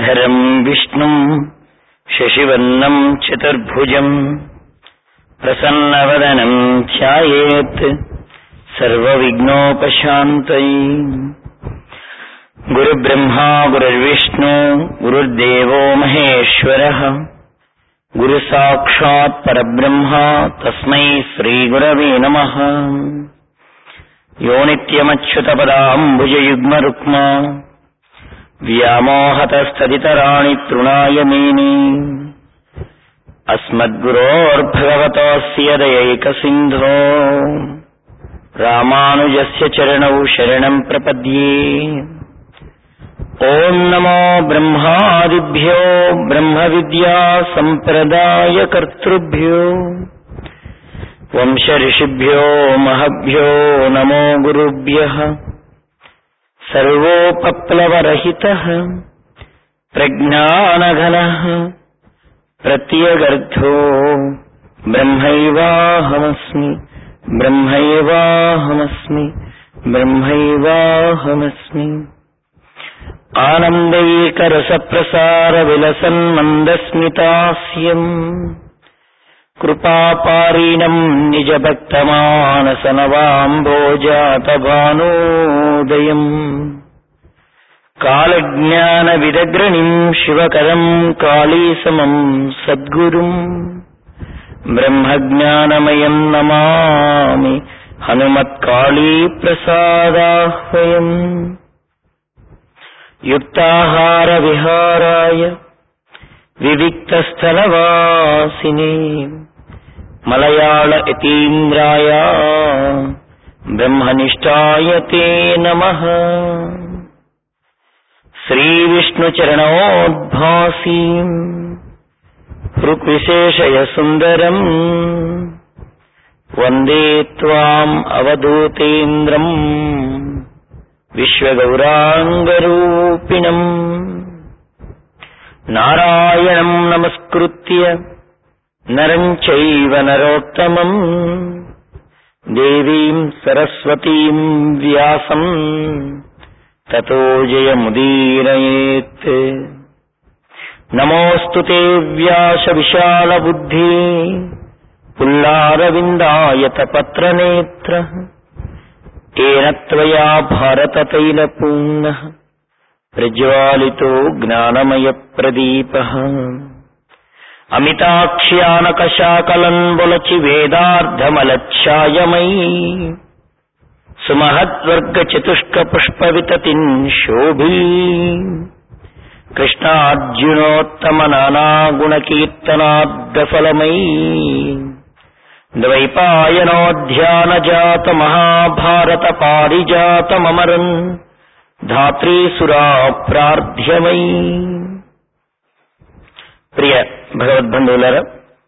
శశివర్ణम् విష్ణుम् శశివర్ణम् చతుర్భుజम् ప్రసన్నవదనम् ధ్యాయేత్ సర్వవిఘ్నోపశాन्तये గురుబ్రహ్మా గురుర్విష్ణు గురుర్దేవో మహేశ్వరः గురు సాక్షాత్ పరబ్రహ్మ తస్మై శ్రీగురవే నమః యో నిత్యమచ్యుతపదాంబుజయుగ్మరుక్మా వ్యామోహతస్తదితరాణి తృణాయ మేని అస్మద్గురోర్భగవతోస్య దయైకసింధో రామానుజస్య చరణౌ శరణం ప్రపద్యే ఓం నమో బ్రహ్మాదిభ్యో బ్రహ్మ విద్యా సంప్రదాయ కర్తృభ్యో వంశ ఋషిభ్యో మహభ్యో నమో గురుభ్య సర్వోపప్లవరహిత ప్రజ్ఞానఘన ప్రత్యగర్థో బ్రహ్మైవాహమస్మి బ్రహ్మైవాహమస్మి బ్రహ్మైవాహమస్మి ఆనందైకరసప్రసార విలసన్ మందస్మితాస్యం కృపాపారీణం నిజభక్తమానసనవాంభోజాతభానోదయం కాలజ్ఞాన విదగ్రణిం శివకరం కాళీసమం సద్గురుం బ్రహ్మజ్ఞానమయం నమామి హనుమత్కాళీ ప్రసాదాహ్వయం యుక్తాహార విహారాయ వివిక్తస్థలవాసినే మలయాళ యతీంద్రాయ బ్రహ్మనిష్టాయ తే నమ శ్రీవిష్ణుచరణోద్భాసీ హృక్విశేషయ సుందరం వందే త్వాం అవధూతేంద్రం విశ్వగౌరాంగరూపిణం నారాయణం నమస్కృత్య నరం చైవ నరోత్తమం దేవీం సరస్వతీం వ్యాసం తతో జయముదీరయేత్ నమోऽस्तु ते వ్యాస విశాల బుద్ధి పుల్లారవిందాయతపత్రనేత్ర ఏన త్వయా భారతతైలపూర్ణः ప్రజ్వాలితో జ్ఞానమయ ప్రదీప అమితాక్ష్యానకశాకలన్బొలచి వేదార్థమలఛాయమై సుమహద్వర్గ చతుష్క పుష్ప వితతిన్ శోభీ కృష్ణార్జునోత్తమ నానాగుణకీర్తనాద్గఫలమై ద్వైపాయనోధ్యానజాత మహాభారత పారిజాతమరన్ ధాత్రీసురా ప్రార్థ్యమై ప్రియ భగవద్బంధువులారా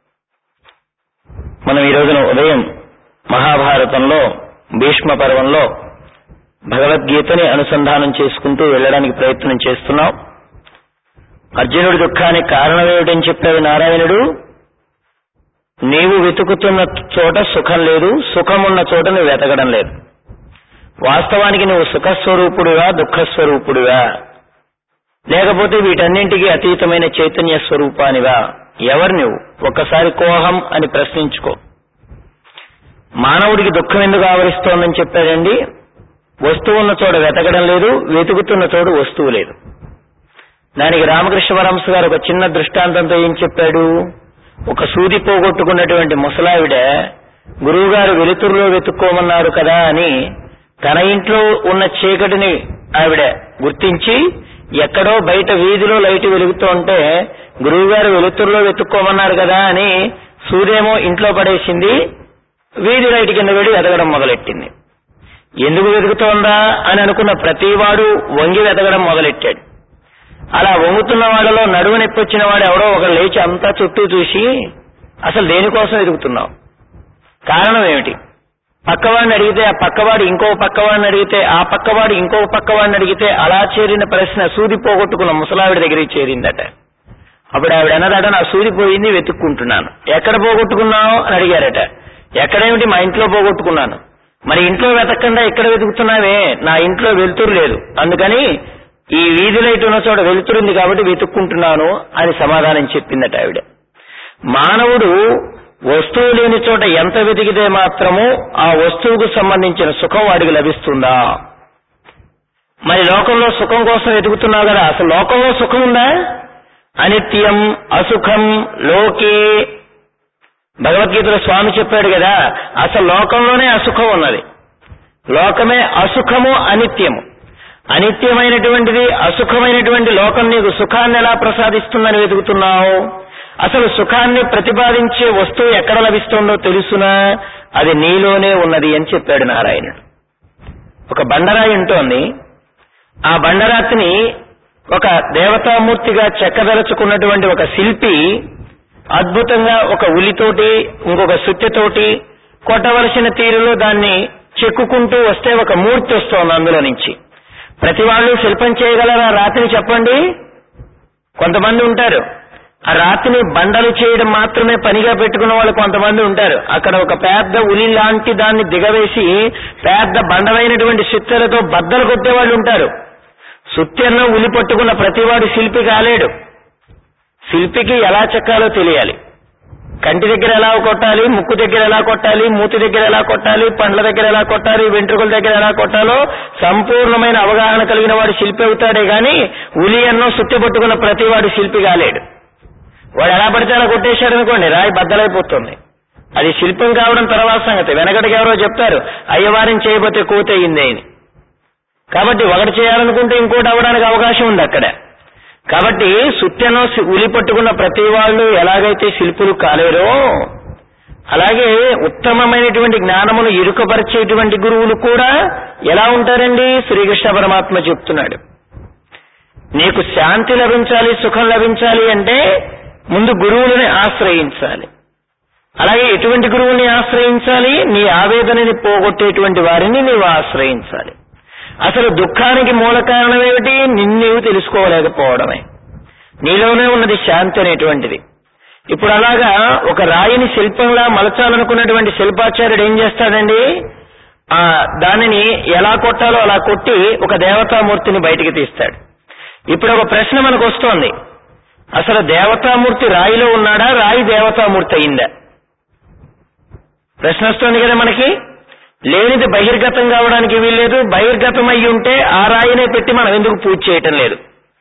మనం ఈ రోజున ఉదయం మహాభారతంలో భీష్మ పర్వంలో భగవద్గీతని అనుసంధానం చేసుకుంటూ వెళ్ళడానికి ప్రయత్నం చేస్తున్నాం అర్జునుడి దుఃఖానికి కారణం ఏమిటని చెప్పాడు నారాయణుడు నీవు వెతుకుతున్న చోట సుఖం లేదు సుఖం ఉన్న చోట నువ్వు వెతకడం లేదు వాస్తవానికి నువ్వు సుఖస్వరూపుడివా దుఃఖస్వరూపుడివా లేకపోతే వీటన్నింటికి అతీతమైన చైతన్య స్వరూపానివా ఎవరు నువ్వు ఒక్కసారి కోహం అని ప్రశ్నించుకో మానవుడికి దుఃఖం ఎందుకు ఆవరిస్తోందని చెప్పాడండి వస్తువు ఉన్న చోట వెతకడం లేదు వెతుకుతున్న చోటు వస్తువు లేదు దానికి రామకృష్ణ పరమశ గారు ఒక చిన్న దృష్టాంతంతో ఏం చెప్పాడు ఒక సూది పోగొట్టుకున్నటువంటి ముసలావిడ గురువుగారు వెలుతురులో వెతుక్కోమన్నారు కదా అని తన ఇంట్లో ఉన్న చీకటిని ఆవిడ గుర్తించి ఎక్కడో బయట వీధిలో లైట్ వెలుగుతూ ఉంటే గురువుగారు వెలుతురులో వెతుక్కోమన్నారు కదా అని సూర్యేమో ఇంట్లో పడేసింది వీధి లైట్ కింద వెళ్ళి వెతకడం మొదలెట్టింది ఎందుకు వెతుకుతోందా అని అనుకున్న ప్రతివాడు వంగి వెతకడం మొదలెట్టాడు అలా వంగుతున్న వాళ్ళలో నడువు నొప్పి వచ్చిన వాడు ఎవడో ఒక లేచి అంతా చుట్టూ చూసి అసలు దేనికోసం ఎదుగుతున్నావు కారణం ఏమిటి పక్కవాడిని అడిగితే ఆ పక్కవాడు ఇంకో పక్కవాడిని అడిగితే ఆ పక్కవాడు ఇంకో పక్కవాడిని అడిగితే అలా చేరిన ప్రశ్న సూది పోగొట్టుకున్న ముసలావిడ దగ్గరికి చేరిందట అప్పుడు ఆవిడ అన్నదట నా సూది పోయింది వెతుక్కుంటున్నాను ఎక్కడ పోగొట్టుకున్నావు అని అడిగారట ఎక్కడేమిటి మా ఇంట్లో పోగొట్టుకున్నాను మరి ఇంట్లో వెతకకుండా ఎక్కడ వెతుకుతున్నావే నా ఇంట్లో వెలుతురు లేదు అందుకని ఈ వీధి లైట్ ఉన్న చోట వెలుతురుంది కాబట్టి వెతుక్కుంటున్నాను అని సమాధానం చెప్పిందట ఆవిడ మానవుడు వస్తువు లేని చోట ఎంత వెతికితే మాత్రము ఆ వస్తువుకు సంబంధించిన సుఖం వాడికి లభిస్తుందా మరి లోకంలో సుఖం కోసం వెతుకుతున్నావు కదా అసలు లోకంలో సుఖం ఉందా అనిత్యం అసుఖం లోకే భగవద్గీతలో స్వామి చెప్పాడు కదా అసలు లోకంలోనే అసుఖం ఉన్నది లోకమే అసుఖము అనిత్యము అనిత్యమైనటువంటిది అసుఖమైనటువంటి లోకం నీకు సుఖాన్ని ఎలా ప్రసాదిస్తుందని వెతుకుతున్నావు అసలు సుఖాన్ని ప్రతిపాదించే వస్తువు ఎక్కడ లభిస్తుందో తెలుసునా అది నీలోనే ఉన్నది అని చెప్పాడు నారాయణుడు ఒక బండరాయి ఉంటోంది ఆ బండరాతిని ఒక దేవతామూర్తిగా చెక్కదలుచుకున్నటువంటి ఒక శిల్పి అద్భుతంగా ఒక ఉలితోటి ఇంకొక సుత్తెతోటి కొట్టవలసిన తీరులో దాన్ని చెక్కుకుంటూ వస్తే ఒక మూర్తి వస్తోంది అందులో నుంచి ప్రతి వాళ్ళు శిల్పం చేయగలరా రాతిని చెప్పండి కొంతమంది ఉంటారు ఆ రాతిని బండలు చేయడం మాత్రమే పనిగా పెట్టుకున్న వాళ్ళు కొంతమంది ఉంటారు అక్కడ ఒక పెద్ద ఉలి లాంటి దాన్ని దిగవేసి పెద్ద బండలైనటువంటి సుత్తెలతో బద్దలు కొట్టేవాళ్ళు ఉంటారు సుత్తెల్లో ఉలి పట్టుకున్న ప్రతివాడు శిల్పి కాలేడు శిల్పికి ఎలా చెక్కాలో తెలియాలి కంటి దగ్గర ఎలా కొట్టాలి ముక్కు దగ్గర ఎలా కొట్టాలి మూతి దగ్గర ఎలా కొట్టాలి పండ్ల దగ్గర ఎలా కొట్టాలి వెంట్రుకల దగ్గర ఎలా కొట్టాలో సంపూర్ణమైన అవగాహన కలిగిన వాడు శిల్పి అవుతాడే గాని ఉలి అన్నో సుత్తి పట్టుకున్న ప్రతివాడు శిల్పి కాలేడు వాడు ఎలా పడితే అలా కొట్టేశాడు అనుకోండి రాయి బద్దలైపోతుంది అది శిల్పం కావడం తర్వాత సంగతి వెనకటికి ఎవరో చెప్తారు అయ్యవారిని చేయబోతే కోతయింది అని కాబట్టి ఒకటి చేయాలనుకుంటే ఇంకోటి అవడానికి అవకాశం ఉంది అక్కడ కాబట్టి సుత్యను ఉలి పట్టుకున్న ప్రతి వాళ్ళు ఎలాగైతే శిల్పులు కాలేరో అలాగే ఉత్తమమైనటువంటి జ్ఞానమును ఇరుకపరిచేటువంటి గురువులు కూడా ఎలా ఉంటారండి శ్రీకృష్ణ పరమాత్మ చెప్తున్నాడు నీకు శాంతి లభించాలి సుఖం లభించాలి అంటే ముందు గురువులని ఆశ్రయించాలి అలాగే ఎటువంటి గురువుని ఆశ్రయించాలి నీ ఆవేదనని పోగొట్టేటువంటి వారిని నీవు ఆశ్రయించాలి అసలు దుఃఖానికి మూల కారణం ఏమిటి నిన్నేవి తెలుసుకోలేకపోవడమే నీలోనే ఉన్నది శాంతి అనేటువంటిది ఇప్పుడు అలాగా ఒక రాయిని శిల్పంలా మలచాలనుకున్నటువంటి శిల్పాచార్యుడు ఏం చేస్తాడండి ఆ దానిని ఎలా కొట్టాలో అలా కొట్టి ఒక దేవతామూర్తిని బయటికి తీస్తాడు ఇప్పుడు ఒక ప్రశ్న మనకు వస్తోంది అసలు దేవతామూర్తి రాయిలో ఉన్నాడా రాయి దేవతామూర్తి అయిందా ప్రశ్న వస్తోంది కదా మనకి లేనిది బహిర్గతం కావడానికి వీల్లేదు బహిర్గతం అయి ఉంటే ఆ రాయినే పెట్టి మనం ఎందుకు పూజ చేయటం లేదు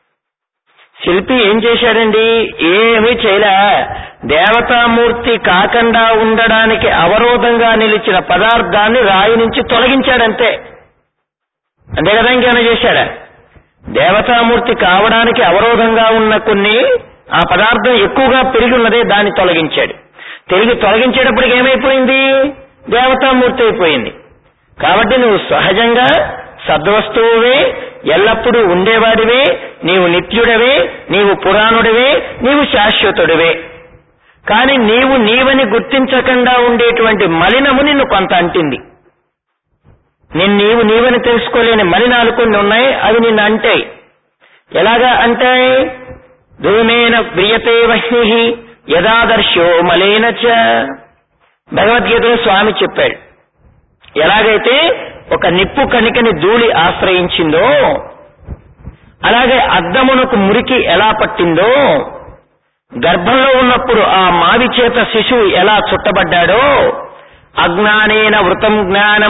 శిల్పి ఏం చేశాడండి ఏమీ చేయలే దేవతామూర్తి కాకుండా ఉండడానికి అవరోధంగా నిలిచిన పదార్థాన్ని రాయి నుంచి తొలగించాడంతే అంతే కదా ఇంకేమైనా చేశాడా దేవతామూర్తి కావడానికి అవరోధంగా ఉన్న కొన్ని ఆ పదార్థం ఎక్కువగా పెరిగి ఉన్నదే దాన్ని తొలగించాడు తిరిగి తొలగించేటప్పటికి ఏమైపోయింది దేవతామూర్తి అయిపోయింది కాబట్టి నువ్వు సహజంగా సద్వస్తువువే ఎల్లప్పుడూ ఉండేవాడివే నీవు నిత్యుడవే నీవు పురాణుడివే నీవు శాశ్వతుడివే కానీ నీవు నీవని గుర్తించకుండా ఉండేటువంటి మలినము నిన్ను కొంత అంటింది నేను నీవు నీవని తెలుసుకోలేని మలినాలు కొన్ని ఉన్నాయి అవి నిన్ను అంటాయి ఎలాగా అంటాయి ధూమేన ప్రియతే వహ్ని యథాదర్శో మలేన చ భగవద్గీతలో స్వామి చెప్పాడు ఎలాగైతే ఒక నిప్పు కణికని ధూళి ఆశ్రయించిందో అలాగే అద్దమునకు మురికి ఎలా పట్టిందో గర్భంలో ఉన్నప్పుడు ఆ మావి చేత శిశువు ఎలా చుట్టబడ్డాడో అజ్ఞానేన వృతం జ్ఞానం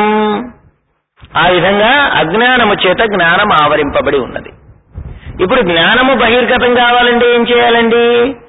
ఆ విధంగా అజ్ఞానము చేత జ్ఞానం ఆవరింపబడి ఉన్నది ఇప్పుడు జ్ఞానము బహిర్గతం కావాలంటే ఏం చేయాలండి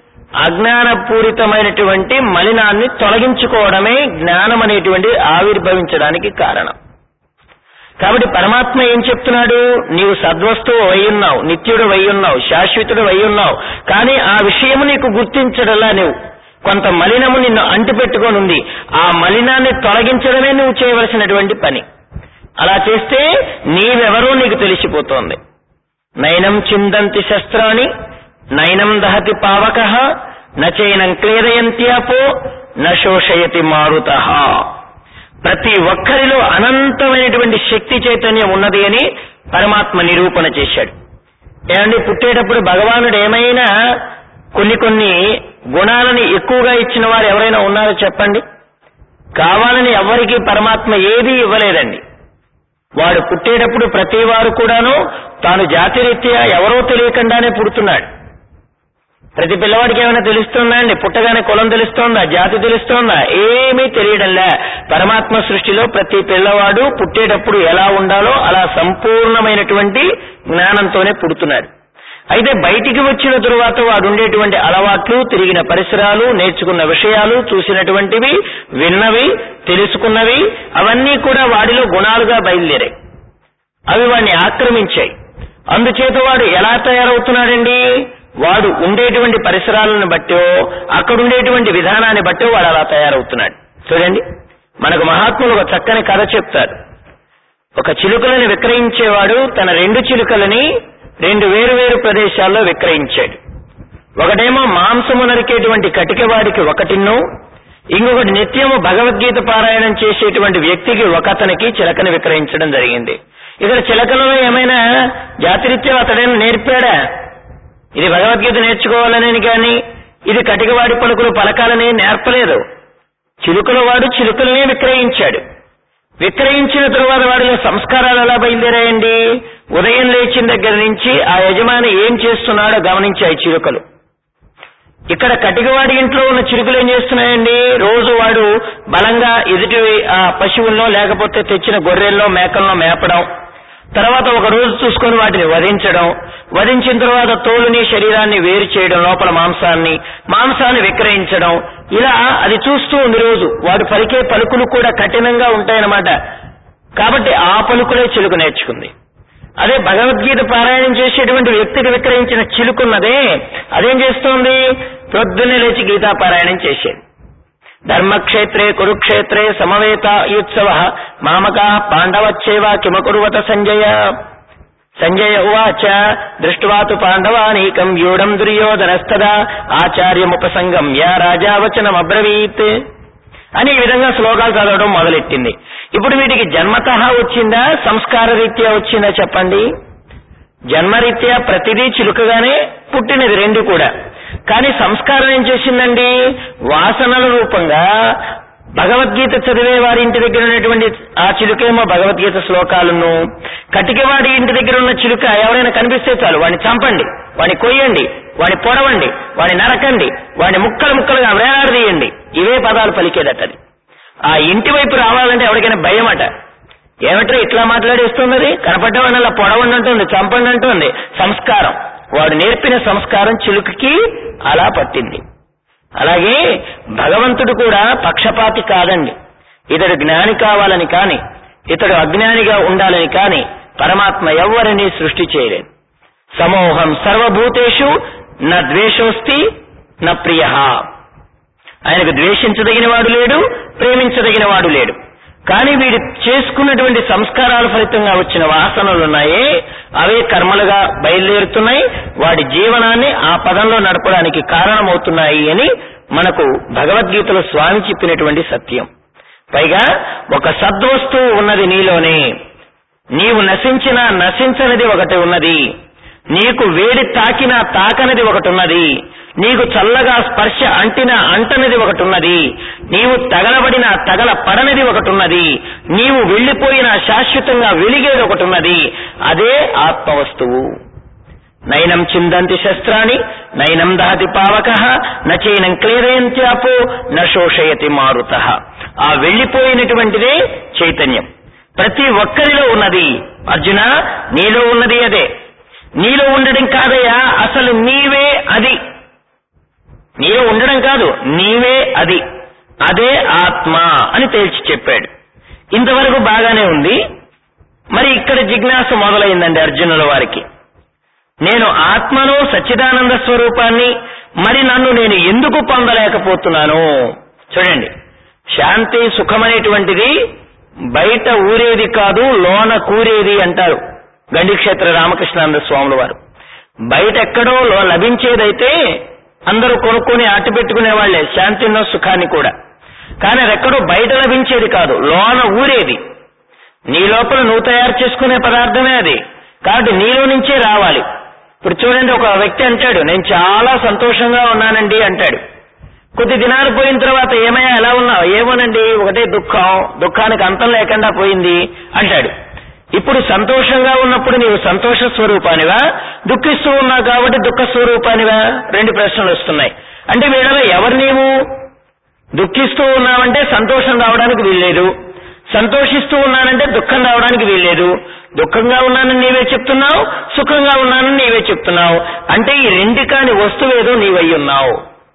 అజ్ఞానపూరితమైనటువంటి మలినాన్ని తొలగించుకోవడమే జ్ఞానం అనేటువంటి ఆవిర్భవించడానికి కారణం కాబట్టి పరమాత్మ ఏం చెప్తున్నాడు నీవు సద్వస్తువు అయి ఉన్నావు నిత్యుడు అయి ఉన్నావు శాశ్వతుడు అయి ఉన్నావు కానీ ఆ విషయము నీకు గుర్తించడలా నువ్వు కొంత మలినము నిన్ను అంటిపెట్టుకొని ఉంది ఆ మలినాన్ని తొలగించడమే నువ్వు చేయవలసినటువంటి పని అలా చేస్తే నీవెవరో నీకు తెలిసిపోతోంది నైనం చిందంతి శస్త్రాన్ని నైనం దహతి పావక నచైనం క్లేదయంత్యాపో నశోషయతి మారుత ప్రతి ఒక్కరిలో అనంతమైనటువంటి శక్తి చైతన్యం ఉన్నది అని పరమాత్మ నిరూపణ చేశాడు ఏమండి పుట్టేటప్పుడు భగవానుడు ఏమైనా కొన్ని కొన్ని గుణాలని ఎక్కువగా ఇచ్చిన వారు ఎవరైనా ఉన్నారో చెప్పండి కావాలని ఎవరికి పరమాత్మ ఏది ఇవ్వలేదండి వాడు పుట్టేటప్పుడు ప్రతి వారు కూడాను తాను జాతిరీత్యా ఎవరో తెలియకుండానే పుడుతున్నాడు ప్రతి పిల్లవాడికి ఏమైనా తెలుస్తుందా అండి పుట్టగానే కులం తెలుస్తోందా జాతి తెలుస్తోందా ఏమీ తెలియడంలే పరమాత్మ సృష్టిలో ప్రతి పిల్లవాడు పుట్టేటప్పుడు ఎలా ఉండాలో అలా సంపూర్ణమైనటువంటి జ్ఞానంతోనే పుడుతున్నాడు అయితే బయటికి వచ్చిన తరువాత వాడు ఉండేటువంటి అలవాట్లు తిరిగిన పరిసరాలు నేర్చుకున్న విషయాలు చూసినటువంటివి విన్నవి తెలుసుకున్నవి అవన్నీ కూడా వాడిలో గుణాలుగా బయలుదేరాయి అవి వాడిని ఆక్రమించాయి అందుచేత వాడు ఎలా తయారవుతున్నాడండి వాడు ఉండేటువంటి పరిసరాలను బట్టో అక్కడ ఉండేటువంటి విధానాన్ని బట్టో వాడు అలా తయారవుతున్నాడు చూడండి మనకు మహాత్ములు ఒక చక్కని కథ చెప్తారు ఒక చిలుకలను విక్రయించేవాడు తన రెండు చిలుకలని రెండు వేరు వేరు ప్రదేశాల్లో విక్రయించాడు ఒకటేమో మాంసము నరికేటువంటి కటికవాడికి ఒకటిన్ను ఇంకొకటి నిత్యము భగవద్గీత పారాయణం చేసేటువంటి వ్యక్తికి ఒకతనికి చిలకని విక్రయించడం జరిగింది ఇక్కడ చిలకలలో ఏమైనా జాతిరీత్యం అతడైనా నేర్పాడా ఇది భగవద్గీత నేర్చుకోవాలని కానీ ఇది కటికవాడి పలుకులు పలకాలని నేర్పలేదు చిలుకల వాడు చిలుకలనే విక్రయించాడు విక్రయించిన తరువాత వాడిలో సంస్కారాలు ఎలా బయలుదేరాయండి ఉదయం లేచిన దగ్గర నుంచి ఆ యజమాని ఏం చేస్తున్నాడో గమనించాయి చిలుకలు ఇక్కడ కటికవాడి ఇంట్లో ఉన్న చిలుకలు ఏం చేస్తున్నాయండి రోజు వాడు బలంగా ఎదుటి ఆ పశువుల్లో లేకపోతే తెచ్చిన గొర్రెల్లో మేకల్లో మేపడం తర్వాత ఒక రోజు చూసుకొని వాటిని వధించడం వధించిన తర్వాత తోలుని శరీరాన్ని వేరు చేయడం లోపల మాంసాన్ని మాంసాన్ని విక్రయించడం ఇలా అది చూస్తూ ఉంది రోజు వాడు పలికే పలుకులు కూడా కఠినంగా ఉంటాయన్నమాట కాబట్టి ఆ పలుకులే చిలుక నేర్చుకుంది అదే భగవద్గీత పారాయణం చేసేటువంటి వ్యక్తికి విక్రయించిన చిలుకున్నదే అదేం చేస్తోంది ప్రొద్దున్నే లేచి గీతా పారాయణం చేసేది ధర్మక్షేత్రే కురుక్షేత్రే సమవేత యుత్సవ మామక పాండవచ్చేవ కిమకురువత సంజయ సంజయ ఉవాచ దృష్ట్వాతు పాండవానీకం వ్యూఢం దుర్యోధనస్తదా ఆచార్యముపసంగమ్య రాజావచనమబ్రవీత్ అని ఈ విధంగా శ్లోకాలు చదవడం మొదలెట్టింది ఇప్పుడు వీటికి జన్మత వచ్చిందా సంస్కార రీత్యా వచ్చిందా చెప్పండి జన్మరీత్యా ప్రతిదీ చిలుకగానే పుట్టినది రెండు కూడా కానీ సంస్కారం ఏం చేసిందండి వాసనల రూపంగా భగవద్గీత చదివే వారి ఇంటి దగ్గర ఉన్నటువంటి ఆ చిలుకేమో భగవద్గీత శ్లోకాలను కటికవాడి ఇంటి దగ్గర ఉన్న చిలుక ఎవరైనా కనిపిస్తే చాలు వాడిని చంపండి వాడిని కొయ్యండి వాడిని పొడవండి వాడిని నరకండి వాడిని ముక్కలు ముక్కలుగా వేలాడదీయండి ఇవే పదాలు పలికేదట అది ఆ ఇంటి వైపు రావాలంటే ఎవరికైనా భయమట ఏమిట్రా ఇట్లా మాట్లాడేస్తున్నది కనపడ్డవని అలా పొడవండి అంటుంది చంపండి అంటుంది సంస్కారం వాడు నేర్పిన సంస్కారం చిలుకకి అలా పట్టింది అలాగే భగవంతుడు కూడా పక్షపాతి కాదండి ఇతడు జ్ఞాని కావాలని కాని ఇతడు అజ్ఞానిగా ఉండాలని కాని పరమాత్మ ఎవ్వరిని సృష్టి చేయలేదు సమూహం సర్వభూతేషు న ద్వేషోస్తి న ప్రియ ఆయనకు ద్వేషించదగిన వాడు లేడు ప్రేమించదగిన వాడు లేడు కానీ వీడు చేసుకున్నటువంటి సంస్కారాల ఫలితంగా వచ్చిన వాసనలు ఉన్నాయే అవే కర్మలుగా బయలుదేరుతున్నాయి వాడి జీవనాన్ని ఆ పదంలో నడపడానికి కారణమవుతున్నాయి అని మనకు భగవద్గీతలో స్వామి చెప్పినటువంటి సత్యం పైగా ఒక సద్వస్తువు ఉన్నది నీలోనే నీవు నశించినా నశించనిది ఒకటి ఉన్నది నీకు వేడి తాకినా తాకనిది ఒకటి ఉన్నది నీకు చల్లగా స్పర్శ అంటిన అంటనిది ఒకటి ఉన్నది నీవు తగలబడిన తగల పడనిది ఒకటి ఉన్నది నీవు వెళ్లిపోయిన శాశ్వతంగా వెలిగేది ఒకటి ఉన్నది అదే ఆత్మవస్తువు నైనం చిందంతి శస్త్రాన్ని నైనం దహతి పావక నచైనం క్లేదయంత్యాపో న శోషయతి మారుత ఆ వెళ్లిపోయినటువంటిదే చైతన్యం ప్రతి ఒక్కరిలో ఉన్నది అర్జున నీలో ఉన్నది అదే నీలో ఉండడం కాదయ్యా అసలు నీవే అది నీలో ఉండడం కాదు నీవే అది అదే ఆత్మ అని తేల్చి చెప్పాడు ఇంతవరకు బాగానే ఉంది మరి ఇక్కడ జిజ్ఞాస మొదలైందండి అర్జునుల వారికి నేను ఆత్మను సచ్చిదానంద స్వరూపాన్ని మరి నన్ను నేను ఎందుకు పొందలేకపోతున్నాను చూడండి శాంతి సుఖమనేటువంటిది బయట ఊరేది కాదు లోన కూరేది అంటారు గండిక్షేత్ర రామకృష్ణానంద స్వాముల వారు బయట ఎక్కడో లో- లభించేదైతే అందరూ కొనుక్కొని అట్టు పెట్టుకునే వాళ్లే శాంతినో సుఖాన్ని కూడా కానీ అది ఎక్కడో బయట లభించేది కాదు లోన ఊరేది నీ లోపల నువ్వు తయారు చేసుకునే పదార్థమే అది కాబట్టి నీలో నుంచే రావాలి ఇప్పుడు చూడండి ఒక వ్యక్తి అంటాడు నేను చాలా సంతోషంగా ఉన్నానండి అంటాడు కొద్ది దినాలు పోయిన తర్వాత ఏమయ్యా ఎలా ఉన్నావు ఏమోనండి ఒకటే దుఃఖం దుఃఖానికి అంతం లేకుండా పోయింది అంటాడు ఇప్పుడు సంతోషంగా ఉన్నప్పుడు నీవు సంతోష స్వరూపానివా దుఃఖిస్తూ ఉన్నావు కాబట్టి దుఃఖ స్వరూపానివా రెండు ప్రశ్నలు వస్తున్నాయి అంటే వీళ్ళలో ఎవరు నీవు దుఃఖిస్తూ ఉన్నావంటే సంతోషం రావడానికి వీల్లేదు సంతోషిస్తూ ఉన్నానంటే దుఃఖం రావడానికి వీల్లేదు దుఃఖంగా ఉన్నానని నీవే చెప్తున్నావు సుఖంగా ఉన్నానని నీవే చెప్తున్నావు అంటే ఈ రెండు కాని వస్తువు ఏదో నీవై ఉన్నావు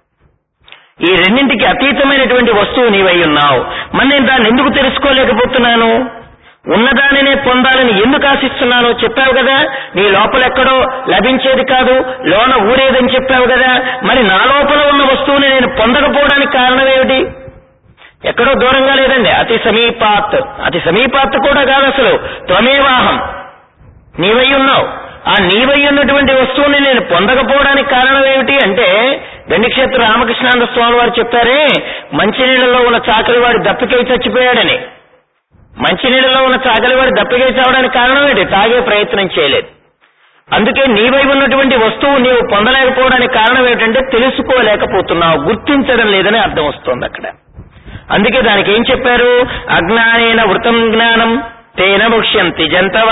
ఈ రెండింటికి అతీతమైనటువంటి వస్తువు నీవై ఉన్నావు మరి నేను దాన్ని ఎందుకు తెలుసుకోలేకపోతున్నాను ఉన్నదానినే పొందాలని ఎందుకు ఆశిస్తున్నానో చెప్పావు కదా నీ లోపల ఎక్కడో లభించేది కాదు లోన ఊరేదని చెప్పావు కదా మరి నా లోపల ఉన్న వస్తువుని నేను పొందకపోవడానికి కారణం ఏమిటి ఎక్కడో దూరంగా లేదండి అతి సమీపాత్ అతి సమీపాత్ కూడా కాదు అసలు త్వమేవాహం నీవై ఉన్నావు ఆ నీవై ఉన్నటువంటి వస్తువుని నేను పొందకపోవడానికి కారణం ఏమిటి అంటే గండిక్షేత్ర రామకృష్ణానంద స్వామి వారు చెప్పారే మంచినీళ్ళలో ఉన్న చాకలి వాడి దప్పికై చచ్చిపోయాడని మంచినీళ్ళలో ఉన్న చాకలి వాడి దప్పికై చావడానికి కారణం ఏంటి తాగే ప్రయత్నం చేయలేదు అందుకే నీవై ఉన్నటువంటి వస్తువు నీవు పొందలేకపోవడానికి కారణం ఏంటంటే తెలుసుకోలేకపోతున్నావు గుర్తించడం లేదని అర్థం వస్తుంది అక్కడ అందుకే దానికి ఏం చెప్పారు అజ్ఞానేన వృతం జ్ఞానం తేన ముక్ష్యంతి జంతవ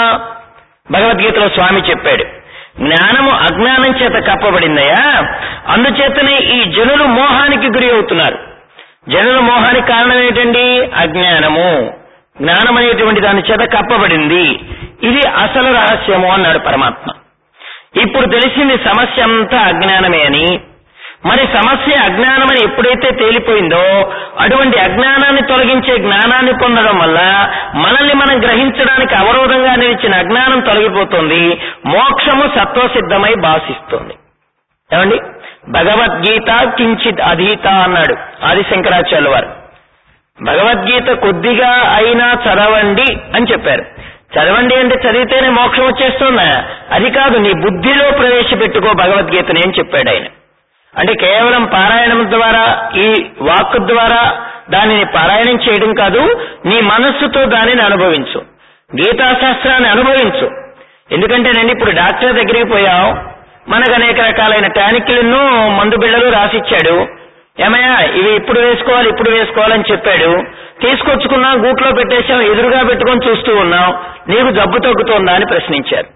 భగవద్గీతలో స్వామి చెప్పాడు జ్ఞానము అజ్ఞానం చేత కప్పబడిందయా అందుచేతనే ఈ జనులు మోహానికి గురి అవుతున్నారు జనుల మోహానికి కారణం ఏంటండి అజ్ఞానము జ్ఞానం అనేటువంటి దాని చేత కప్పబడింది ఇది అసలు రహస్యము అన్నాడు పరమాత్మ ఇప్పుడు తెలిసింది సమస్య అంతా అజ్ఞానమే అని మరి సమస్య అజ్ఞానమని ఎప్పుడైతే తేలిపోయిందో అటువంటి అజ్ఞానాన్ని తొలగించే జ్ఞానాన్ని పొందడం వల్ల మనల్ని మనం గ్రహించడానికి అవరోధంగా నిలిచిన అజ్ఞానం తొలగిపోతుంది మోక్షము సత్వసిద్ధమై భాషిస్తుంది ఏమండి భగవద్గీత కించిత్ అధీత అన్నాడు ఆది శంకరాచార్యుల వారు భగవద్గీత కొద్దిగా అయినా చదవండి అని చెప్పారు చదవండి అంటే చదివితేనే మోక్షం వచ్చేస్తుందా అది కాదు నీ బుద్ధిలో ప్రవేశపెట్టుకో భగవద్గీతని అని చెప్పాడు ఆయన అంటే కేవలం పారాయణం ద్వారా ఈ వాక్ ద్వారా దానిని పారాయణం చేయడం కాదు నీ మనస్సుతో దానిని అనుభవించు గీతాశాస్త్రాన్ని అనుభవించు ఎందుకంటే నేను ఇప్పుడు డాక్టర్ దగ్గరికి పోయాం మనకు అనేక రకాలైన టానిక్లను మందు బిళ్ళలు రాసిచ్చాడు ఏమయ్యా ఇవి ఇప్పుడు వేసుకోవాలి ఇప్పుడు వేసుకోవాలని చెప్పాడు తీసుకొచ్చుకున్నాం గూట్లో పెట్టేశాం ఎదురుగా పెట్టుకొని చూస్తూ ఉన్నాం నీకు జబ్బు తగ్గుతోందా అని ప్రశ్నించారు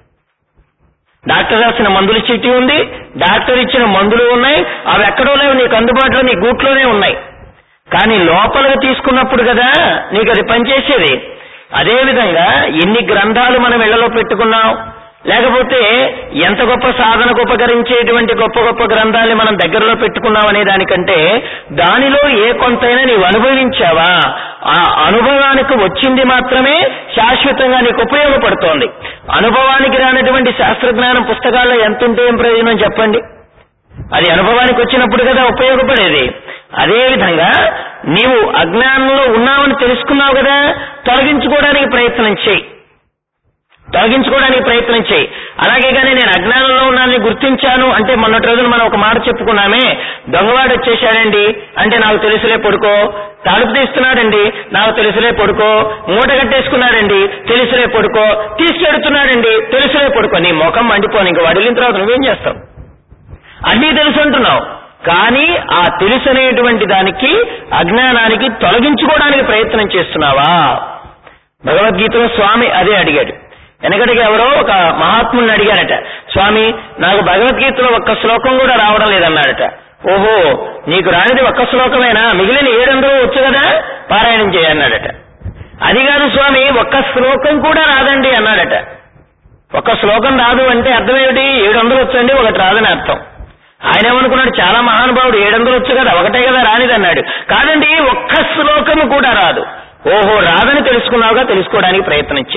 డాక్టర్ రాసిన మందుల చీటీ ఉంది డాక్టర్ ఇచ్చిన మందులు ఉన్నాయి అవి ఎక్కడో లేవు నీకు అందుబాటులో నీ గూట్లోనే ఉన్నాయి కానీ లోపలికి తీసుకున్నప్పుడు కదా నీకు అది పనిచేసేది అదేవిధంగా ఎన్ని గ్రంథాలు మనం ఇళ్లలో పెట్టుకున్నాం లేకపోతే ఎంత గొప్ప సాధనకు ఉపకరించేటువంటి గొప్ప గొప్ప గ్రంథాన్ని మనం దగ్గరలో పెట్టుకున్నాం అనే దానికంటే దానిలో ఏ కొంతైనా నీవు అనుభవించావా ఆ అనుభవానికి వచ్చింది మాత్రమే శాశ్వతంగా నీకు ఉపయోగపడుతోంది అనుభవానికి రానటువంటి శాస్త్రజ్ఞానం పుస్తకాల్లో ఎంత ఉంటే ఏం ప్రయోజనం చెప్పండి అది అనుభవానికి వచ్చినప్పుడు కదా ఉపయోగపడేది అదేవిధంగా నీవు అజ్ఞానంలో ఉన్నావని తెలుసుకున్నావు కదా తొలగించుకోవడానికి ప్రయత్నం చేయి తొలగించుకోవడానికి ప్రయత్నం చేయి అలాగే కానీ నేను అజ్ఞానంలో ఉన్నానని గుర్తించాను అంటే మొన్నటి రోజున మనం ఒక మాట చెప్పుకున్నామే దొంగవాడు వచ్చేసాడండి అంటే నాకు తెలుసులే పడుకో తలుపు తీస్తున్నాడండి నాకు తెలుసులే పడుకో మూట కట్టేసుకున్నాడండి తెలుసులే పడుకో తీసుకెడుతున్నాడండి తెలుసులే పడుకో నీ ముఖం మండిపోను ఇంక వడిలిన తర్వాత నువ్వేం చేస్తావు అన్నీ తెలుసు అంటున్నావు కానీ ఆ తెలుసు అనేటువంటి దానికి అజ్ఞానానికి తొలగించుకోవడానికి ప్రయత్నం చేస్తున్నావా భగవద్గీతలో స్వామి అదే అడిగాడు వెనకటికి ఎవరో ఒక మహాత్ముడిని అడిగారట స్వామి నాకు భగవద్గీతలో ఒక్క శ్లోకం కూడా రావడం లేదన్నాడట ఓహో నీకు రానిది ఒక్క శ్లోకమేనా మిగిలిన ఏడందరూ వచ్చు కదా పారాయణం చేయన్నాడట అది కాదు స్వామి ఒక్క శ్లోకం కూడా రాదండి అన్నాడట ఒక్క శ్లోకం రాదు అంటే అర్థం ఏమిటి ఏడు వందలు వచ్చండి ఒకటి రాదని అర్థం ఆయన ఏమనుకున్నాడు చాలా మహానుభావుడు ఏడు వందలు వచ్చు కదా ఒకటే కదా రానిది అన్నాడు కాదండి ఒక్క శ్లోకము కూడా రాదు ఓహో రాదని తెలుసుకున్నావుగా తెలుసుకోవడానికి ప్రయత్నించి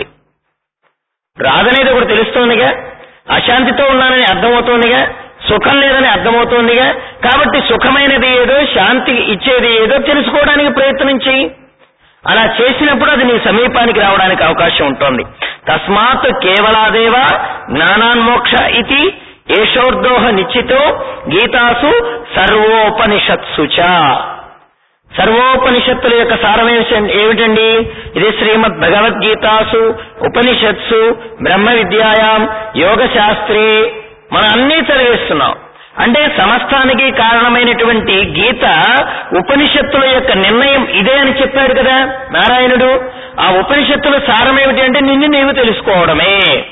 రాదనేది ఒకటి తెలుస్తోందిగా అశాంతితో ఉన్నానని అర్థమవుతోందిగా సుఖం లేదని అర్థమవుతోందిగా కాబట్టి సుఖమైనది ఏదో శాంతి ఇచ్చేది ఏదో తెలుసుకోవడానికి ప్రయత్నం చెయ్యి అలా చేసినప్పుడు అది నీ సమీపానికి రావడానికి అవకాశం ఉంటుంది తస్మాత్ కేవలాదేవ జ్ఞానాన్మోక్ష ఇది ఏషోర్దోహ నిశ్చితో గీతాసు సర్వోపనిషత్సు చ సర్వోపనిషత్తుల యొక్క సారమేశం ఏమిటండి ఇది శ్రీమద్ భగవద్గీతాసు ఉపనిషత్సు బ్రహ్మ విద్యాయాం యోగ శాస్త్రే మనం అన్నీ చదివేస్తున్నాం అంటే సమస్తానికి కారణమైనటువంటి గీత ఉపనిషత్తుల యొక్క నిర్ణయం ఇదే అని చెప్పాడు కదా నారాయణుడు ఆ ఉపనిషత్తుల సారం ఏమిటి అంటే నిన్ను నీవు తెలుసుకోవడమే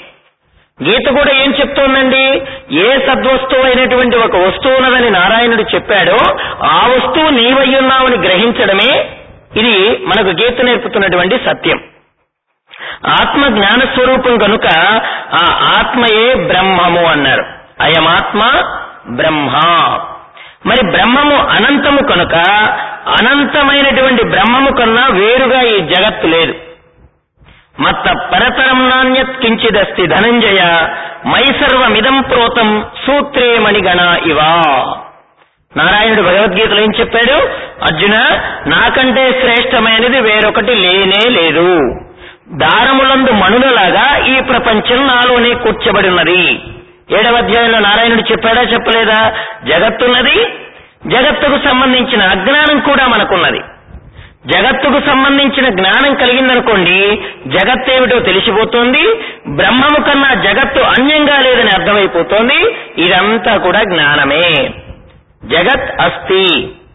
గీత కూడా ఏం చెప్తోందండి ఏ సద్వస్తువు అయినటువంటి ఒక వస్తువు ఉన్నదని నారాయణుడు చెప్పాడో ఆ వస్తువు నీవయ్యున్నావని గ్రహించడమే ఇది మనకు గీత నేర్పుతున్నటువంటి సత్యం ఆత్మ జ్ఞాన స్వరూపం కనుక ఆ ఆత్మయే బ్రహ్మము అన్నారు అయమాత్మ బ్రహ్మ మరి బ్రహ్మము అనంతము కనుక అనంతమైనటువంటి బ్రహ్మము కన్నా వేరుగా ఈ జగత్తు లేదు మత్త పరతరం నాణ్యత్ కించిదస్తి ధనంజయ మై సర్వమిదం ప్రోతం సూత్రే మణిగణ ఇవా నారాయణుడు భగవద్గీతలో ఏం చెప్పాడు అర్జున నాకంటే శ్రేష్టమైనది వేరొకటి లేనే లేదు దారములందు మణులలాగా ఈ ప్రపంచం నాలోనే కూర్చబడి ఉన్నది ఏడవ అధ్యాయంలో నారాయణుడు చెప్పాడా చెప్పలేదా జగత్తున్నది జగత్తుకు సంబంధించిన అజ్ఞానం కూడా మనకున్నది జగత్తుకు సంబంధించిన జ్ఞానం కలిగిందనుకోండి జగత్ ఏమిటో తెలిసిపోతుంది బ్రహ్మము కన్నా జగత్తు అన్యంగా లేదని అర్థమైపోతోంది ఇదంతా కూడా జ్ఞానమే జగత్ అస్తి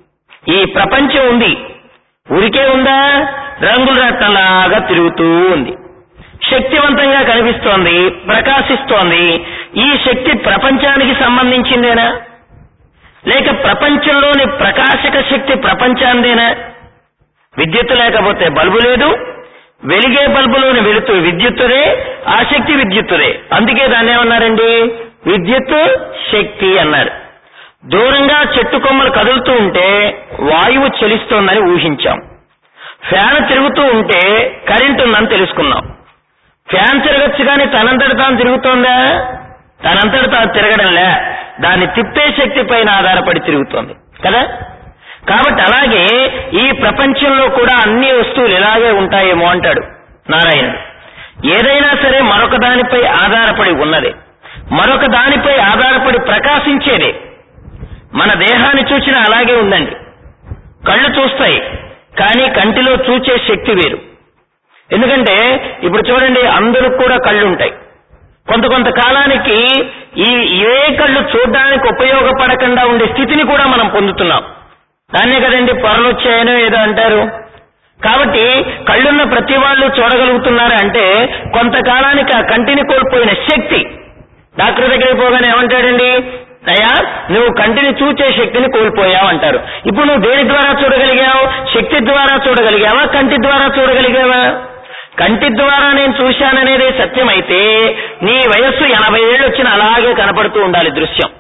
ఈ ప్రపంచం ఉంది ఊరికే ఉందా రంగుల రట్టలాగా తిరుగుతూ ఉంది శక్తివంతంగా కనిపిస్తోంది ప్రకాశిస్తోంది ఈ శక్తి ప్రపంచానికి సంబంధించిందేనా లేక ప్రపంచంలోని ప్రకాశక శక్తి ప్రపంచాందేనా విద్యుత్ లేకపోతే బల్బు లేదు వెలిగే బల్బులోని వెలుతూ విద్యుత్తుదే ఆ శక్తి విద్యుత్తుదే అందుకే దాన్ని ఏమన్నారండి విద్యుత్ శక్తి అన్నారు దూరంగా చెట్టు కొమ్మలు కదులుతూ ఉంటే వాయువు చలిస్తోందని ఊహించాం ఫ్యాన్ తిరుగుతూ ఉంటే కరెంట్ ఉందని తెలుసుకున్నాం ఫ్యాన్ తిరగచ్చు కానీ తనంతట తాను తిరుగుతోందా తనంతట తాను తిరగడంలే దాన్ని తిప్పే శక్తి పైన ఆధారపడి తిరుగుతోంది కదా కాబట్టి అలాగే ఈ ప్రపంచంలో కూడా అన్ని వస్తువులు ఇలాగే ఉంటాయేమో అంటాడు నారాయణుడు ఏదైనా సరే మరొక దానిపై ఆధారపడి ఉన్నదే మరొక దానిపై ఆధారపడి ప్రకాశించేదే మన దేహాన్ని చూసినా అలాగే ఉందండి కళ్ళు చూస్తాయి కానీ కంటిలో చూచే శక్తి వేరు ఎందుకంటే ఇప్పుడు చూడండి అందరూ కూడా కళ్ళు ఉంటాయి కొంత కొంత కాలానికి ఈ ఏ కళ్ళు చూడడానికి ఉపయోగపడకుండా ఉండే స్థితిని కూడా మనం పొందుతున్నాం దాన్నే కదండి పొరలు వచ్చాయనో ఏదో అంటారు కాబట్టి కళ్ళున్న ప్రతి వాళ్ళు చూడగలుగుతున్నారు అంటే కొంతకాలానికి ఆ కంటిని కోల్పోయిన శక్తి డాక్టర్ దగ్గరికి పోగానే ఏమంటాడండి అయ్యా నువ్వు కంటిని చూచే శక్తిని కోల్పోయావు అంటారు ఇప్పుడు నువ్వు దేని ద్వారా చూడగలిగావు శక్తి ద్వారా చూడగలిగావా కంటి ద్వారా చూడగలిగావా కంటి ద్వారా నేను చూశాననేదే సత్యమైతే నీ వయస్సు ఎనభై ఏళ్ళు వచ్చిన అలాగే కనపడుతూ ఉండాలి దృశ్యం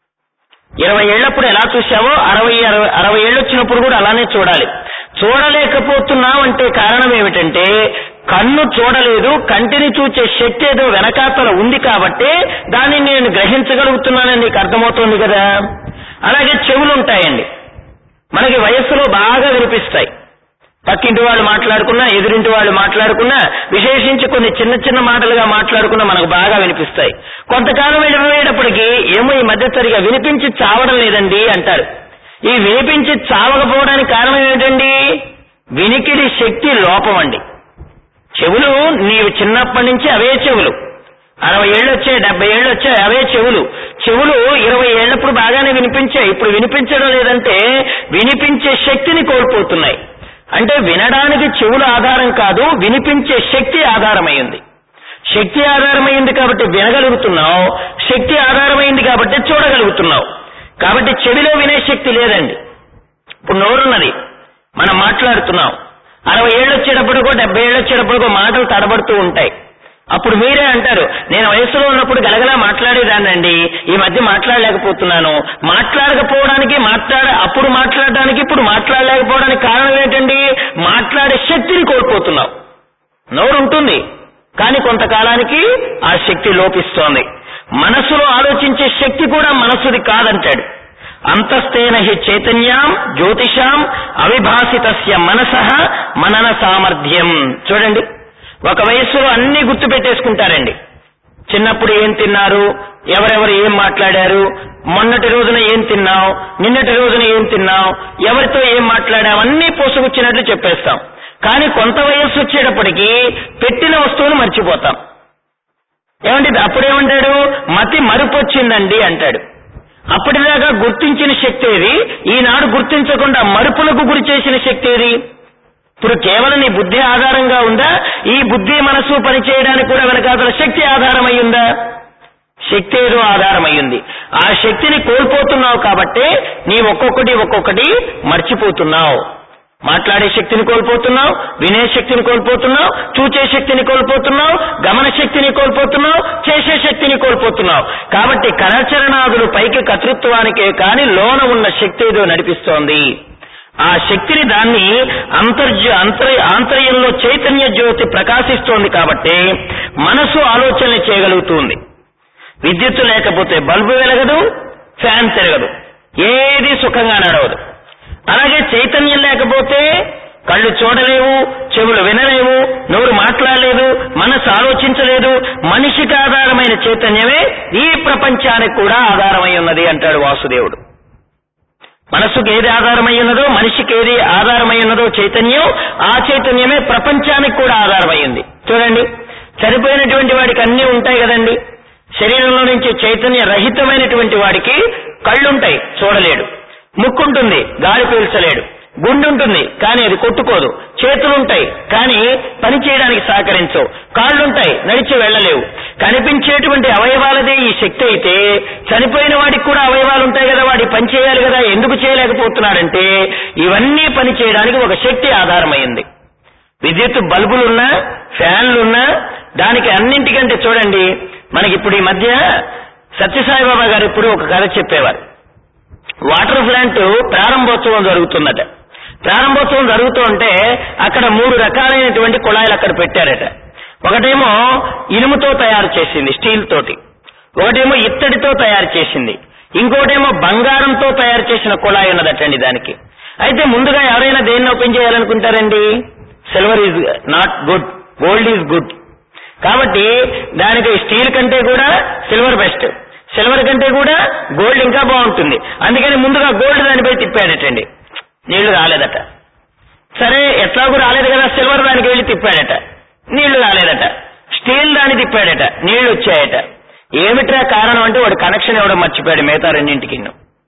ఇరవై ఏళ్లప్పుడు ఎలా చూశావో అరవై అరవై అరవై ఏళ్ళు వచ్చినప్పుడు కూడా అలానే చూడాలి చూడలేకపోతున్నావు అంటే కారణం ఏమిటంటే కన్ను చూడలేదు కంటిని చూచే శక్తి ఏదో వెనకాతల ఉంది కాబట్టి దాన్ని నేను గ్రహించగలుగుతున్నానని నీకు అర్థమవుతోంది కదా అలాగే చెవులు ఉంటాయండి మనకి వయస్సులో బాగా వినిపిస్తాయి పక్కింటి వాళ్ళు మాట్లాడుకున్నా ఎదురింటి వాళ్ళు మాట్లాడుకున్నా విశేషించి కొన్ని చిన్న చిన్న మాటలుగా మాట్లాడుకున్నా మనకు బాగా వినిపిస్తాయి కొంతకాలం వెళ్ళిపోయేటప్పటికి ఏమో ఈ మధ్య సరిగా వినిపించి చావడం లేదండి అంటారు ఈ వినిపించి చావకపోవడానికి కారణం ఏమిటండి వినికిడి శక్తి లోపం అండి చెవులు నీవు చిన్నప్పటి నుంచి అవే చెవులు అరవై ఏళ్ళు వచ్చాయి డెబ్బై ఏళ్ళు వచ్చాయి అవే చెవులు చెవులు ఇరవై ఏళ్లప్పుడు బాగానే వినిపించాయి ఇప్పుడు వినిపించడం లేదంటే వినిపించే శక్తిని కోల్పోతున్నాయి అంటే వినడానికి చెవులు ఆధారం కాదు వినిపించే శక్తి ఆధారమైంది శక్తి ఆధారమైంది కాబట్టి వినగలుగుతున్నావు శక్తి ఆధారమైంది కాబట్టి చూడగలుగుతున్నావు కాబట్టి చెవిలో వినే శక్తి లేదండి ఇప్పుడు నోరున్నది మనం మాట్లాడుతున్నాం అరవై ఏళ్ళు వచ్చేటప్పటికో డెబ్బై ఏళ్ళు వచ్చేటప్పటికో మాటలు తడబడుతూ ఉంటాయి అప్పుడు మీరే అంటారు నేను వయసులో ఉన్నప్పుడు గలగలా మాట్లాడేదాన్నండి ఈ మధ్య మాట్లాడలేకపోతున్నాను మాట్లాడకపోవడానికి మాట్లాడ అప్పుడు మాట్లాడడానికి ఇప్పుడు మాట్లాడలేకపోవడానికి కారణం ఏంటండి మాట్లాడే శక్తిని కోల్పోతున్నావు నోరు ఉంటుంది కానీ కొంతకాలానికి ఆ శక్తి లోపిస్తోంది మనసులో ఆలోచించే శక్తి కూడా మనస్సుది కాదంటాడు అంతస్తేన హి చైతన్యాం జ్యోతిషాం అవిభాసితస్య మనస మనన సామర్థ్యం చూడండి ఒక వయస్సులో అన్ని గుర్తు పెట్టేసుకుంటారండి చిన్నప్పుడు ఏం తిన్నారు ఎవరెవరు ఏం మాట్లాడారు మొన్నటి రోజున ఏం తిన్నావు నిన్నటి రోజున ఏం తిన్నావు ఎవరితో ఏం మాట్లాడావు అన్నీ పోసుకొచ్చినట్లు చెప్పేస్తాం కానీ కొంత వయస్సు వచ్చేటప్పటికి పెట్టిన వస్తువులు మర్చిపోతాం ఏమంటే అప్పుడేమంటాడు మతి మరుపు వచ్చిందండి అంటాడు అప్పటిదాకా గుర్తించిన శక్తి ఏది ఈనాడు గుర్తించకుండా మరుపులకు గురి చేసిన శక్తి ఏది ఇప్పుడు కేవలం నీ బుద్ధి ఆధారంగా ఉందా ఈ బుద్ధి మనసు పనిచేయడానికి కూడా వెనకాతల శక్తి ఆధారమై ఉందా శక్తి ఏదో ఆధారమయ్యింది ఆ శక్తిని కోల్పోతున్నావు కాబట్టే నీ ఒక్కొక్కటి ఒక్కొక్కటి మర్చిపోతున్నావు మాట్లాడే శక్తిని కోల్పోతున్నావు వినే శక్తిని కోల్పోతున్నావు చూచే శక్తిని కోల్పోతున్నావు గమన శక్తిని కోల్పోతున్నావు చేసే శక్తిని కోల్పోతున్నావు కాబట్టి కరచరణాదులు పైకి కర్తృత్వానికే కాని లోన ఉన్న శక్తి ఏదో నడిపిస్తోంది ఆ శక్తిని దాన్ని అంతర్జ అంతర ఆంతర్యంలో చైతన్య జ్యోతి ప్రకాశిస్తోంది కాబట్టి మనసు ఆలోచన చేయగలుగుతుంది విద్యుత్తు లేకపోతే బల్బు వెలగదు ఫ్యాన్ తిరగదు ఏది సుఖంగా నడవదు అలాగే చైతన్యం లేకపోతే కళ్ళు చూడలేవు చెవులు వినలేవు నోరు మాట్లాడలేదు మనసు ఆలోచించలేదు మనిషికి ఆధారమైన చైతన్యమే ఈ ప్రపంచానికి కూడా ఆధారమై ఉన్నది అంటాడు వాసుదేవుడు మనస్సుకి ఏది ఆధారమై ఉన్నదో మనిషికి ఏది ఆధారమై ఉన్నదో చైతన్యం ఆ చైతన్యమే ప్రపంచానికి కూడా ఆధారమైంది చూడండి చనిపోయినటువంటి వాడికి అన్నీ ఉంటాయి కదండి శరీరంలో నుంచి చైతన్య రహితమైనటువంటి వాడికి కళ్ళుంటాయి చూడలేడు ముక్కుంటుంది గాలి పీల్చలేడు గుండుంటుంది కానీ అది కొట్టుకోదు చేతులుంటాయి కానీ పని చేయడానికి సహకరించవు కాళ్ళుంటాయి నడిచి వెళ్ళలేవు కనిపించేటువంటి అవయవాలదే ఈ శక్తి అయితే చనిపోయిన వాడికి కూడా అవయవాలు ఉంటాయి కదా వాడి పని చేయాలి కదా ఎందుకు చేయలేకపోతున్నాడంటే ఇవన్నీ పని చేయడానికి ఒక శక్తి ఆధారమైంది విద్యుత్ బల్బులున్నా ఫ్యాన్లున్నా దానికి అన్నింటికంటే చూడండి మనకి ఇప్పుడు ఈ మధ్య సత్యసాయిబాబా గారు ఇప్పుడు ఒక కథ చెప్పేవారు వాటర్ ప్లాంట్ ప్రారంభోత్సవం జరుగుతుందట ప్రారంభోత్సవం జరుగుతూ ఉంటే అక్కడ మూడు రకాలైనటువంటి కుళాయిలు అక్కడ పెట్టారట ఒకటేమో ఇనుముతో తయారు చేసింది స్టీల్ తోటి ఒకటేమో ఇత్తడితో తయారు చేసింది ఇంకోటేమో బంగారంతో తయారు చేసిన కుళాయి ఉన్నదటండి దానికి అయితే ముందుగా ఎవరైనా దేన్ని ఓపెన్ చేయాలనుకుంటారండి silver is not good gold is good కాబట్టి దానికి స్టీల్ కంటే కూడా సిల్వర్ బెస్ట్ సిల్వర్ కంటే కూడా గోల్డ్ ఇంకా బాగుంటుంది అందుకని ముందుగా గోల్డ్ దానిపై తిప్పాడటండి నీళ్లు రాలేదట సరే ఎట్లాగూ రాలేదు కదా సిల్వర్ దానికి వెళ్ళి తిప్పాడట నీళ్లు రాలేదట స్టీల్ దాన్ని తిప్పాడట నీళ్లు వచ్చాయట ఏమిట్రా కారణం అంటే వాడు కనెక్షన్ ఇవ్వడం మర్చిపోయాడు మిగతా రెండింటికి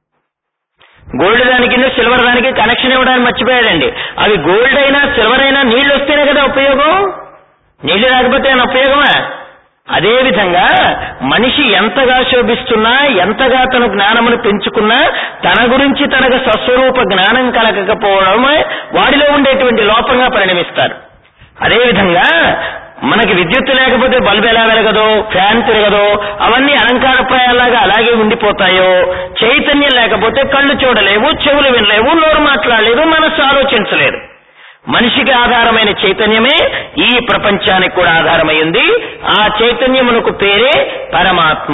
గోల్డ్ దానికి సిల్వర్ దానికి కనెక్షన్ ఇవ్వడానికి మర్చిపోయాడండి అవి గోల్డ్ అయినా సిల్వర్ అయినా నీళ్లు వస్తేనే కదా ఉపయోగం నీళ్లు రాకపోతే ఏమైనా ఉపయోగమా అదే విధంగా మనిషి ఎంతగా శోభిస్తున్నా ఎంతగా తన జ్ఞానమును పెంచుకున్నా తన గురించి తనకు స్వస్వరూప జ్ఞానం కలగకపోవడమే వాడిలో ఉండేటువంటి లోపంగా పరిణమిస్తారు అదేవిధంగా మనకి విద్యుత్ లేకపోతే బల్బు ఎలా వెలగదో ఫ్యాన్ తిరగదో అవన్నీ అలంకారప్రాయాలాగా అలాగే ఉండిపోతాయో చైతన్యం లేకపోతే కళ్ళు చూడలేవు చెవులు వినలేవు నోరు మాట్లాడలేదు మనస్సు ఆలోచించలేదు మనిషికి ఆధారమైన చైతన్యమే ఈ ప్రపంచానికి కూడా ఆధారమైంది ఆ చైతన్యమునకు పేరే పరమాత్మ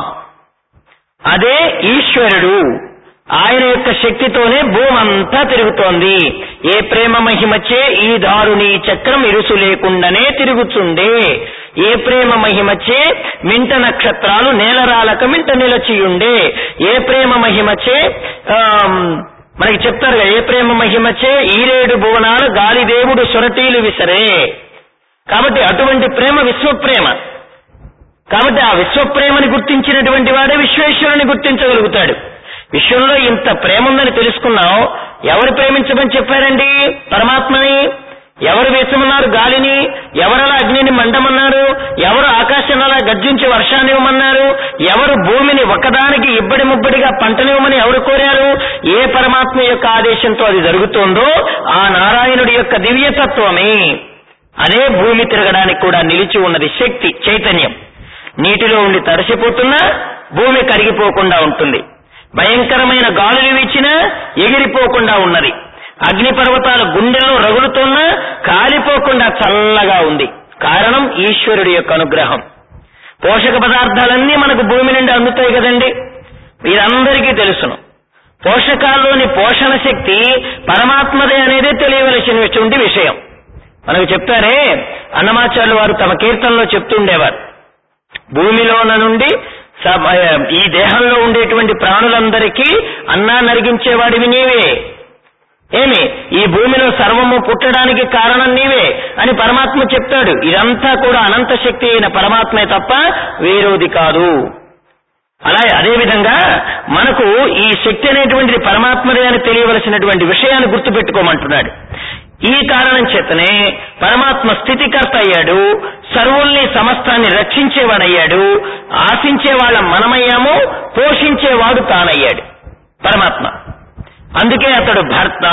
అదే ఈశ్వరుడు ఆయన యొక్క శక్తితోనే భూమంతా తిరుగుతోంది ఏ ప్రేమ మహిమచే ఈ దారుని చక్రం ఇరుసు లేకుండానే తిరుగుతుండే ఏ ప్రేమ మహిమచే మింట నక్షత్రాలు నేలరాలక మింట నిలచియుండే ఏ ప్రేమ మహిమచే ఆమ్, మనకి చెప్తారు కదా ఏ ప్రేమ మహిమచే ఈరేడు భువనాలు గాలిదేవుడు సొరటీలు విసరే కాబట్టి అటువంటి ప్రేమ విశ్వప్రేమ కాబట్టి ఆ విశ్వప్రేమని గుర్తించినటువంటి వాడే విశ్వేశ్వరుని గుర్తించగలుగుతాడు విశ్వంలో ఇంత ప్రేమ ఉందని తెలుసుకున్నాం ఎవరు ప్రేమించమని చెప్పారండి పరమాత్మని ఎవరు వేసమన్నారు గాలిని ఎవరలా అగ్నిని మండమన్నారు ఎవరు ఆకాశం అలా గర్జించి వర్షాన్ని ఇవ్వమన్నారు ఎవరు భూమిని ఒకదానికి ఇబ్బడి ముబ్బడిగా పంటనివ్వమని ఎవరు కోరారు ఏ పరమాత్మ యొక్క ఆదేశంతో అది జరుగుతోందో ఆ నారాయణుడి యొక్క దివ్యతత్వమే అదే భూమి తిరగడానికి కూడా నిలిచి ఉన్నది శక్తి చైతన్యం నీటిలో ఉండి తడిసిపోతున్నా భూమి కరిగిపోకుండా ఉంటుంది భయంకరమైన గాలులు వీచినా ఎగిరిపోకుండా ఉన్నది అగ్ని పర్వతాలు గుండెల్లో రగులుతున్నా కాలిపోకుండా చల్లగా ఉంది కారణం ఈశ్వరుడి యొక్క అనుగ్రహం పోషక పదార్థాలన్నీ మనకు భూమి నుండి అందుతాయి కదండి వీరందరికీ తెలుసును పోషకాల్లోని పోషణ శక్తి పరమాత్మదే అనేదే తెలియవలసినటువంటి విషయం మనకు చెప్తారే అన్నమాచార్యులు వారు తమ కీర్తనలో చెప్తుండేవారు భూమిలోన నుండి స- ఈ దేహంలో ఉండేటువంటి ప్రాణులందరికీ అన్నా నరిగించేవాడివి నీవే ఏమి ఈ భూమిలో సర్వము పుట్టడానికి కారణం నీవే అని పరమాత్మ చెప్తాడు ఇదంతా కూడా అనంత శక్తి అయిన పరమాత్మే తప్ప వేరోది కాదు అలా అదేవిధంగా మనకు ఈ శక్తి అనేటువంటిది పరమాత్మదే అని తెలియవలసినటువంటి విషయాన్ని గుర్తుపెట్టుకోమంటున్నాడు ఈ కారణం చేతనే పరమాత్మ స్థితికర్త అయ్యాడు సర్వుల్ని సమస్తాన్ని రక్షించేవాడయ్యాడు ఆశించే వాళ్ళ మనమయ్యాము పోషించేవాడు తానయ్యాడు పరమాత్మ అందుకే అతడు భర్త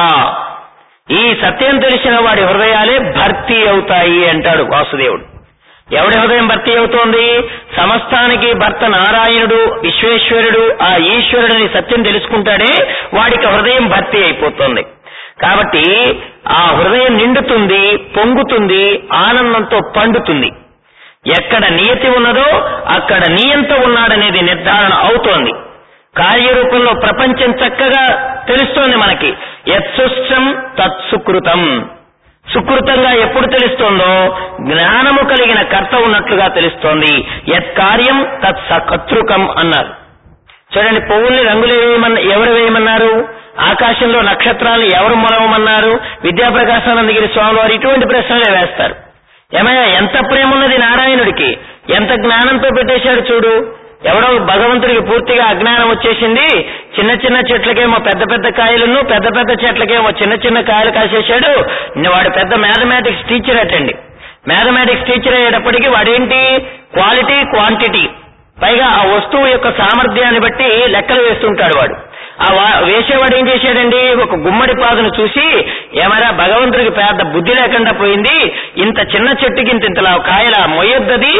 ఈ సత్యం తెలిసిన వాడి హృదయాలే భర్తీ అవుతాయి అంటాడు వాసుదేవుడు ఎవడి హృదయం భర్తీ అవుతోంది సమస్తానికి భర్త నారాయణుడు విశ్వేశ్వరుడు ఆ ఈశ్వరుడిని సత్యం తెలుసుకుంటాడే వాడికి హృదయం భర్తీ అయిపోతుంది కాబట్టి ఆ హృదయం నిండుతుంది పొంగుతుంది ఆనందంతో పండుతుంది ఎక్కడ నియతి ఉన్నదో అక్కడ నియంత ఉన్నాడనేది నిర్ధారణ అవుతోంది కార్యరూపంలో ప్రపంచం చక్కగా తెలుస్తోంది మనకి యత్సుష్టం తత్సుకృతం సుకృతంగా ఎప్పుడు తెలుస్తోందో జ్ఞానము కలిగిన కర్త ఉన్నట్లుగా తెలుస్తోంది యత్ కార్యం తత్ సకర్తృకం అన్నారు చూడండి పువ్వుల్ని రంగులు వేయమన్న ఎవరు వేయమన్నారు ఆకాశంలో నక్షత్రాలు ఎవరు మొలవమన్నారు విద్యాప్రకాశానందగిరి స్వామి వారు ఇటువంటి ప్రశ్నలే వేస్తారు ఏమయ్యా ఎంత ప్రేమ ఉన్నది నారాయణుడికి ఎంత జ్ఞానంతో పెట్టేశాడు చూడు ఎవడో భగవంతుడికి పూర్తిగా అజ్ఞానం వచ్చేసింది చిన్న చిన్న చెట్లకేమో పెద్ద పెద్ద కాయలను పెద్ద పెద్ద చెట్లకేమో చిన్న చిన్న కాయలు కాసేశాడు వాడు పెద్ద మ్యాథమెటిక్స్ టీచర్ అటండి మ్యాథమెటిక్స్ టీచర్ అయ్యేటప్పటికి వాడేంటి క్వాలిటీ క్వాంటిటీ పైగా ఆ వస్తువు యొక్క సామర్థ్యాన్ని బట్టి లెక్కలు వేస్తుంటాడు వాడు ఆ వా- వేసేవాడు ఏం చేశాడండి ఒక గుమ్మడి పాదును చూసి ఏమరా భగవంతుడికి పెద్ద బుద్ధి లేకుండా పోయింది ఇంత చిన్న చెట్టుకి ఇంత ఇంతలా కాయల మొయ్యొద్దది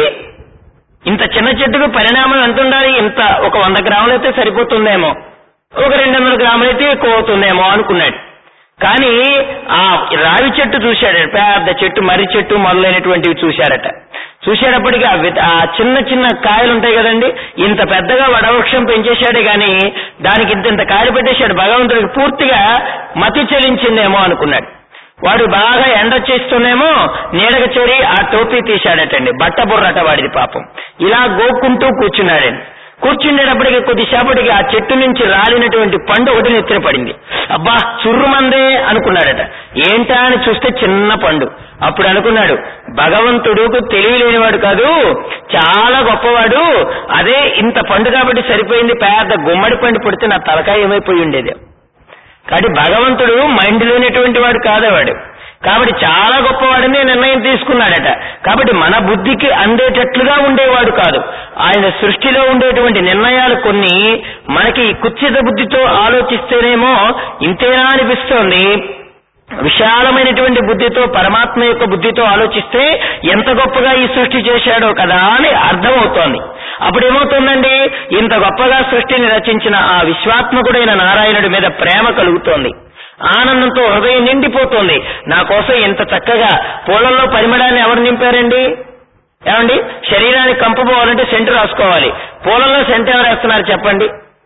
ఇంత చిన్న చెట్టుకు పరిణామం ఎంత ఉండాలి ఇంత ఒక వంద గ్రాములు అయితే సరిపోతుందేమో ఒక రెండు వందల గ్రాములు అయితే ఎక్కువ అవుతుందేమో అనుకున్నాడు కానీ ఆ రావి చెట్టు చూశాడు పెద్ద చెట్టు మర్రి చెట్టు మొదలైనటువంటివి చూశాడట చూసేటప్పటికి ఆ విత- ఆ చిన్న చిన్న కాయలు ఉంటాయి కదండి ఇంత పెద్దగా వడవృక్షం పెంచేశాడే గాని దానికి ఇంత ఇంత కాయలు పెట్టేశాడు భగవంతుడికి పూర్తిగా మతి చెలించిందేమో అనుకున్నాడు వాడు బాగా ఎండ చేస్తూనేమో నీడకు చేరి ఆ టోపీ తీశాడటండి బట్ట బుర్రట వాడిది పాపం ఇలా గోక్కుంటూ కూర్చున్నాడండి కూర్చుండేటప్పటికి కొద్దిసేపటికి ఆ చెట్టు నుంచి రాలినటువంటి పండు ఒకటి నెత్తిన పడింది అబ్బా చుర్రుమందే అనుకున్నాడట ఏంటా అని చూస్తే చిన్న పండు అప్పుడు అనుకున్నాడు భగవంతుడు తెలివి లేనివాడు కాదు చాలా గొప్పవాడు అదే ఇంత పండు కాబట్టి సరిపోయింది పెద్ద గుమ్మడి పండు పడితే నా తలకాయ ఏమైపోయి ఉండేది కాబట్టి భగవంతుడు మైండ్ లేనటువంటి వాడు కాదేవాడు కాబట్టి చాలా గొప్పవాడని నిర్ణయం తీసుకున్నాడట కాబట్టి మన బుద్ధికి అందేటట్లుగా ఉండేవాడు కాదు ఆయన సృష్టిలో ఉండేటువంటి నిర్ణయాలు కొన్ని మనకి కుత్సిత బుద్ధితో ఆలోచిస్తేనేమో ఇంతేనా అనిపిస్తోంది విశాలమైనటువంటి బుద్ధితో పరమాత్మ యొక్క బుద్ధితో ఆలోచిస్తే ఎంత గొప్పగా ఈ సృష్టి చేశాడో కదా అని అర్థమవుతోంది అప్పుడు ఏమవుతుందండి ఇంత గొప్పగా సృష్టిని రచించిన ఆ విశ్వాత్మకుడైన నారాయణుడి మీద ప్రేమ కలుగుతోంది ఆనందంతో హృదయం నిండిపోతోంది నా కోసం ఇంత చక్కగా పూలల్లో పరిమళాన్ని ఎవరు నింపారండి ఏమండి శరీరానికి కంపు పోవాలంటే సెంటు రాసుకోవాలి పూలల్లో సెంట్ ఎవరు వేస్తున్నారు చెప్పండి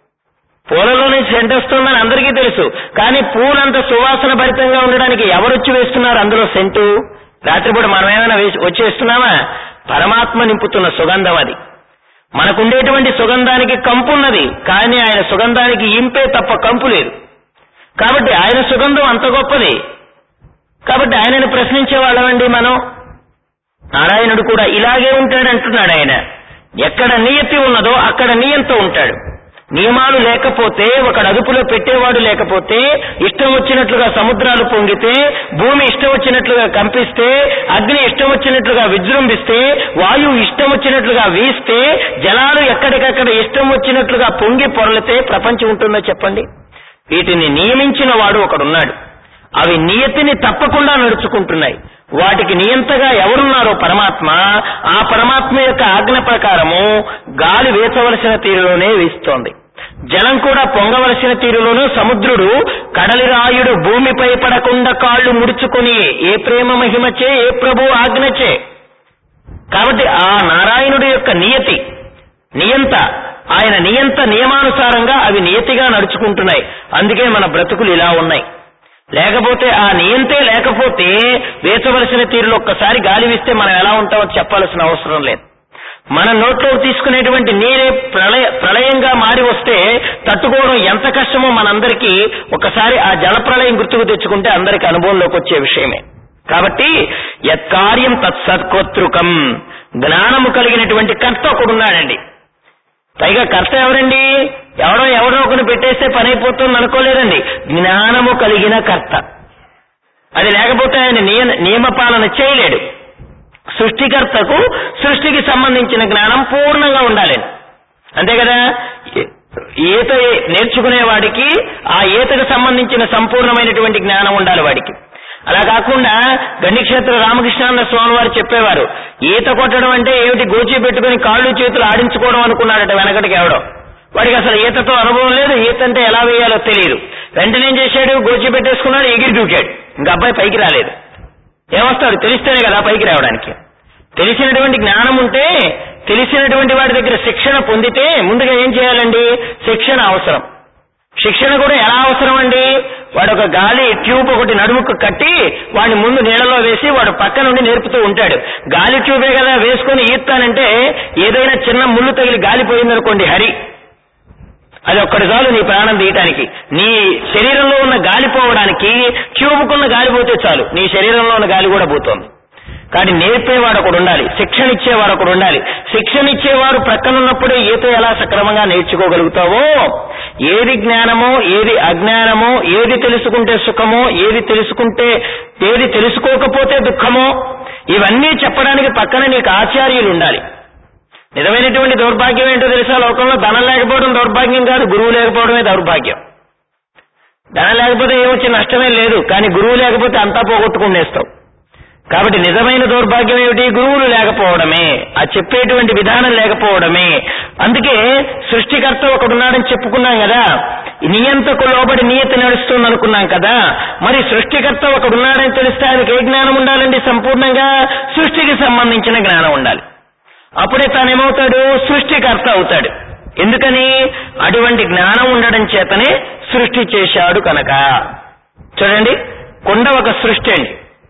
పూలలోనే సెంట్ వస్తుందని అందరికీ తెలుసు కానీ పూలంత సువాసన భరితంగా ఉండడానికి ఎవరొచ్చి వేస్తున్నారు అందులో సెంటు రాత్రిపూట మనం ఏమైనా వేసి వచ్చి వేస్తున్నామా పరమాత్మ నింపుతున్న సుగంధం అది మనకుండేటువంటి సుగంధానికి కంపు ఉన్నది కానీ ఆయన సుగంధానికి ఇంపే తప్ప కంపు లేదు కాబట్టి ఆయన సుగంధం అంత గొప్పది కాబట్టి ఆయనను ప్రశ్నించే వాళ్ళమండి మనం నారాయణుడు కూడా ఇలాగే ఉంటాడు అంటున్నాడు ఆయన ఎక్కడ నియతి ఉన్నదో అక్కడ నియంతో ఉంటాడు నియమాలు లేకపోతే ఒకడు అదుపులో పెట్టేవాడు లేకపోతే ఇష్టం వచ్చినట్లుగా సముద్రాలు పొంగితే భూమి ఇష్టం వచ్చినట్లుగా కంపిస్తే అగ్ని ఇష్టం వచ్చినట్లుగా విజృంభిస్తే వాయువు ఇష్టం వచ్చినట్లుగా వీస్తే జలాలు ఎక్కడికక్కడ ఇష్టం వచ్చినట్లుగా పొంగి పొరలితే ప్రపంచం ఉంటుందో చెప్పండి వీటిని నియమించిన వాడు ఒకడున్నాడు అవి నియతిని తప్పకుండా నడుచుకుంటున్నాయి వాటికి నియంతగా ఎవరున్నారో పరమాత్మ ఆ పరమాత్మ యొక్క ఆజ్ఞ ప్రకారము గాలి వేచవలసిన తీరులోనే వీస్తోంది జలం కూడా పొంగవలసిన తీరులోనూ సముద్రుడు కడలి రాయుడు భూమిపై పడకుండా కాళ్ళు ముడుచుకొని ఏ ప్రేమ మహిమచే ఏ ప్రభు ఆజ్ఞచే కాబట్టి ఆ నారాయణుడి యొక్క నియతి నియంత ఆయన నియంత నియమానుసారంగా అవి నియతిగా నడుచుకుంటున్నాయి అందుకే మన బ్రతుకులు ఇలా ఉన్నాయి లేకపోతే ఆ నియంతే లేకపోతే వేచవలసిన తీరులో ఒక్కసారి గాలి వీస్తే మనం ఎలా ఉంటామో చెప్పాల్సిన అవసరం లేదు మన నోట్లోకి తీసుకునేటువంటి నీరే ప్రళయ ప్రళయంగా మారి వస్తే తట్టుకోవడం ఎంత కష్టమో మనందరికీ ఒకసారి ఆ జల ప్రళయం గుర్తుకు తెచ్చుకుంటే అందరికి అనుభవంలోకి వచ్చే విషయమే కాబట్టి యత్కార్యం తత్సత్కర్తృకం జ్ఞానము కలిగినటువంటి కర్త ఒకడున్నాడండి పైగా కర్త ఎవరండి ఎవడో ఎవడో ఒకరిని పెట్టేస్తే పని అయిపోతుంది అనుకోలేదండి జ్ఞానము కలిగిన కర్త అది లేకపోతే ఆయన నియ- నియమపాలన చేయలేడు సృష్టికర్తకు సృష్టికి సంబంధించిన జ్ఞానం పూర్ణంగా ఉండాలి అంతే కదా ఈ- ఈత నేర్చుకునే వాడికి ఆ ఈతకు సంబంధించిన సంపూర్ణమైనటువంటి జ్ఞానం ఉండాలి వాడికి అలా కాకుండా గండిక్షేత్ర రామకృష్ణానంద స్వామి వారు చెప్పేవారు ఈత కొట్టడం అంటే ఏమిటి గోచి పెట్టుకుని కాళ్ళు చేతులు ఆడించుకోవడం అనుకున్నాడట వెనకటికి ఎవడో వాడికి అసలు ఈతతో అనుభవం లేదు ఈత అంటే ఎలా వేయాలో తెలియదు వెంటనే ఏం చేశాడు గోచి పెట్టేసుకున్నాడు ఎగిరి దూకాడు ఇంకా అబ్బాయి పైకి రాలేదు ఏమొస్తాడు తెలిస్తేనే కదా పైకి రావడానికి తెలిసినటువంటి జ్ఞానం ఉంటే తెలిసినటువంటి వాడి దగ్గర శిక్షణ పొందితే ముందుగా ఏం చేయాలండి శిక్షణ అవసరం శిక్షణ కూడా ఎలా అవసరం అండి వాడు ఒక గాలి ట్యూబ్ ఒకటి నడుముకు కట్టి వాడిని ముందు నీళ్ళలో వేసి వాడు పక్క నుండి నేర్పుతూ ఉంటాడు గాలి ట్యూబే కదా వేసుకొని ఈత్తానంటే ఏదైనా చిన్న ముళ్ళు తగిలి గాలి పోయిందనుకోండి హరి అది ఒక్కటి చాలు నీ ప్రాణం తీయటానికి నీ శరీరంలో ఉన్న గాలి పోవడానికి ట్యూబుకున్న గాలి పోతే చాలు నీ శరీరంలో ఉన్న గాలి కూడా పోతోంది కానీ నేర్పేవాడు ఒకడు ఉండాలి శిక్షణ ఇచ్చేవాడు ఒకడు ఉండాలి శిక్షణ ఇచ్చేవాడు ప్రక్కనున్నప్పుడే ఈత ఎలా సక్రమంగా నేర్చుకోగలుగుతావో ఏది జ్ఞానమో ఏది అజ్ఞానమో ఏది తెలుసుకుంటే సుఖమో ఏది తెలుసుకుంటే ఏది తెలుసుకోకపోతే దుఃఖమో ఇవన్నీ చెప్పడానికి పక్కన నీకు ఆచార్యులు ఉండాలి నిజమైనటువంటి దౌర్భాగ్యం ఏంటో తెలుసా లోకంలో ధనం లేకపోవడం దౌర్భాగ్యం కాదు గురువు లేకపోవడమే దౌర్భాగ్యం ధనం లేకపోతే ఏమొచ్చి నష్టమే లేదు కానీ గురువు లేకపోతే అంతా పోగొట్టుకునేస్తావు కాబట్టి నిజమైన దౌర్భాగ్యం ఏమిటి గురువులు లేకపోవడమే ఆ చెప్పేటువంటి విధానం లేకపోవడమే అందుకే సృష్టికర్త ఒకడున్నాడని చెప్పుకున్నాం కదా నియంతకు లోబడి నియత నడుస్తుంది అనుకున్నాం కదా మరి సృష్టికర్త ఒకడున్నాడని తెలిస్తే ఆయనకి ఏ జ్ఞానం ఉండాలండి సంపూర్ణంగా సృష్టికి సంబంధించిన జ్ఞానం ఉండాలి అప్పుడే తానేమవుతాడు సృష్టికర్త అవుతాడు ఎందుకని అటువంటి జ్ఞానం ఉండడం చేతనే సృష్టి చేశాడు కనుక చూడండి కొండ ఒక సృష్టి అండి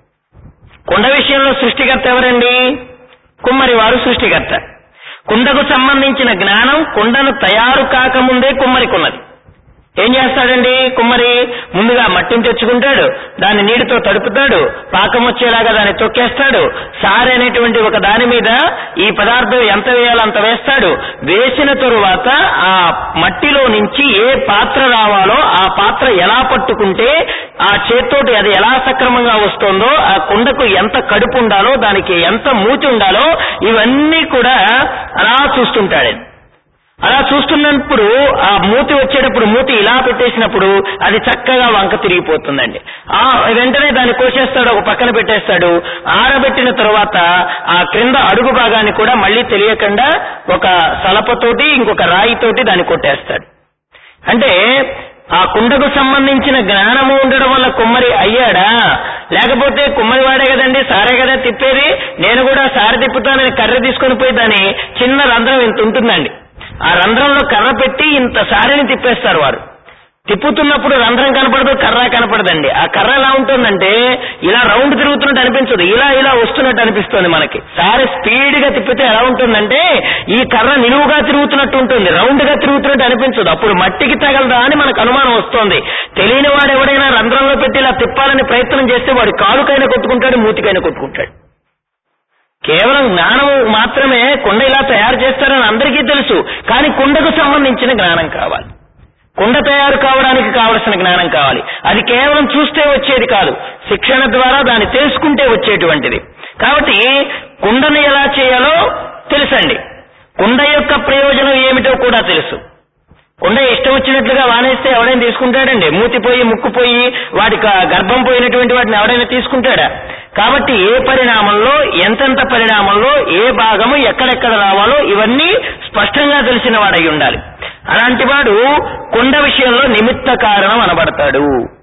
కుండ విషయంలో సృష్టికర్త ఎవరండి కుమ్మరి వారు సృష్టికర్త కుండకు సంబంధించిన జ్ఞానం కుండను తయారు కాకముందే కుమ్మరికున్నది ఏం చేస్తాడండి కుమ్మరి ముందుగా మట్టిని తెచ్చుకుంటాడు దాన్ని నీటితో తడుపుతాడు పాకం వచ్చేలాగా దాన్ని తొక్కేస్తాడు సారి అనేటువంటి ఒక దాని మీద ఈ పదార్థం ఎంత వేయాలో అంత వేస్తాడు వేసిన తరువాత ఆ మట్టిలో నుంచి ఏ పాత్ర రావాలో ఆ పాత్ర ఎలా పట్టుకుంటే ఆ చేత్తోటి అది ఎలా సక్రమంగా వస్తుందో ఆ కుండకు ఎంత కడుపు ఉండాలో దానికి ఎంత మూతి ఉండాలో ఇవన్నీ కూడా అలా చూస్తుంటాడు అలా చూస్తున్నప్పుడు ఆ మూతి వచ్చేటప్పుడు మూతి ఇలా పెట్టేసినప్పుడు అది చక్కగా వంక తిరిగిపోతుందండి ఆ వెంటనే దాన్ని కోసేస్తాడు ఒక పక్కన పెట్టేస్తాడు ఆరబెట్టిన తరువాత ఆ క్రింద అడుగు భాగాన్ని కూడా మళ్ళీ తెలియకుండా ఒక సలపతోటి ఇంకొక రాయితోటి దాన్ని కొట్టేస్తాడు అంటే ఆ కుండకు సంబంధించిన జ్ఞానము ఉండడం వల్ల కుమ్మరి అయ్యాడా లేకపోతే కుమ్మరి వాడే కదండి సారే కదా తిప్పేది నేను కూడా సారె తిప్పుతానని కర్ర తీసుకొని పోయి దాని చిన్న రంధ్రం ఇంత ఉంటుందండి ఆ రంధ్రంలో కర్ర పెట్టి ఇంత సారెని తిప్పేస్తారు వారు తిప్పుతున్నప్పుడు రంధ్రం కనపడదు కర్ర కనపడదండి ఆ కర్ర ఎలా ఉంటుందంటే ఇలా రౌండ్ తిరుగుతున్నట్టు అనిపించదు ఇలా ఇలా వస్తున్నట్టు అనిపిస్తుంది మనకి సారి స్పీడ్ గా తిప్పితే ఎలా ఉంటుందంటే ఈ కర్ర నిలువుగా తిరుగుతున్నట్టు ఉంటుంది రౌండ్ గా తిరుగుతున్నట్టు అనిపించదు అప్పుడు మట్టికి తగలదా అని మనకు అనుమానం వస్తుంది తెలియని వాడు ఎవడైనా రంధ్రంలో పెట్టి ఇలా తిప్పాలని ప్రయత్నం చేస్తే వాడు కాలుకైనా కొట్టుకుంటాడు మూతికైనా కొట్టుకుంటాడు కేవలం జ్ఞానం మాత్రమే కుండ ఇలా తయారు చేస్తారని అందరికీ తెలుసు కానీ కుండకు సంబంధించిన జ్ఞానం కావాలి కుండ తయారు కావడానికి కావలసిన జ్ఞానం కావాలి అది కేవలం చూస్తే వచ్చేది కాదు శిక్షణ ద్వారా దాన్ని తెలుసుకుంటే వచ్చేటువంటిది కాబట్టి కుండను ఎలా చేయాలో తెలుసండి కుండ యొక్క ప్రయోజనం ఏమిటో కూడా తెలుసు కుండ ఇష్టం వచ్చినట్లుగా వానేస్తే ఎవడైనా తీసుకుంటాడండి మూతిపోయి ముక్కుపోయి వాటి క- గర్భం పోయినటువంటి వాటిని ఎవడైనా తీసుకుంటాడా కాబట్టి ఏ పరిణామంలో ఎంతెంత పరిణామంలో ఏ భాగము ఎక్కడెక్కడ రావాలో ఇవన్నీ స్పష్టంగా తెలిసిన వాడై ఉండాలి అలాంటి వాడు కుండ విషయంలో నిమిత్త కారణం అనబడతాడు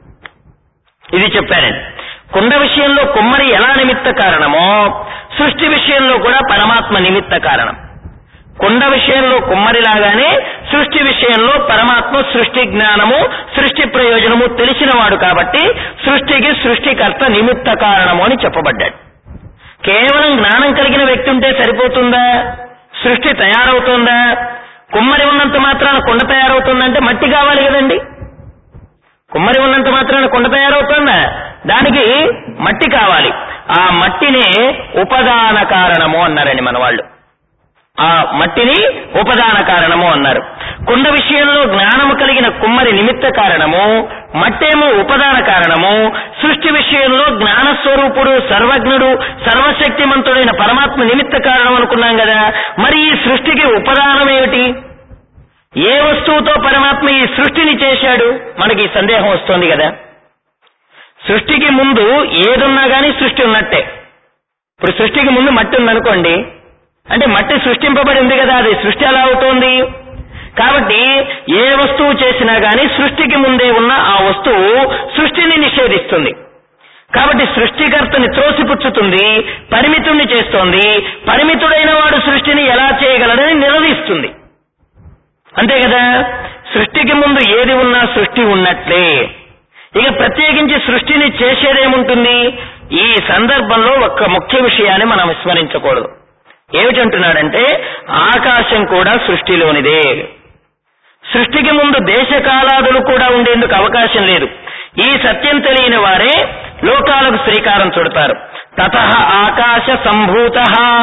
ఇది చెప్పానండి కుండ విషయంలో కుమ్మరి ఎలా నిమిత్త కారణమో సృష్టి విషయంలో కూడా పరమాత్మ నిమిత్త కారణం కుండ విషయంలో కుమ్మరిలాగానే సృష్టి విషయంలో పరమాత్మ సృష్టి జ్ఞానము సృష్టి ప్రయోజనము తెలిసినవాడు కాబట్టి సృష్టికి సృష్టికర్త నిమిత్త కారణము అని చెప్పబడ్డాడు కేవలం జ్ఞానం కలిగిన వ్యక్తి ఉంటే సరిపోతుందా సృష్టి తయారవుతుందా కుమ్మరి ఉన్నంత మాత్రాన కుండ తయారవుతుందంటే మట్టి కావాలి కదండి కుమ్మరి ఉన్నంత మాత్రాన కుండ తయారవుతుందా దానికి మట్టి కావాలి ఆ మట్టినే ఉపదాన కారణము అన్నారండి మన వాళ్ళు ఆ మట్టిని ఉపదాన కారణము అన్నారు కుండ విషయంలో జ్ఞానము కలిగిన కుమ్మరి నిమిత్త కారణము మట్టేమో ఉపదాన కారణము సృష్టి విషయంలో జ్ఞాన స్వరూపుడు సర్వజ్ఞుడు సర్వశక్తిమంతుడైన పరమాత్మ నిమిత్త కారణం అనుకున్నాం కదా మరి ఈ సృష్టికి ఉపదానం ఏమిటి ఏ వస్తువుతో పరమాత్మ ఈ సృష్టిని చేశాడు మనకి ఈ సందేహం వస్తోంది కదా సృష్టికి ముందు ఏదున్నా గానీ సృష్టి ఉన్నట్టే ఇప్పుడు సృష్టికి ముందు మట్టి ఉందనుకోండి అంటే మట్టి సృష్టింపబడింది కదా అది సృష్టి ఎలా అవుతోంది కాబట్టి ఏ వస్తువు చేసినా గానీ సృష్టికి ముందే ఉన్న ఆ వస్తువు సృష్టిని నిషేధిస్తుంది కాబట్టి సృష్టికర్తని త్రోసిపుచ్చుతుంది పరిమితుణ్ణి చేస్తోంది పరిమితుడైన వాడు సృష్టిని ఎలా చేయగలడని నిలదీస్తుంది అంతే కదా సృష్టికి ముందు ఏది ఉన్నా సృష్టి ఉన్నట్లే ఇక ప్రత్యేకించి సృష్టిని చేసేదేముంటుంది ఈ సందర్భంలో ఒక్క ముఖ్య విషయాన్ని మనం విస్మరించకూడదు ఏమిటంటున్నాడంటే ఆకాశం కూడా సృష్టిలోనిదే సృష్టికి ముందు దేశకాలాదులు కూడా ఉండేందుకు అవకాశం లేదు ఈ సత్యం తెలియని వారే లోకాలకు శ్రీకారం చుడతారు తత ఆకాశ సంభూత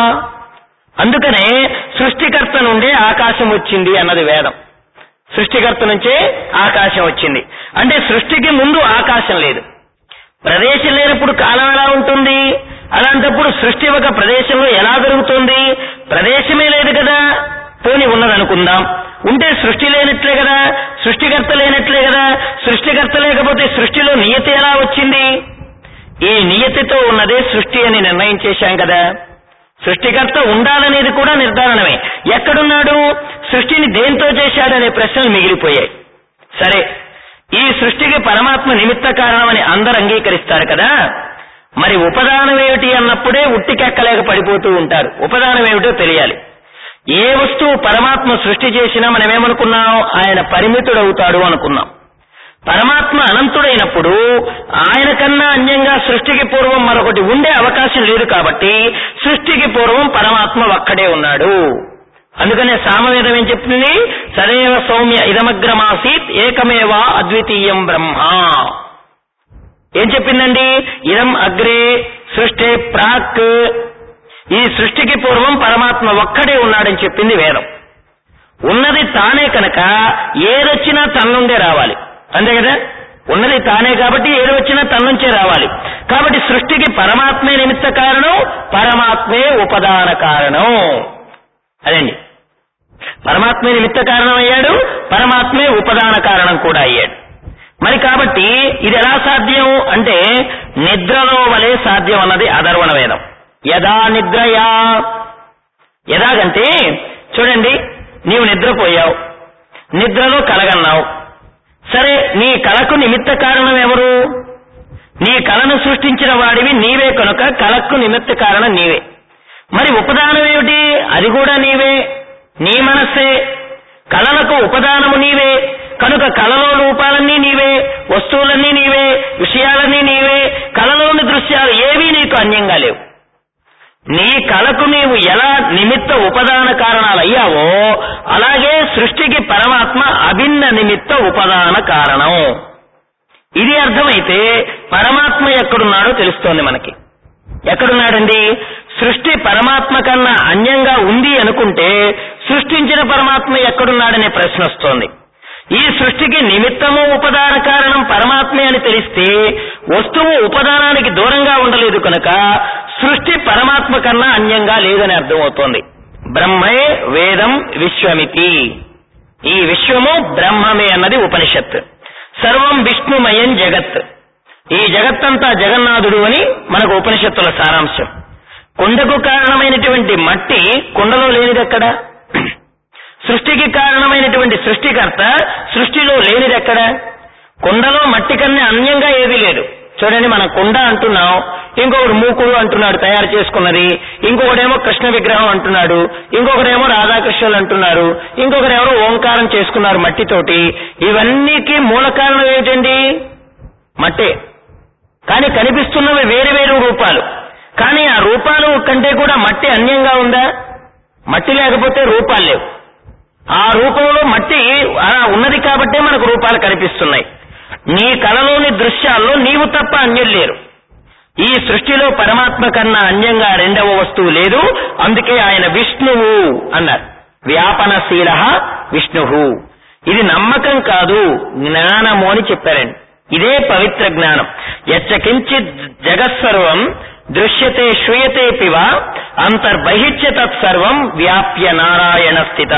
అందుకనే సృష్టికర్త నుండే ఆకాశం వచ్చింది అన్నది వేదం సృష్టికర్త నుంచే ఆకాశం వచ్చింది అంటే సృష్టికి ముందు ఆకాశం లేదు ప్రదేశం లేనప్పుడు కాలం ఎలా ఉంటుంది అలాంటప్పుడు సృష్టి ఒక ప్రదేశంలో ఎలా జరుగుతుంది ప్రదేశమే లేదు కదా పోని ఉన్నదనుకుందాం ఉంటే సృష్టి లేనట్లే కదా సృష్టికర్త లేనట్లే కదా సృష్టికర్త లేకపోతే సృష్టిలో నియతి ఎలా వచ్చింది ఈ నియతితో ఉన్నదే సృష్టి అని నిర్ణయం చేశాం కదా సృష్టికర్త ఉండాలనేది కూడా నిర్ధారణమే ఎక్కడున్నాడు సృష్టిని దేంతో చేశాడనే ప్రశ్నలు మిగిలిపోయాయి సరే ఈ సృష్టికి పరమాత్మ నిమిత్త కారణమని అందరు అంగీకరిస్తారు కదా మరి ఉపదానం ఏమిటి అన్నప్పుడే ఉట్టికెక్కలేక పడిపోతూ ఉంటారు ఉపదానం ఏమిటో తెలియాలి ఏ వస్తువు పరమాత్మ సృష్టి చేసినా మనం ఏమనుకున్నాం ఆయన పరిమితుడవుతాడు అనుకున్నాం పరమాత్మ అనంతుడైనప్పుడు ఆయన కన్నా అన్యంగా సృష్టికి పూర్వం మరొకటి ఉండే అవకాశం లేదు కాబట్టి సృష్టికి పూర్వం పరమాత్మ ఒక్కడే ఉన్నాడు అందుకనే సామవేదం ఏం చెప్తుంది సదైవ సౌమ్య ఇదమగ్రమాసీత్ ఏకమేవా అద్వితీయం బ్రహ్మ ఏం చెప్పిందండి ఇదం అగ్రే సృష్టి ప్రాక్ ఈ సృష్టికి పూర్వం పరమాత్మ ఒక్కడే ఉన్నాడని చెప్పింది వేదం ఉన్నది తానే కనుక ఏదొచ్చినా తన నుండే రావాలి అంతే కదా ఉన్నది తానే కాబట్టి ఏది వచ్చినా తన నుంచే రావాలి కాబట్టి సృష్టికి పరమాత్మే నిమిత్త కారణం పరమాత్మే ఉపదాన కారణం అదండి పరమాత్మే నిమిత్త కారణం అయ్యాడు పరమాత్మే ఉపదాన కారణం కూడా అయ్యాడు మరి కాబట్టి ఇది ఎలా సాధ్యం అంటే నిద్రలో వలె సాధ్యం అన్నది అధర్వణ వేదం యదా నిద్రయా ఎలాగంటే చూడండి నీవు నిద్రపోయావు నిద్రలో కలగన్నావు సరే నీ కళకు నిమిత్త కారణం ఎవరు నీ కళను సృష్టించిన వాడివి నీవే కనుక కళకు నిమిత్త కారణం నీవే మరి ఉపదానం ఏమిటి అది కూడా నీవే నీ మనస్సే కళలకు ఉపదానము నీవే కనుక కళలో రూపాలన్నీ నీవే వస్తువులన్నీ నీవే విషయాలన్నీ నీవే కళలోని దృశ్యాలు ఏవీ నీకు అన్యంగా లేవు నీ కళకు నీవు ఎలా నిమిత్త ఉపదాన కారణాలు అయ్యావో అలాగే సృష్టికి పరమాత్మ అభిన్న నిమిత్త ఉపదాన కారణం ఇది అర్థమైతే పరమాత్మ ఎక్కడున్నాడో తెలుస్తోంది మనకి ఎక్కడున్నాడండి సృష్టి పరమాత్మ కన్నా అన్యంగా ఉంది అనుకుంటే సృష్టించిన పరమాత్మ ఎక్కడున్నాడనే ప్రశ్న వస్తోంది ఈ సృష్టికి నిమిత్తము ఉపదాన కారణం పరమాత్మే అని తెలిస్తే వస్తువు ఉపదానానికి దూరంగా ఉండలేదు కనుక సృష్టి పరమాత్మ కన్నా అన్యంగా లేదని అర్థమవుతోంది బ్రహ్మే వేదం విశ్వమితి ఈ విశ్వము బ్రహ్మమే అన్నది ఉపనిషత్ సర్వం విష్ణుమయం జగత్ ఈ జగత్తంతా జగన్నాథుడు అని మనకు ఉపనిషత్తుల సారాంశం కుండకు కారణమైనటువంటి మట్టి కుండలో లేనిదెక్కడ సృష్టికి కారణమైనటువంటి సృష్టికర్త సృష్టిలో లేనిదెక్కడ కుండలో మట్టి కన్నా అన్యంగా ఏదీ లేదు చూడండి మనం కుండ అంటున్నాం ఇంకొకడు మూకుడు అంటున్నాడు తయారు చేసుకున్నది ఇంకొకడేమో కృష్ణ విగ్రహం అంటున్నాడు ఇంకొకడేమో రాధాకృష్ణులు అంటున్నారు ఇంకొకరేమో ఓంకారం చేసుకున్నారు మట్టితోటి ఇవన్నీకి మూల కారణం ఏమిటండి మట్టే కానీ కనిపిస్తున్నవి వేరు వేరు రూపాలు కానీ ఆ రూపాలు కంటే కూడా మట్టి అన్యంగా ఉందా మట్టి లేకపోతే రూపాలు లేవు ఆ రూపంలో మట్టి ఆ ఉన్నది కాబట్టే మనకు రూపాలు కనిపిస్తున్నాయి నీ కళలోని దృశ్యాల్లో నీవు తప్ప అన్యులు లేరు ఈ సృష్టిలో పరమాత్మ కన్నా అన్యంగా రెండవ వస్తువు లేదు అందుకే ఆయన విష్ణువు అన్నారు వ్యాపనశీల విష్ణువు ఇది నమ్మకం కాదు జ్ఞానము అని చెప్పారండి ఇదే పవిత్ర జ్ఞానం యచ్చ కించిత్ జగత్సర్వం దృశ్యతే శ్రూయతే పివ అంతర్బహిష్య తత్సర్వం వ్యాప్య నారాయణ స్థిత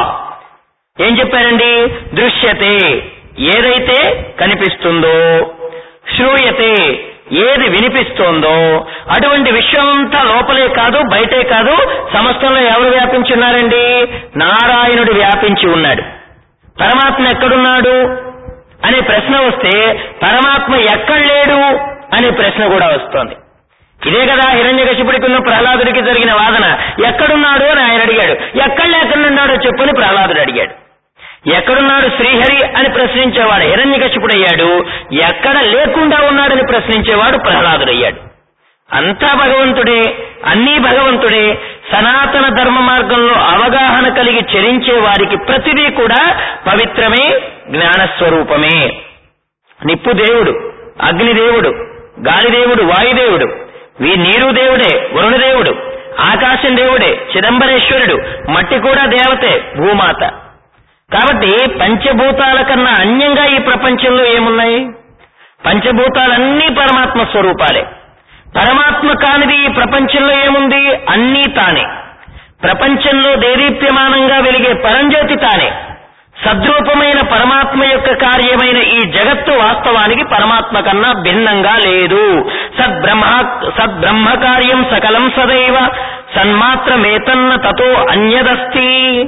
ఏం చెప్పారండి దృశ్యతే ఏదైతే కనిపిస్తుందో శ్రూయతే ఏది వినిపిస్తోందో అటువంటి విశ్వమంతా లోపలే కాదు బయటే కాదు సమస్తంలో ఎవరు వ్యాపించి ఉన్నారండి నారాయణుడు వ్యాపించి ఉన్నాడు పరమాత్మ ఎక్కడున్నాడు అనే ప్రశ్న వస్తే పరమాత్మ ఎక్కడ లేడు అనే ప్రశ్న కూడా వస్తోంది ఇదే కదా హిరణ్యకశిపుడికి ఉన్న ప్రహ్లాదుడికి జరిగిన వాదన ఎక్కడున్నాడు అని ఆయన అడిగాడు ఎక్కడ లేకుండా చెప్పుని ప్రహ్లాదుడు అడిగాడు ఎక్కడున్నాడు శ్రీహరి అని ప్రశ్నించేవాడు హిరణ్యకశిపుడయ్యాడు ఎక్కడ లేకుండా ఉన్నాడని ప్రశ్నించేవాడు ప్రహ్లాదుడయ్యాడు అంతా భగవంతుడే అన్నీ భగవంతుడే సనాతన ధర్మ మార్గంలో అవగాహన కలిగి చరించే వారికి ప్రతిదీ కూడా పవిత్రమే జ్ఞానస్వరూపమే నిప్పు దేవుడు అగ్నిదేవుడు గాలిదేవుడు వాయుదేవుడు వీ నీరు దేవుడే వరుణదేవుడు ఆకాశం దేవుడే చిదంబరేశ్వరుడు మట్టి కూడా దేవతే భూమాత కాబట్టి పంచభూతాల కన్నా అన్యంగా ఈ ప్రపంచంలో ఏమున్నాయి పంచభూతాలన్నీ పరమాత్మ స్వరూపాలే పరమాత్మ కానిది ఈ ప్రపంచంలో ఏముంది అన్నీ తానే ప్రపంచంలో దేదీప్యమానంగా వెలిగే పరంజ్యోతి తానే సద్రూపమైన పరమాత్మ యొక్క కార్యమైన ఈ జగత్తు వాస్తవానికి పరమాత్మ కన్నా భిన్నంగా లేదు సద్బ్రహ్మ సద్బ్రహ్మ కార్యం సకలం సదైవ సన్మాత్రమేతన్న తతో అన్యదస్తి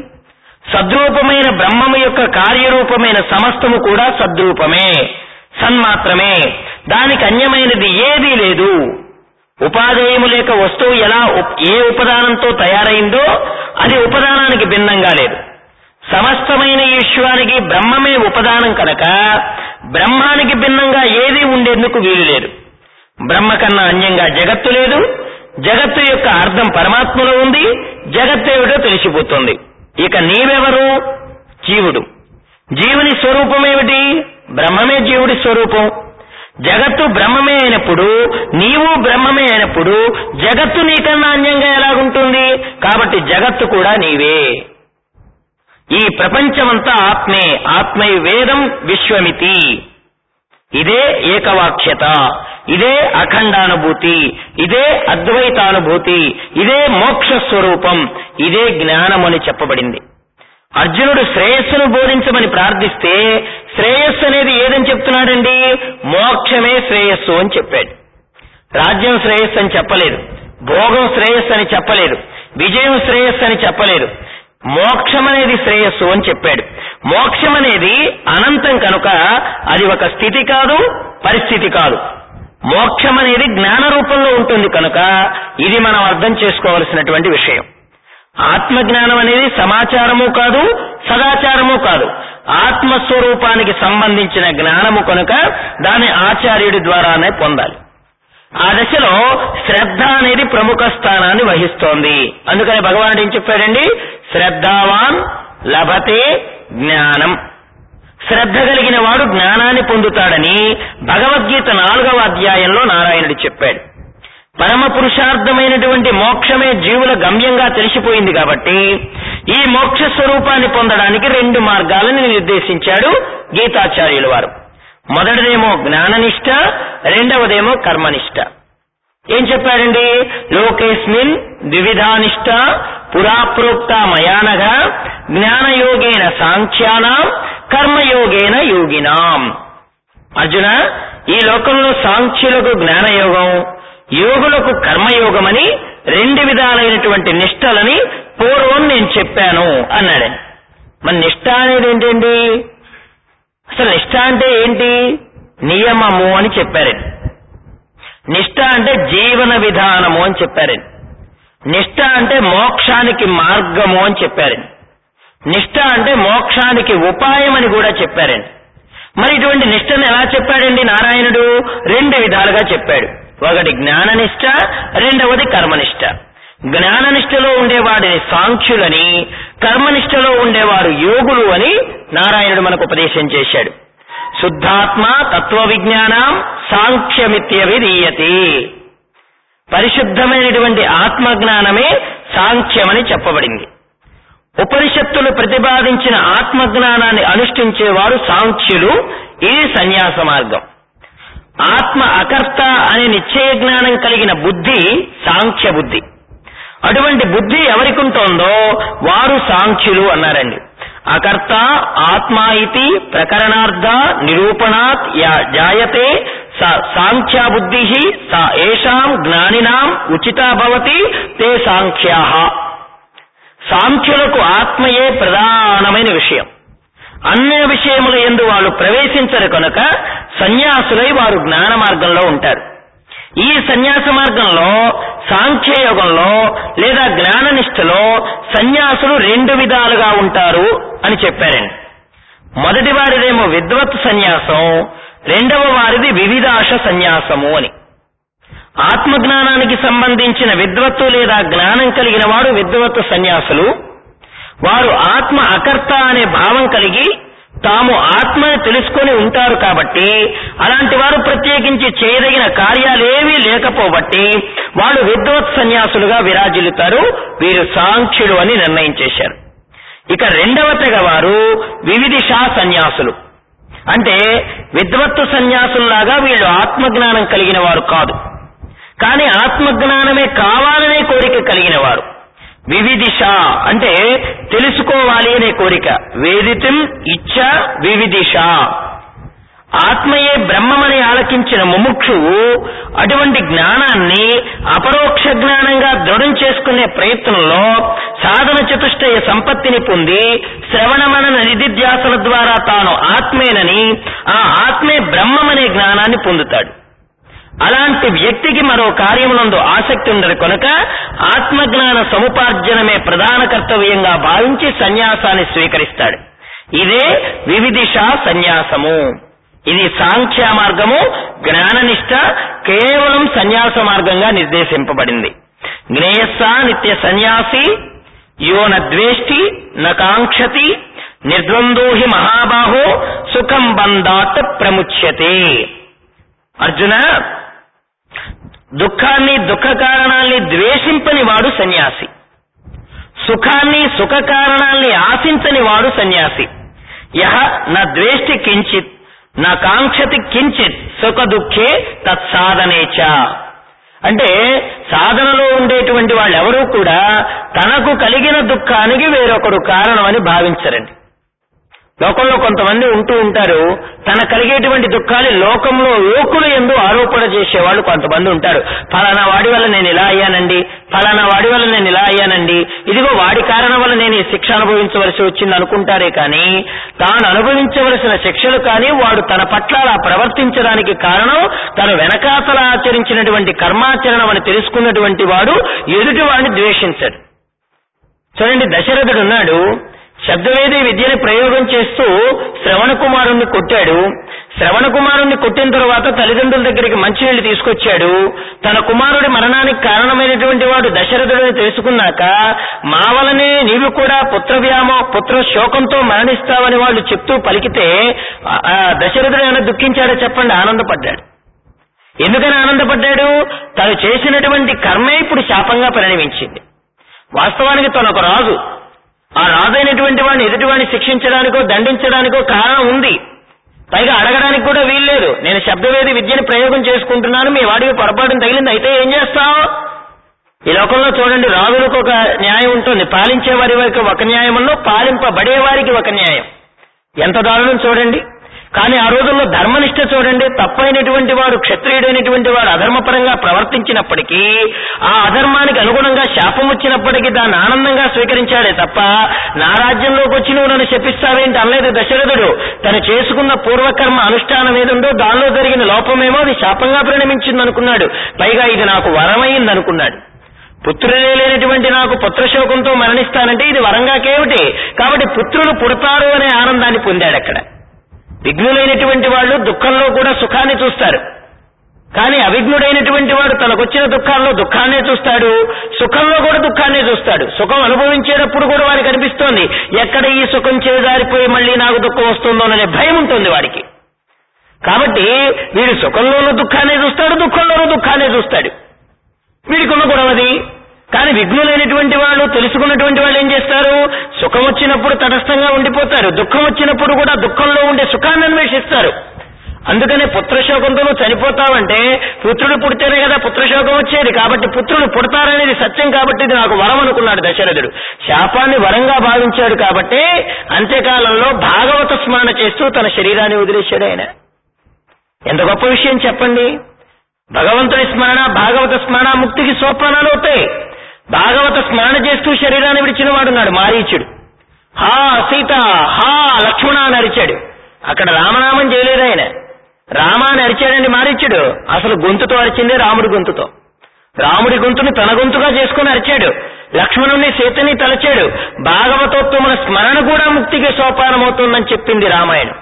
సద్రూపమైన బ్రహ్మము యొక్క కార్యరూపమైన సమస్తము కూడా సద్రూపమే సన్మాత్రమే దానికి అన్యమైనది ఏదీ లేదు ఉపాధేయము లేక వస్తువు ఎలా ఉప్- ఏ ఉపదానంతో తయారైందో అది ఉపదానానికి భిన్నంగా లేదు సమస్తమైన ఈ విశ్వానికి బ్రహ్మమే ఉపదానం కనుక బ్రహ్మానికి భిన్నంగా ఏది ఉండేందుకు వీలు లేదు బ్రహ్మ కన్నా అన్యంగా జగత్తు లేదు జగత్తు యొక్క అర్థం పరమాత్మలో ఉంది జగత్తు ఏమిటో తెలిసిపోతుంది ఇక నీవెవరు జీవుడు జీవుని స్వరూపం ఏమిటి బ్రహ్మమే జీవుడి స్వరూపం జగత్తు బ్రహ్మమే అయినప్పుడు నీవు బ్రహ్మమే అయినప్పుడు జగత్తు నీకన్నా అన్యంగా ఎలాగుంటుంది కాబట్టి జగత్తు కూడా నీవే ఈ ప్రపంచమంతా ఆత్మే ఆత్మై వేదం విశ్వమితి ఇదే ఏకవాక్యత ఇదే అఖండానుభూతి ఇదే అద్వైతానుభూతి ఇదే మోక్ష స్వరూపం ఇదే జ్ఞానం అని చెప్పబడింది అర్జునుడు శ్రేయస్సును బోధించమని ప్రార్థిస్తే శ్రేయస్సు అనేది ఏదని చెప్తున్నాడండి మోక్షమే శ్రేయస్సు అని చెప్పాడు రాజ్యం శ్రేయస్సు అని చెప్పలేదు భోగం శ్రేయస్సు అని చెప్పలేదు విజయం శ్రేయస్సు అని చెప్పలేదు మోక్షం అనేది శ్రేయస్సు అని చెప్పాడు మోక్షం అనేది అనంతం కనుక అది ఒక స్థితి కాదు పరిస్థితి కాదు మోక్షం అనేది జ్ఞాన రూపంలో ఉంటుంది కనుక ఇది మనం అర్థం చేసుకోవలసినటువంటి విషయం ఆత్మజ్ఞానం అనేది సమాచారము కాదు సదాచారము కాదు ఆత్మస్వరూపానికి సంబంధించిన జ్ఞానము కనుక దాన్ని ఆచార్యుడి ద్వారానే పొందాలి ఆ దశలో శ్రద్ధ అనేది ప్రముఖ స్థానాన్ని వహిస్తోంది అందుకని భగవానుడు ఏం చెప్పాడండి శ్రద్ధావాన్ లభతే జ్ఞానం శ్రద్ధ కలిగిన వాడు జ్ఞానాన్ని పొందుతాడని భగవద్గీత నాలుగవ అధ్యాయంలో నారాయణుడు చెప్పాడు పరమ పురుషార్థమైనటువంటి మోక్షమే జీవుల గమ్యంగా తెలిసిపోయింది కాబట్టి ఈ మోక్ష స్వరూపాన్ని పొందడానికి రెండు మార్గాలను నిర్దేశించాడు గీతాచార్యుల వారు మొదటిదేమో జ్ఞాననిష్ట రెండవదేమో కర్మనిష్ట ఏం చెప్పారండి లోకేస్మిన్ ద్వివిధానిష్ట పురాప్రోక్త మయానగ జ్ఞానయోగేన సాంఖ్యానాం కర్మయోగేన యోగినాం అర్జున ఈ లోకంలో సాంఖ్యులకు జ్ఞానయోగం యోగులకు కర్మయోగమని రెండు విధాలైనటువంటి నిష్టలని పూర్వం నేను చెప్పాను అన్నాడు మరి నిష్ట అనేది ఏంటండి అసలు నిష్ట అంటే ఏంటి నియమము అని చెప్పారండి నిష్ట అంటే జీవన విధానము అని చెప్పారండి నిష్ట అంటే మోక్షానికి మార్గము అని చెప్పారండి నిష్ట అంటే మోక్షానికి ఉపాయం అని కూడా చెప్పారండి మరి ఇటువంటి నిష్టను ఎలా చెప్పాడండి నారాయణుడు రెండు విధాలుగా చెప్పాడు ఒకటి జ్ఞాననిష్ట రెండవది కర్మనిష్ట జ్ఞాననిష్టలో ఉండేవాడిని సాంఖ్యులని కర్మనిష్టలో ఉండేవారు యోగులు అని నారాయణుడు మనకు ఉపదేశం చేశాడు శుద్ధాత్మ తత్వ విజ్ఞానం సాంఖ్యమిత్యవిధీయతే పరిశుద్ధమైనటువంటి ఆత్మజ్ఞానమే సాంఖ్యమని చెప్పబడింది ఉపనిషత్తులు ప్రతిపాదించిన ఆత్మజ్ఞానాన్ని అనుష్ఠించేవారు సాంఖ్యులు ఇది సన్యాస మార్గం ఆత్మ అకర్త అనే నిశ్చయ జ్ఞానం కలిగిన బుద్ధి సాంఖ్య బుద్ధి అటువంటి బుద్ధి ఎవరికుంటోందో వారు సాంఖ్యులు అన్నారండి అకర్త ఆత్మా ఇతి ప్రకరణార్థ నిరూపణాత్ యా- జాయతే స- సాంఖ్యా బుద్ధి సా ఏషాం జ్ఞానినాం ఉచితా భవతి తే సాంఖ్యాహ సాంఖ్యులకు ఆత్మయే ప్రధానమైన విషయం అన్ని విషయముల ఎందు వాళ్ళు ప్రవేశించరు కనుక సన్యాసులై వారు జ్ఞాన మార్గంలో ఉంటారు ఈ సన్యాస మార్గంలో సాంఖ్యయోగంలో లేదా జ్ఞాననిష్టలో సన్యాసులు రెండు విధాలుగా ఉంటారు అని చెప్పారండి మొదటి వారిదేమో విద్వత్ సన్యాసం రెండవ వారిది వివిధాశ సన్యాసము అని ఆత్మజ్ఞానానికి సంబంధించిన విద్వత్తు లేదా జ్ఞానం కలిగిన వాడు విద్వత్తు సన్యాసులు వారు ఆత్మ అకర్త అనే భావం కలిగి తాము ఆత్మని తెలుసుకొని ఉంటారు కాబట్టి అలాంటి వారు ప్రత్యేకించి చేయదగిన కార్యాలేవీ లేకపోబట్టి వాళ్ళు విద్వత్ సన్యాసులుగా విరాజిల్లుతారు వీరు సాంఖ్యులు అని నిర్ణయం చేశారు ఇక రెండవ తెగ వారు వివిధిషా సన్యాసులు అంటే విద్వత్తు సన్యాసుల్లాగా వీళ్ళు ఆత్మజ్ఞానం కలిగిన వారు కాదు కానీ ఆత్మజ్ఞానమే కావాలనే కోరిక కలిగిన వారు వివిధిష అంటే తెలుసుకోవాలి అనే కోరిక వేదితం ఇచ్చ వివిధిష ఆత్మయే బ్రహ్మమని ఆలకించిన ముముక్షువు అటువంటి జ్ఞానాన్ని అపరోక్ష జ్ఞానంగా దృఢం చేసుకునే ప్రయత్నంలో సాధన చతుష్టయ సంపత్తిని పొంది శ్రవణమనన నిధిధ్యాసల ద్వారా తాను ఆత్మేనని ఆ ఆత్మే బ్రహ్మమనే జ్ఞానాన్ని పొందుతాడు అలాంటి వ్యక్తికి మరో కార్యమునందు ఆసక్తి ఉండదు కనుక ఆత్మజ్ఞాన సముపార్జనమే ప్రధాన కర్తవ్యంగా భావించి సన్యాసాన్ని స్వీకరిస్తాడు ఇదే వివిధిష సన్యాసము ఇది సాంఖ్య మార్గము జ్ఞాననిష్ట కేవలం సన్యాస మార్గంగా నిర్దేశింపబడింది జ్ఞేయస్స నిత్య సన్యాసి యో నద్వేష్టి నకాంక్షతి నిర్ద్వందో హి మహాబాహో సుఖం బంధాత్ ప్రముచ్యతే అర్జున దుఃఖాన్ని దుఃఖ కారణాల్ని ద్వేషింపని వాడు సన్యాసి సుఖాన్ని సుఖ కారణాల్ని ఆశించని వాడు సన్యాసి యహ నా ద్వేష్టి కించిత్ నా కాంక్షతి కించిత్ సుఖ దుఃఖే తత్సాధనేచ అంటే సాధనలో ఉండేటువంటి వాళ్ళెవరూ కూడా తనకు కలిగిన దుఃఖానికి వేరొకడు కారణమని భావించరండి లోకంలో కొంతమంది ఉంటూ ఉంటారు తన కలిగేటువంటి దుఃఖాలు లోకంలో లోకులు ఎందు ఆరోపణ చేసేవాళ్ళు కొంతమంది ఉంటారు ఫలానా వాడి వల్ల నేను ఇలా అయ్యానండి ఫలానా వాడి వల్ల నేను ఇలా అయ్యానండి ఇదిగో వాడి కారణం వల్ల నేను ఈ శిక్ష అనుభవించవలసి వచ్చింది అనుకుంటారే కానీ తాను అనుభవించవలసిన శిక్షలు కానీ వాడు తన పట్ల అలా ప్రవర్తించడానికి కారణం తను వెనకాతల ఆచరించినటువంటి కర్మాచరణం అని తెలుసుకున్నటువంటి వాడు ఎదుటి వాడిని ద్వేషించడు చూడండి దశరథుడు ఉన్నాడు శబ్దవేది విద్యని ప్రయోగం చేస్తూ శ్రవణ కుమారుణ్ణి కొట్టాడు శ్రవణ కుమారుణ్ణి కొట్టిన తర్వాత తల్లిదండ్రుల దగ్గరికి మంచినీళ్లు తీసుకొచ్చాడు తన కుమారుడి మరణానికి కారణమైనటువంటి వాడు దశరథుడని తెలుసుకున్నాక మా వలనే నీవు కూడా పుత్ర వ్యామో పుత్ర శోకంతో మరణిస్తావని వాళ్ళు చెప్తూ పలికితే ఆ- ఆ దశరథుడు ఏమైనా దుఃఖించాడో చెప్పండి ఆనందపడ్డాడు ఎందుకని ఆనందపడ్డాడు తను చేసినటువంటి కర్మే ఇప్పుడు శాపంగా పరిణమించింది వాస్తవానికి తను ఒక రాజు ఆ రాజైనటువంటి వాడిని ఎదుటివాడిని శిక్షించడానికో దండించడానికో కారణం ఉంది పైగా అడగడానికి కూడా వీల్లేదు నేను శబ్దవేది విద్యని ప్రయోగం చేసుకుంటున్నాను మీ వాడికి పొరపాటును తగిలింది అయితే ఏం చేస్తావు ఈ లోకంలో చూడండి రాజులకు ఒక న్యాయం ఉంటుంది పాలించే వారి వారికి ఒక న్యాయములో పాలింపబడే వారికి ఒక న్యాయం ఎంత దారుణం చూడండి కానీ ఆ రోజుల్లో ధర్మనిష్ట చూడండి తప్పైనటువంటి వాడు క్షత్రియుడైనటువంటి వాడు అధర్మపరంగా ప్రవర్తించినప్పటికీ ఆ అధర్మానికి అనుగుణంగా శాపం వచ్చినప్పటికీ దాన్ని ఆనందంగా స్వీకరించాడే తప్ప నా రాజ్యంలోకి వచ్చి నువ్వు నన్ను శపిస్తావేంటి అనలేదు దశరథుడు తను చేసుకున్న పూర్వకర్మ అనుష్ఠానం ఏదుందో దానిలో జరిగిన లోపమేమో అది శాపంగా పరిణమించింది అనుకున్నాడు పైగా ఇది నాకు వరమైంది అనుకున్నాడు పుత్రులే లేనటువంటి నాకు పుత్రశోకంతో మరణిస్తానంటే ఇది వరంగా కేమిటి కాబట్టి పుత్రులు పుడతారు అనే ఆనందాన్ని పొందాడు అక్కడ విఘ్నులైనటువంటి వాళ్ళు దుఃఖంలో కూడా సుఖాన్ని చూస్తారు కానీ అవిఘ్నుడైనటువంటి వాడు తనకొచ్చిన దుఃఖాల్లో దుఃఖాన్నే చూస్తాడు సుఖంలో కూడా దుఃఖాన్నే చూస్తాడు సుఖం అనుభవించేటప్పుడు కూడా వాడికి అనిపిస్తోంది ఎక్కడ ఈ సుఖం చేజారిపోయి మళ్ళీ నాకు దుఃఖం వస్తుందోననే భయం ఉంటుంది వాడికి కాబట్టి వీడు సుఖంలోనూ దుఃఖాన్ని చూస్తాడు దుఃఖంలోనూ దుఃఖాన్ని చూస్తాడు వీడికి ఉన్న గొడవది కానీ విఘ్నులైనటువంటి వాళ్ళు తెలుసుకున్నటువంటి వాళ్ళు ఏం చేస్తారు సుఖం వచ్చినప్పుడు తటస్థంగా ఉండిపోతారు దుఃఖం వచ్చినప్పుడు కూడా దుఃఖంలో ఉండే సుఖాన్ని అన్వేషిస్తారు అందుకనే పుత్రశోకంతో నువ్వు చనిపోతావంటే పుత్రుడు పుడితేనే కదా పుత్రశోకం వచ్చేది కాబట్టి పుత్రుడు పుడతారనేది సత్యం కాబట్టి ఇది నాకు వరం అనుకున్నాడు దశరథుడు శాపాన్ని వరంగా భావించాడు కాబట్టి అంత్యకాలంలో భాగవత స్మరణ చేస్తూ తన శరీరాన్ని వదిలేశాడు ఆయన ఎంత గొప్ప విషయం చెప్పండి భగవంతుడి స్మరణ భాగవత స్మరణ ముక్తికి సోపానాలు అవుతాయి భాగవత స్మరణ చేస్తూ శరీరాన్ని విడిచిన వాడున్నాడు మారీచుడు హా సీత హా లక్ష్మణ అని అరిచాడు అక్కడ రామనామం చేయలేదు ఆయన రామ అని అరిచాడండి మారీచుడు అసలు గొంతుతో అరిచిందే రాముడి గొంతుతో రాముడి గొంతుని తన గొంతుగా చేసుకుని అరిచాడు లక్ష్మణుని సీతని తలచాడు భాగవతోత్తముల స్మరణ కూడా ముక్తికి సోపానమవుతుందని చెప్పింది రామాయణం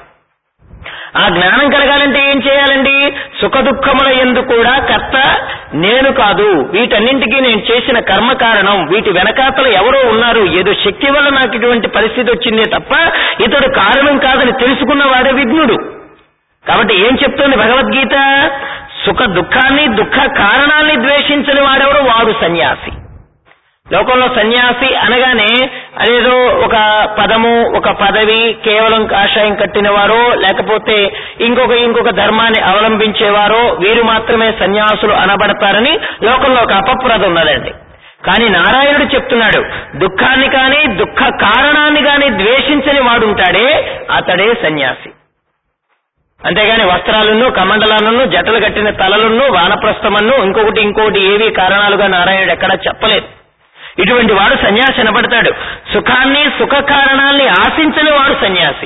ఆ జ్ఞానం కలగాలంటే ఏం చేయాలండి సుఖ దుఃఖముల ఎందు కూడా కర్త నేను కాదు వీటన్నింటికీ నేను చేసిన కర్మ కారణం వీటి వెనకాతల ఎవరో ఉన్నారు ఏదో శక్తి వల్ల నాకు ఇటువంటి పరిస్థితి వచ్చిందే తప్ప ఇతడు కారణం కాదని తెలుసుకున్నవాడే విఘ్నుడు కాబట్టి ఏం చెప్తోంది భగవద్గీత సుఖ దుఃఖాన్ని దుఃఖ కారణాన్ని ద్వేషించని వాడెవరు వాడు సన్యాసి లోకంలో సన్యాసి అనగానే అదేదో ఒక పదము ఒక పదవి కేవలం కాషాయం కట్టిన వారో లేకపోతే ఇంకొక ఇంకొక ధర్మాన్ని అవలంబించేవారో వీరు మాత్రమే సన్యాసులు అనబడతారని లోకంలో ఒక అపప్రద ఉన్నదండి కానీ నారాయణుడు చెప్తున్నాడు దుఃఖాన్ని కానీ దుఃఖ కారణాన్ని కానీ ద్వేషించని వాడుంటాడే అతడే సన్యాసి అంతేగాని వస్త్రాలను కమండలాలను జటలు కట్టిన తలలను వానప్రస్థమన్ను ఇంకొకటి ఇంకొకటి ఏవి కారణాలుగా నారాయణుడు ఎక్కడా చెప్పలేదు ఇటువంటి వాడు సన్యాసి అనబడతాడు సుఖాన్ని సుఖ కారణాల్ని ఆశించని వాడు సన్యాసి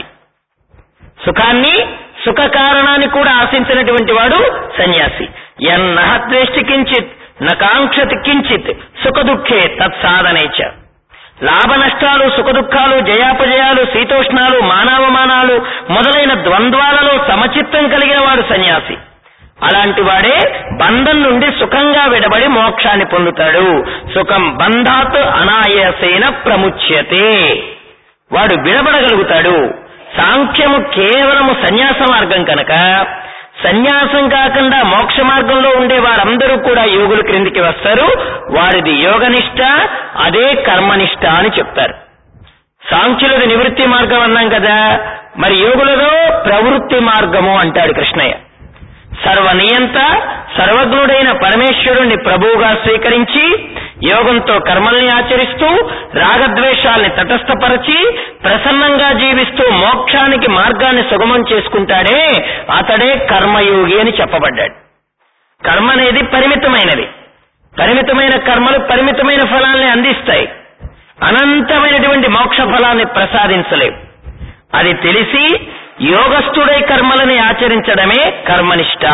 సుఖాన్ని సుఖ కారణాన్ని కూడా ఆశించినటువంటి వాడు సన్యాసి ఎన్నహద్వేష్టి కించిత్ నకాంక్షతి కించిత్ సుఖ దుఃఖే తత్సాధనేచ లాభ నష్టాలు సుఖ దుఃఖాలు జయాపజయాలు శీతోష్ణాలు మానవమానాలు మొదలైన ద్వంద్వాలలో సమచిత్తం కలిగిన వాడు సన్యాసి అలాంటి వాడే బంధం నుండి సుఖంగా విడబడి మోక్షాన్ని పొందుతాడు సుఖం బంధాత్ అనాయాసేన ప్రముచ్యతే వాడు విడబడగలుగుతాడు సాంఖ్యము కేవలము సన్యాస మార్గం కనుక సన్యాసం కాకుండా మోక్ష మార్గంలో ఉండే వారందరూ కూడా యోగుల క్రిందికి వస్తారు వారిది యోగనిష్ట అదే కర్మనిష్ట అని చెప్తారు సాంఖ్యులది నివృత్తి మార్గం అన్నాం కదా మరి యోగులలో ప్రవృత్తి మార్గము అంటాడు కృష్ణయ్య సర్వనియంత సర్వజ్ఞుడైన పరమేశ్వరుణ్ణి ప్రభువుగా స్వీకరించి యోగంతో కర్మల్ని ఆచరిస్తూ రాగద్వేషాల్ని తటస్థపరచి ప్రసన్నంగా జీవిస్తూ మోక్షానికి మార్గాన్ని సుగమం చేసుకుంటాడే అతడే కర్మయోగి అని చెప్పబడ్డాడు కర్మ అనేది పరిమితమైనది పరిమితమైన కర్మలు పరిమితమైన ఫలాల్ని అందిస్తాయి అనంతమైనటువంటి మోక్ష ఫలాన్ని ప్రసాదించలేవు అది తెలిసి యోగస్థుడై కర్మలని ఆచరించడమే కర్మనిష్ట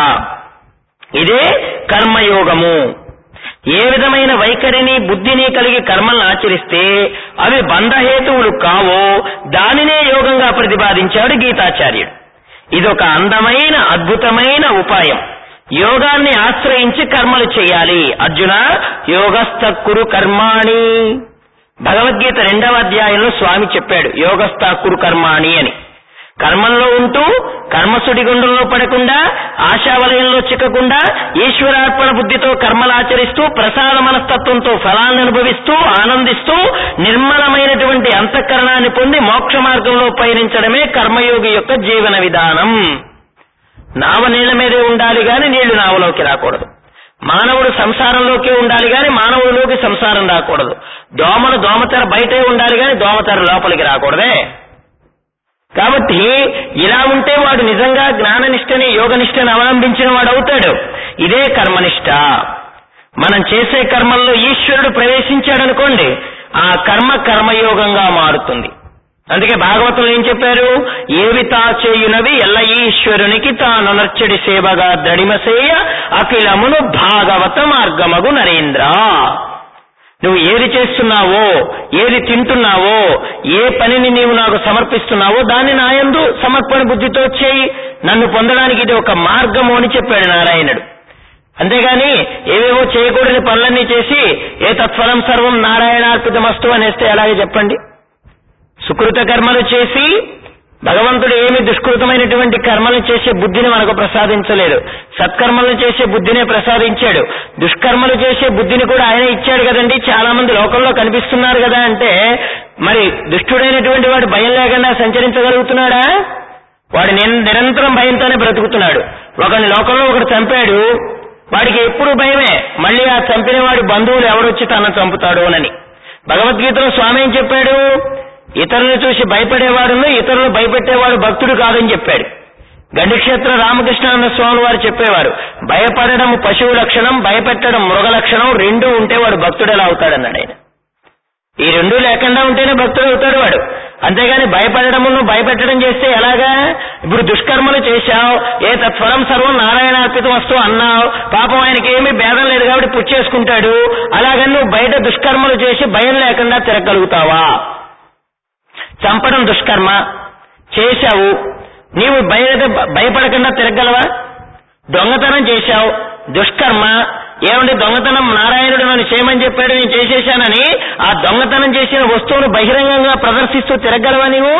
ఇదే కర్మయోగము ఏ విధమైన వైఖరిని బుద్ధిని కలిగి కర్మలను ఆచరిస్తే అవి బంధహేతువులు కావో దానినే యోగంగా ప్రతిపాదించాడు గీతాచార్యుడు ఇదొక అందమైన అద్భుతమైన ఉపాయం యోగాన్ని ఆశ్రయించి కర్మలు చేయాలి అర్జున యోగస్థ కురు కర్మాణి భగవద్గీత రెండవ అధ్యాయంలో స్వామి చెప్పాడు యోగస్థ కురు కర్మాణి అని కర్మంలో ఉంటూ కర్మసుడిగుండంలో పడకుండా ఆశావలయంలో చిక్కకుండా ఈశ్వరార్పణ బుద్ధితో కర్మలు ఆచరిస్తూ ప్రసాద మనస్తత్వంతో ఫలాన్ని అనుభవిస్తూ ఆనందిస్తూ నిర్మలమైనటువంటి అంతఃకరణాన్ని పొంది మోక్ష మార్గంలో పయనించడమే కర్మయోగి యొక్క జీవన విధానం నావ నీళ్ల మీదే ఉండాలి గాని నీళ్లు నావలోకి రాకూడదు మానవుడు సంసారంలోకే ఉండాలి గాని మానవుడిలోకి సంసారం రాకూడదు దోమలు దోమతెర బయటే ఉండాలి గాని దోమతెర లోపలికి రాకూడదే కాబట్టి ఇలా ఉంటే వాడు నిజంగా జ్ఞాననిష్టని యోగనిష్టని అవలంబించిన వాడు అవుతాడు ఇదే కర్మనిష్ట మనం చేసే కర్మల్లో ఈశ్వరుడు ప్రవేశించాడనుకోండి ఆ కర్మ కర్మయోగంగా మారుతుంది అందుకే భాగవతంలో ఏం చెప్పారు ఏవి తా చేయునవి ఎల్ల ఈశ్వరునికి తానొనర్చడి సేవగా దడిమసేయ అఖిలమును భాగవత మార్గమగు నరేంద్ర నువ్వు ఏది చేస్తున్నావో ఏది తింటున్నావో ఏ పనిని నీవు నాకు సమర్పిస్తున్నావో దాన్ని నాయందు సమర్పణ బుద్ధితో చేయి నన్ను పొందడానికి ఇది ఒక మార్గము అని చెప్పాడు నారాయణుడు అంతేగాని ఏవేవో చేయకూడని పనులన్నీ చేసి ఏ తత్ఫలం సర్వం నారాయణార్పితమస్తు అనేస్తే ఎలాగే చెప్పండి సుకృత కర్మలు చేసి భగవంతుడు ఏమి దుష్కృతమైనటువంటి కర్మలు చేసే బుద్ధిని మనకు ప్రసాదించలేదు సత్కర్మలు చేసే బుద్ధినే ప్రసాదించాడు దుష్కర్మలు చేసే బుద్ధిని కూడా ఆయన ఇచ్చాడు కదండి చాలా మంది లోకంలో కనిపిస్తున్నారు కదా అంటే మరి దుష్టుడైనటువంటి వాడు భయం లేకుండా సంచరించగలుగుతున్నాడా వాడు నిన్- నిరంతరం భయంతోనే బ్రతుకుతున్నాడు ఒకని లోకంలో ఒకడు చంపాడు వాడికి ఎప్పుడు భయమే మళ్ళీ ఆ చంపిన వాడి బంధువులు ఎవరొచ్చి తనను చంపుతాడు అని భగవద్గీతలో స్వామి ఏం చెప్పాడు ఇతరులను చూసి భయపడేవాడును ఇతరులు భయపెట్టేవాడు భక్తుడు కాదని చెప్పాడు గండిక్షేత్ర రామకృష్ణానంద స్వామి వారు చెప్పేవారు భయపడడం పశువు లక్షణం భయపెట్టడం మృగ లక్షణం రెండు ఉంటే వాడు భక్తుడు ఎలా అవుతాడన్నాడు ఆయన ఈ రెండు లేకుండా ఉంటేనే భక్తుడు అవుతాడు వాడు అంతేగాని భయపడడమును భయపెట్టడం చేస్తే ఎలాగా ఇప్పుడు దుష్కర్మలు చేశావు ఏ తత్వరం సర్వం నారాయణార్పితం వస్తూ అన్నావు పాపం ఆయనకి ఏమీ భేదం లేదు కాబట్టి పుచ్చేసుకుంటాడు అలాగని నువ్వు బయట దుష్కర్మలు చేసి భయం లేకుండా తిరగలుగుతావా చంపడం దుష్కర్మ చేశావు నీవు భయ భయపడకుండా తిరగలవా దొంగతనం చేశావు దుష్కర్మ ఏమండి దొంగతనం నారాయణుడు నన్ను చేయమని చెప్పాడు నేను చేసేశానని ఆ దొంగతనం చేసిన వస్తువును బహిరంగంగా ప్రదర్శిస్తూ తిరగలవా నీవు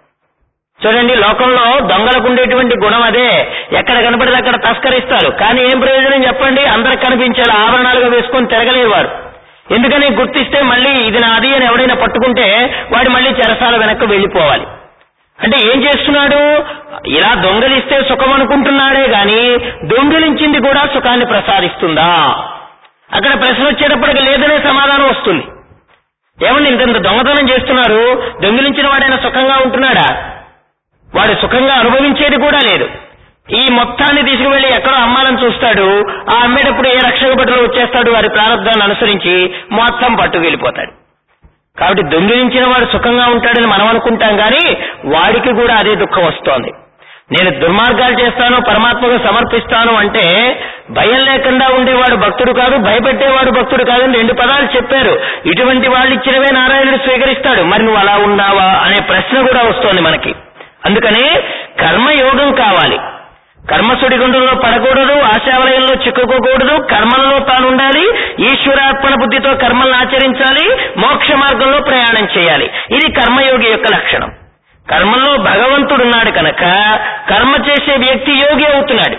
చూడండి లోకంలో దొంగలకు ఉండేటువంటి గుణం అదే ఎక్కడ కనపడితే అక్కడ తస్కరిస్తారు కానీ ఏం ప్రయోజనం చెప్పండి అందరికి కనిపించాలి ఆభరణాలుగా వేసుకొని తిరగలేరు వారు ఎందుకని గుర్తిస్తే మళ్ళీ ఇది నాది అని ఎవడైనా పట్టుకుంటే వాడు మళ్ళీ చెరసాల వెనక్కి వెళ్ళిపోవాలి అంటే ఏం చేస్తున్నాడు ఇలా దొంగలిస్తే సుఖం అనుకుంటున్నాడే గాని దొంగిలించింది కూడా సుఖాన్ని ప్రసాదిస్తుందా అక్కడ ప్రశ్న వచ్చేటప్పటికి లేదనే సమాధానం వస్తుంది ఏమండి ఇంత దొంగతనం చేస్తున్నారు దొంగిలించిన వాడైనా సుఖంగా ఉంటున్నాడా వాడు సుఖంగా అనుభవించేది కూడా లేదు ఈ మొత్తాన్ని తీసుకువెళ్లి ఎక్కడో అమ్మాలని చూస్తాడు ఆ అమ్మేటప్పుడు ఏ రక్షక భటులు వచ్చేస్తాడు వారి ప్రారంభాన్ని అనుసరించి మొత్తం పట్టు వెళ్ళిపోతాడు కాబట్టి దొంగిలించిన వాడు సుఖంగా ఉంటాడని మనం అనుకుంటాం కానీ వాడికి కూడా అదే దుఃఖం వస్తోంది నేను దుర్మార్గాలు చేస్తాను పరమాత్మకు సమర్పిస్తాను అంటే భయం లేకుండా ఉండేవాడు భక్తుడు కాదు భయపెట్టేవాడు భక్తుడు కాదని రెండు పదాలు చెప్పారు ఇటువంటి వాళ్ళు ఇచ్చినవే నారాయణుడు స్వీకరిస్తాడు మరి నువ్వు అలా ఉన్నావా అనే ప్రశ్న కూడా వస్తోంది మనకి అందుకని కర్మయోగం కావాలి కర్మసుడి గుండంలో పడకూడదు ఆశావలయంలో చిక్కుకోకూడదు కర్మల్లో తాను ఉండాలి ఈశ్వరార్పణ బుద్ధితో కర్మలను ఆచరించాలి మోక్ష మార్గంలో ప్రయాణం చేయాలి ఇది కర్మయోగి యొక్క లక్షణం కర్మల్లో భగవంతుడున్నాడు కనుక కర్మ చేసే వ్యక్తి యోగి అవుతున్నాడు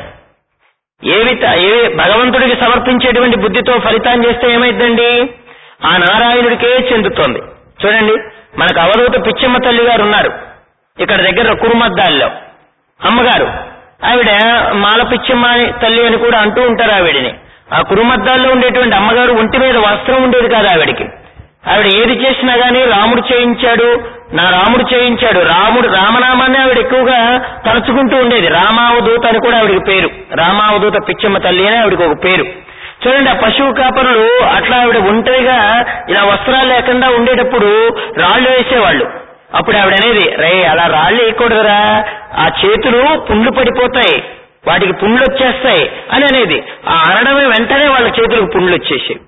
ఏవి త- ఏ భగవంతుడికి సమర్పించేటువంటి బుద్ధితో ఫలితాన్ని చేస్తే ఏమైందండి ఆ నారాయణుడికే చెందుతోంది చూడండి మనకు అవధూత పిచ్చమ్మ తల్లి గారు ఉన్నారు ఇక్కడ దగ్గర కురుమద్దాల్లో అమ్మగారు ఆవిడ మాల పిచ్చమ్మ అని తల్లి అని కూడా అంటూ ఉంటారు ఆవిడని ఆ కురుమద్దాల్లో ఉండేటువంటి అమ్మగారు ఒంటి మీద వస్త్రం ఉండేది కాదు ఆవిడకి ఆవిడ ఏది చేసినా గానీ రాముడు చేయించాడు నా రాముడు చేయించాడు రాముడు రామనామాన్ని ఆవిడ ఎక్కువగా తలుచుకుంటూ ఉండేది రామావధూత అని కూడా ఆవిడకి పేరు రామావధూత పిచ్చమ్మ తల్లి అని ఆవిడకి ఒక పేరు చూడండి ఆ పశువు కాపరులు అట్లా ఆవిడ ఒంటరిగా ఇలా వస్త్రాలు లేకుండా ఉండేటప్పుడు రాళ్లు వేసేవాళ్ళు అప్పుడు ఆవిడ అనేది రే అలా రాళ్ళు వేయకూడదురా ఆ చేతులు పుండ్లు పడిపోతాయి వాటికి పుండ్లు వచ్చేస్తాయి అని అనేది ఆ అనడమే వెంటనే వాళ్ళ చేతులకు పుండ్లు వచ్చేసాయి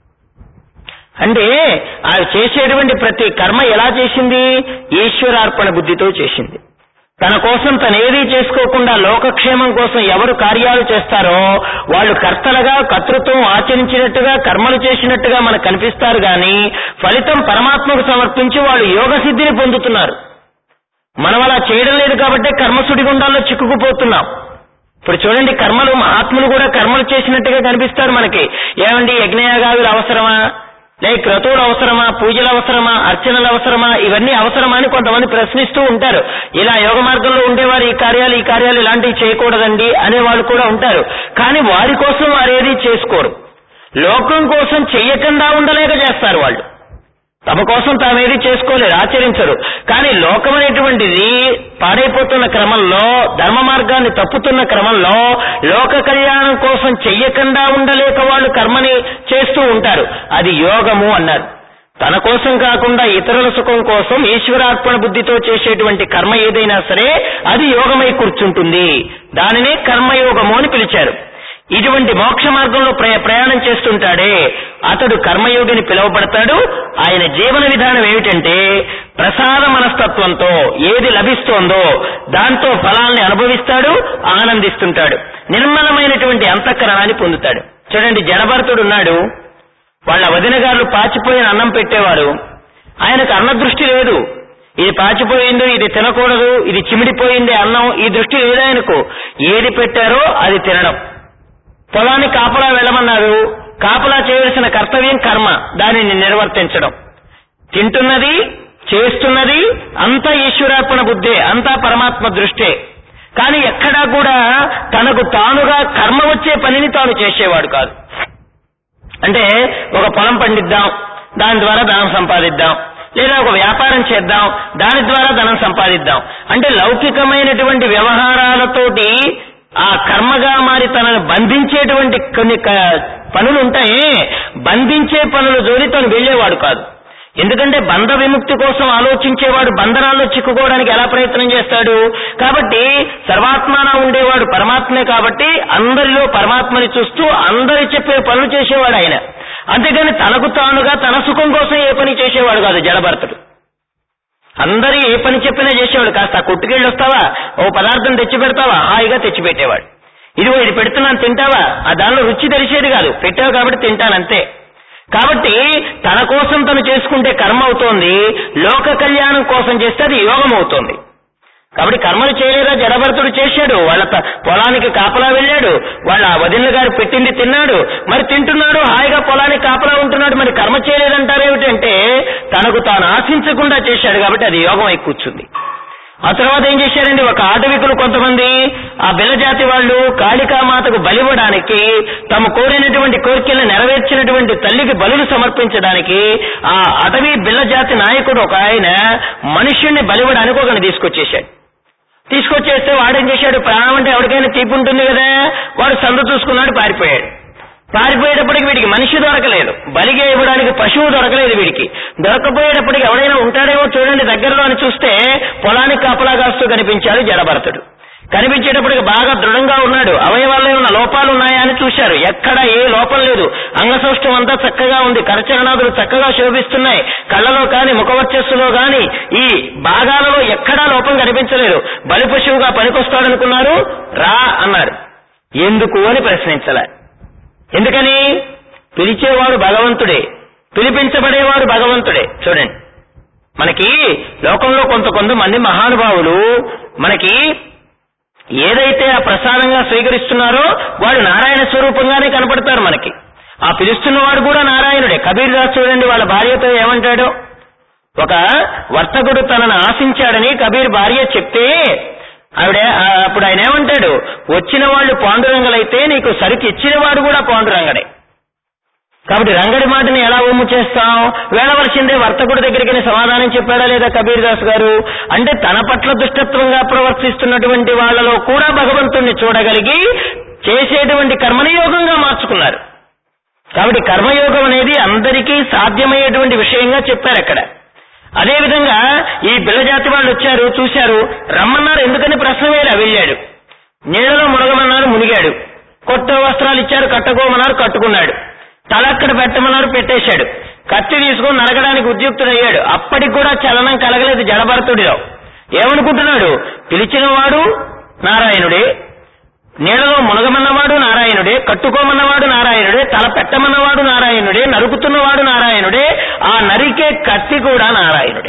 అంటే ఆవిడ చేసేటువంటి ప్రతి కర్మ ఎలా చేసింది ఈశ్వరార్పణ బుద్ధితో చేసింది తన కోసం తను ఏదీ చేసుకోకుండా లోకక్షేమం కోసం ఎవరు కార్యాలు చేస్తారో వాళ్ళు కర్తలుగా కర్తృత్వం ఆచరించినట్టుగా కర్మలు చేసినట్టుగా మనకు కనిపిస్తారు గాని ఫలితం పరమాత్మకు సమర్పించి వాళ్ళు యోగ సిద్ధిని పొందుతున్నారు మనం అలా చేయడం లేదు కాబట్టి కర్మసుడి గుండాల్లో చిక్కుకుపోతున్నాం ఇప్పుడు చూడండి కర్మలు మహాత్ములు కూడా కర్మలు చేసినట్టుగా కనిపిస్తారు మనకి ఏమండి యజ్ఞయాగాదులు అవసరమా లేక క్రతువులు అవసరమా పూజలు అవసరమా అర్చనలు అవసరమా ఇవన్నీ అవసరమా అని కొంతమంది ప్రశ్నిస్తూ ఉంటారు ఇలా యోగ మార్గంలో ఉండేవారు ఈ కార్యాలు ఈ కార్యాలు ఇలాంటివి చేయకూడదండి అనే వాళ్ళు కూడా ఉంటారు కానీ వారి కోసం వారు ఏది చేసుకోరు లోకం కోసం చెయ్యకుండా ఉండలేక చేస్తారు వాళ్ళు తమ కోసం తామేది చేసుకోలేరు ఆచరించరు కానీ లోకం అనేటువంటిది పాడైపోతున్న క్రమంలో ధర్మ మార్గాన్ని తప్పుతున్న క్రమంలో లోక కళ్యాణం కోసం చెయ్యకుండా ఉండలేక వాళ్ళు కర్మని చేస్తూ ఉంటారు అది యోగము అన్నారు తన కోసం కాకుండా ఇతరుల సుఖం కోసం ఈశ్వరార్పణ బుద్ధితో చేసేటువంటి కర్మ ఏదైనా సరే అది యోగమై కూర్చుంటుంది దానినే కర్మయోగము అని పిలిచారు ఇటువంటి మోక్ష మార్గంలో ప్రయ- ప్రయాణం చేస్తుంటాడే అతడు కర్మయోగిని పిలువబడతాడు ఆయన జీవన విధానం ఏమిటంటే ప్రసాద మనస్తత్వంతో ఏది లభిస్తోందో దాంతో ఫలాల్ని అనుభవిస్తాడు ఆనందిస్తుంటాడు నిర్మలమైనటువంటి అంతఃకరణాన్ని పొందుతాడు చూడండి జడభరతుడు ఉన్నాడు వాళ్ళ వదిన గారు పాచిపోయిన అన్నం పెట్టేవారు ఆయనకు అన్న దృష్టి లేదు ఇది పాచిపోయింది ఇది తినకూడదు ఇది చిమిడిపోయింది అన్నం ఈ దృష్టి లేదాయనకు ఏది పెట్టారో అది తినడం పొలాన్ని కాపలా వెళ్ళమన్నారు కాపలా చేయవలసిన కర్తవ్యం కర్మ దానిని నిర్వర్తించడం తింటున్నది చేస్తున్నది అంతా ఈశ్వరార్పణ బుద్ధే అంతా పరమాత్మ దృష్టే కానీ ఎక్కడా కూడా తనకు తానుగా కర్మ వచ్చే పనిని తాను చేసేవాడు కాదు అంటే ఒక పొలం పండిద్దాం దాని ద్వారా ధనం సంపాదిద్దాం లేదా ఒక వ్యాపారం చేద్దాం దాని ద్వారా ధనం సంపాదిద్దాం అంటే లౌకికమైనటువంటి వ్యవహారాలతోటి ఆ కర్మగా మారి తనను బంధించేటువంటి కొన్ని క- పనులు ఉంటాయి బంధించే పనుల జోలి తను వెళ్లేవాడు కాదు ఎందుకంటే బంధ విముక్తి కోసం ఆలోచించేవాడు బంధనాల్లో చిక్కుకోవడానికి ఎలా ప్రయత్నం చేస్తాడు కాబట్టి సర్వాత్మాన ఉండేవాడు పరమాత్మే కాబట్టి అందరిలో పరమాత్మని చూస్తూ అందరి చెప్పే పనులు చేసేవాడు ఆయన అంతేగాని తనకు తానుగా తన సుఖం కోసం ఏ పని చేసేవాడు కాదు జడభర్తుడు అందరూ ఏ పని చెప్పినా చేసేవాడు కాస్త ఆ కొట్టుకెళ్ళి వస్తావా ఓ పదార్థం తెచ్చి పెడతావా హాయిగా తెచ్చి పెట్టేవాడు ఇదిగో ఇది పెడుతున్నాను తింటావా ఆ దానిలో రుచి తెలిసేది కాదు పెట్టావు కాబట్టి తింటాను అంతే కాబట్టి తన కోసం తను చేసుకుంటే కర్మ అవుతోంది లోక కళ్యాణం కోసం చేస్తే అది యోగం అవుతోంది కాబట్టి కర్మలు చేయలేదా జడభరతుడు చేశాడు వాళ్ళ త- పొలానికి కాపలా వెళ్ళాడు వాళ్ళ వదిన గారు పెట్టింది తిన్నాడు మరి తింటున్నాడు హాయిగా పొలానికి కాపలా ఉంటున్నాడు మరి కర్మ చేయలేదంటారేమిటంటే తనకు తాను ఆశించకుండా చేశాడు కాబట్టి అది యోగం అయి కూర్చుంది ఆ తర్వాత ఏం చేశారండి ఒక ఆటవికులు కొంతమంది ఆ బిల్లజాతి వాళ్ళు కాళికామాతకు బలివ్వడానికి తమ కోరినటువంటి కోరికలను నెరవేర్చినటువంటి తల్లికి బలులు సమర్పించడానికి ఆ అటవీ బిల్లజాతి నాయకుడు ఒక ఆయన మనుష్యుణ్ణి బలివ్వడానికి ఒకరిని తీసుకొచ్చేశాడు తీసుకొచ్చేస్తే వాడేం చేశాడు ప్రాణం అంటే ఎవరికైనా తీపి ఉంటుంది కదా వాడు సందు చూసుకున్నాడు పారిపోయాడు పారిపోయేటప్పటికి వీడికి మనిషి దొరకలేదు బలిగే ఇవ్వడానికి పశువు దొరకలేదు వీడికి దొరకపోయేటప్పటికి ఎవడైనా ఉంటాడేమో చూడండి దగ్గరలో అని చూస్తే పొలానికి కాపలా కాస్తూ కనిపించాడు జడభరతుడు కనిపించేటప్పటికి బాగా దృఢంగా ఉన్నాడు అవయవాల్లో ఏమైనా లోపాలు ఉన్నాయా అని చూశారు ఎక్కడ ఏ లోపం లేదు అంగసౌష్టం అంతా చక్కగా ఉంది కరచరణాదులు చక్కగా శోభిస్తున్నాయి కళ్ళలో కాని ముఖవర్చస్సులో గాని ఈ భాగాలలో ఎక్కడా లోపం కనిపించలేదు బలి పశువుగా పనికొస్తాడనుకున్నారు రా అన్నారు ఎందుకు అని ప్రశ్నించలే ఎందుకని పిలిచేవాడు భగవంతుడే పిలిపించబడేవాడు భగవంతుడే చూడండి మనకి లోకంలో కొంత కొంతమంది మహానుభావులు మనకి ఏదైతే ఆ ప్రసాదంగా స్వీకరిస్తున్నారో వాడు నారాయణ స్వరూపంగానే కనపడతారు మనకి ఆ పిలుస్తున్నవాడు కూడా నారాయణుడే కబీర్ దాస్ చూడండి వాళ్ళ భార్యతో ఏమంటాడు ఒక వర్తకుడు తనను ఆశించాడని కబీర్ భార్య చెప్తే ఆవిడ ఆ, అప్పుడు ఆయన ఏమంటాడు వచ్చిన వాళ్ళు పాండురంగలైతే నీకు సరికి ఇచ్చిన వాడు కూడా పాండురంగడే కాబట్టి రంగడి మాటని ఎలా ఒమ్ము చేస్తాం వేడవలసిందే వర్తకుడి దగ్గరికి సమాధానం చెప్పాడా లేదా కబీర్ దాస్ గారు అంటే తన పట్ల దుష్టత్వంగా ప్రవర్తిస్తున్నటువంటి వాళ్ళలో కూడా భగవంతుణ్ణి చూడగలిగి చేసేటువంటి కర్మని యోగంగా మార్చుకున్నారు కాబట్టి కర్మయోగం అనేది అందరికీ సాధ్యమయ్యేటువంటి విషయంగా చెప్పారు అక్కడ అదే విధంగా ఈ బిల్లజాతి వాళ్ళు వచ్చారు చూశారు రమ్మన్నారు ఎందుకని ప్రశ్న వేలా వెళ్ళాడు నీళ్ళలో మునగమన్నారు మునిగాడు కొత్త వస్త్రాలు ఇచ్చారు కట్టుకోమన్నారు కట్టుకున్నాడు తల అక్కడ పెట్టమన్నారు పెట్టేశాడు కత్తి తీసుకొని నరకడానికి ఉద్యుక్తుడయ్యాడు అప్పటికి కూడా చలనం కలగలేదు జడభరతుడిలో ఏమనుకుంటున్నాడు పిలిచినవాడు నారాయణుడే నీళ్ళలో మునగమన్నవాడు నారాయణుడే కట్టుకోమన్నవాడు నారాయణుడే తల పెట్టమన్నవాడు నారాయణుడే నరుకుతున్నవాడు నారాయణుడే ఆ నరికే కత్తి కూడా నారాయణుడే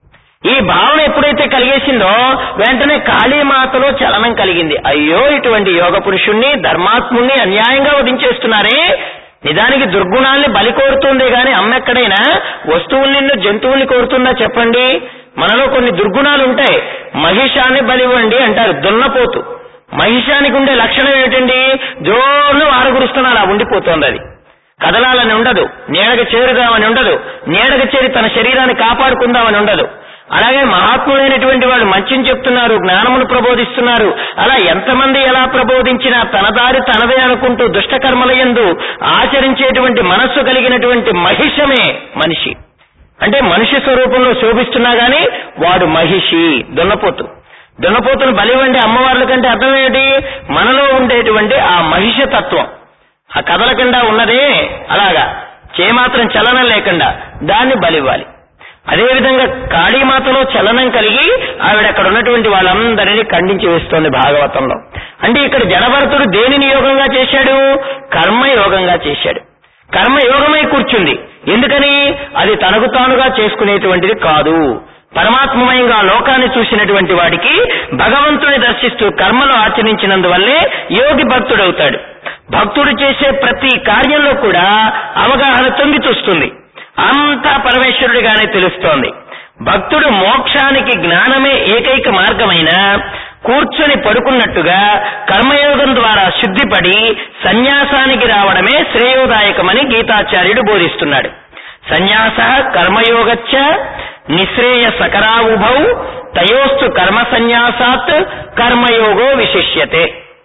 ఈ భావన ఎప్పుడైతే కలిగేసిందో వెంటనే కాళీమాతలో చలనం కలిగింది అయ్యో ఇటువంటి యోగ పురుషుణ్ణి ధర్మాత్ముణ్ణి అన్యాయంగా వధించేస్తున్నారే నిజానికి దుర్గుణాల్ని బలి కోరుతుందే గాని అమ్మెక్కడైనా వస్తువుల్ని జంతువుల్ని కోరుతుందా చెప్పండి మనలో కొన్ని దుర్గుణాలు ఉంటాయి మహిషాన్ని బలివ్వండి అంటారు దున్నపోతు మహిషానికి ఉండే లక్షణం ఏమిటండి జోర్ను వారగురుస్తున్నా అలా ఉండిపోతోంది అది కదలాలని ఉండదు నీడకు చేరుదామని ఉండదు నీడకు చేరి తన శరీరాన్ని కాపాడుకుందామని ఉండదు అలాగే మహాత్ములైనటువంటి వాళ్ళు మంచిని చెప్తున్నారు జ్ఞానమును ప్రబోధిస్తున్నారు అలా ఎంతమంది ఎలా ప్రబోధించినా తన దారి తనదే అనుకుంటూ దుష్టకర్మల యందు ఆచరించేటువంటి మనస్సు కలిగినటువంటి మహిషమే మనిషి అంటే మనిషి స్వరూపంలో శోభిస్తున్నా గాని వాడు మహిషి దున్నపోతు దున్నపోతును బలివండి అమ్మవార్ల కంటే అర్థం ఏమిటి మనలో ఉండేటువంటి ఆ మహిష తత్వం ఆ కదలకుండా ఉన్నదే అలాగా చేమాత్రం చలనం లేకుండా దాన్ని బలివ్వాలి అదేవిధంగా కాళీమాతలో చలనం కలిగి ఆవిడ అక్కడ ఉన్నటువంటి వాళ్ళందరినీ ఖండించి వేస్తోంది భాగవతంలో అంటే ఇక్కడ జడభరతుడు దేనిని యోగంగా చేశాడు కర్మ యోగంగా చేశాడు కర్మ యోగమై కూర్చుంది ఎందుకని అది తనకు తానుగా చేసుకునేటువంటిది కాదు పరమాత్మమయంగా లోకాన్ని చూసినటువంటి వాడికి భగవంతుని దర్శిస్తూ కర్మలు ఆచరించినందువల్లే యోగి భక్తుడవుతాడు భక్తుడు చేసే ప్రతి కార్యంలో కూడా అవగాహన తొంగి చూస్తుంది అంతా పరమేశ్వరుడిగానే తెలుస్తోంది భక్తుడు మోక్షానికి జ్ఞానమే ఏకైక మార్గమైన కూర్చొని పడుకున్నట్టుగా కర్మయోగం ద్వారా శుద్ధిపడి సన్యాసానికి రావడమే శ్రేయోదాయకమని గీతాచార్యుడు బోధిస్తున్నాడు సన్యాస కర్మయోగచ్చ నిశ్రేయ సకరావుభౌ తయోస్తు కర్మ సన్యాసాత్ కర్మయోగో విశిష్యతే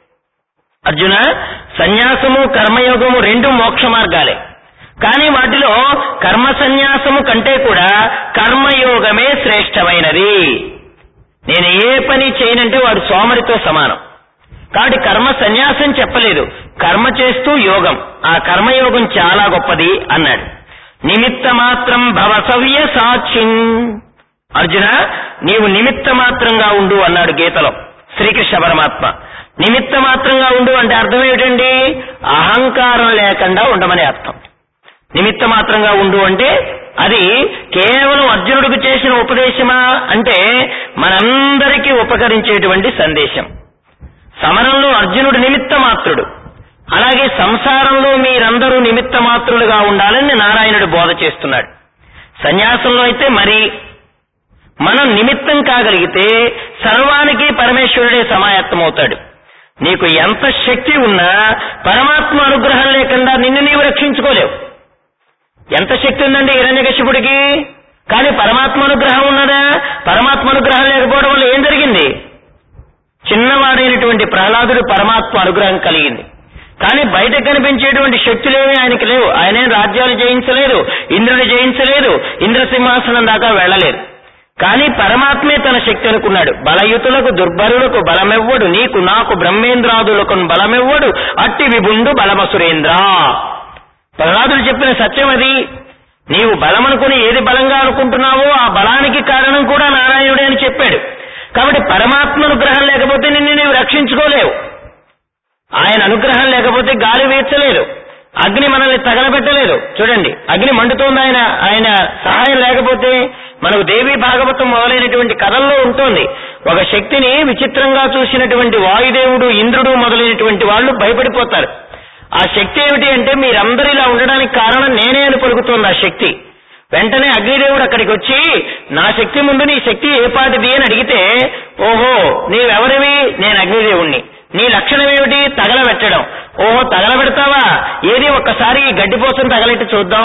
అర్జున సన్యాసము కర్మయోగము రెండు మోక్ష మార్గాలే కానీ వాటిలో కర్మ సన్యాసము కంటే కూడా కర్మయోగమే శ్రేష్టమైనది నేను ఏ పని చేయనంటే వాడు సోమరితో సమానం కాబట్టి కర్మ సన్యాసం చెప్పలేదు కర్మ చేస్తూ యోగం ఆ కర్మయోగం చాలా గొప్పది అన్నాడు నిమిత్త మాత్రం భవసవ్య సాక్షిన్ అర్జున నీవు నిమిత్త మాత్రంగా ఉండు అన్నాడు గీతలో శ్రీకృష్ణ పరమాత్మ నిమిత్త మాత్రంగా ఉండు అంటే అర్థం ఏమిటండి అహంకారం లేకుండా ఉండమని అర్థం నిమిత్త మాత్రంగా ఉండు అంటే అది కేవలం అర్జునుడికి చేసిన ఉపదేశమా అంటే మనందరికీ ఉపకరించేటువంటి సందేశం సమరంలో అర్జునుడు నిమిత్త మాత్రుడు అలాగే సంసారంలో మీరందరూ నిమిత్త మాత్రులుగా ఉండాలని నారాయణుడు బోధ చేస్తున్నాడు సన్యాసంలో అయితే మరి మనం నిమిత్తం కాగలిగితే సర్వానికి పరమేశ్వరుడే సమాయత్తమవుతాడు నీకు ఎంత శక్తి ఉన్నా పరమాత్మ అనుగ్రహం లేకుండా నిన్ను నీవు రక్షించుకోలేవు ఎంత శక్తి ఉందండి హిరణ్యకశిపుడికి కానీ పరమాత్మ అనుగ్రహం ఉన్నదా పరమాత్మ అనుగ్రహం లేకపోవడం వల్ల ఏం జరిగింది చిన్నవాడైనటువంటి ప్రహ్లాదుడు పరమాత్మ అనుగ్రహం కలిగింది కానీ బయట కనిపించేటువంటి శక్తులేవి ఆయనకి లేవు ఆయనేం రాజ్యాలు జయించలేదు ఇంద్రుడు జయించలేదు ఇంద్రసింహాసనం దాకా వెళ్ళలేదు కానీ పరమాత్మే తన శక్తి అనుకున్నాడు బలయుతులకు దుర్బలులకు బలమెవ్వడు నీకు నాకు బ్రహ్మేంద్రాదులకు బలమెవ్వడు అట్టి విభుండు బలమసురేంద్ర ప్రహ్లాదుడు చెప్పిన సత్యం అది నీవు బలమనుకుని ఏది బలంగా అనుకుంటున్నావో ఆ బలానికి కారణం కూడా నారాయణుడే అని చెప్పాడు కాబట్టి పరమాత్మ అనుగ్రహం లేకపోతే నిన్ను నీవు రక్షించుకోలేవు ఆయన అనుగ్రహం లేకపోతే గాలి వీర్చలేదు అగ్ని మనల్ని తగలబెట్టలేదు చూడండి అగ్ని మండుతోంది ఆయన ఆయన సహాయం లేకపోతే మనకు దేవి భాగవతం మొదలైనటువంటి కథల్లో ఉంటుంది ఒక శక్తిని విచిత్రంగా చూసినటువంటి వాయుదేవుడు ఇంద్రుడు మొదలైనటువంటి వాళ్ళు భయపడిపోతారు ఆ శక్తి ఏమిటి అంటే మీరందరూ ఇలా ఉండడానికి కారణం నేనే అని పలుకుతోంది ఆ శక్తి వెంటనే అగ్నిదేవుడు అక్కడికి వచ్చి నా శక్తి ముందు నీ శక్తి ఏ పాటిది అని అడిగితే ఓహో నీవెవరివి నేను అగ్నిదేవుణ్ణి నీ లక్షణం ఏమిటి తగలబెట్టడం ఓహో తగలబెడతావా ఏది ఒక్కసారి ఈ గడ్డిపోసం తగలెట్టి చూద్దాం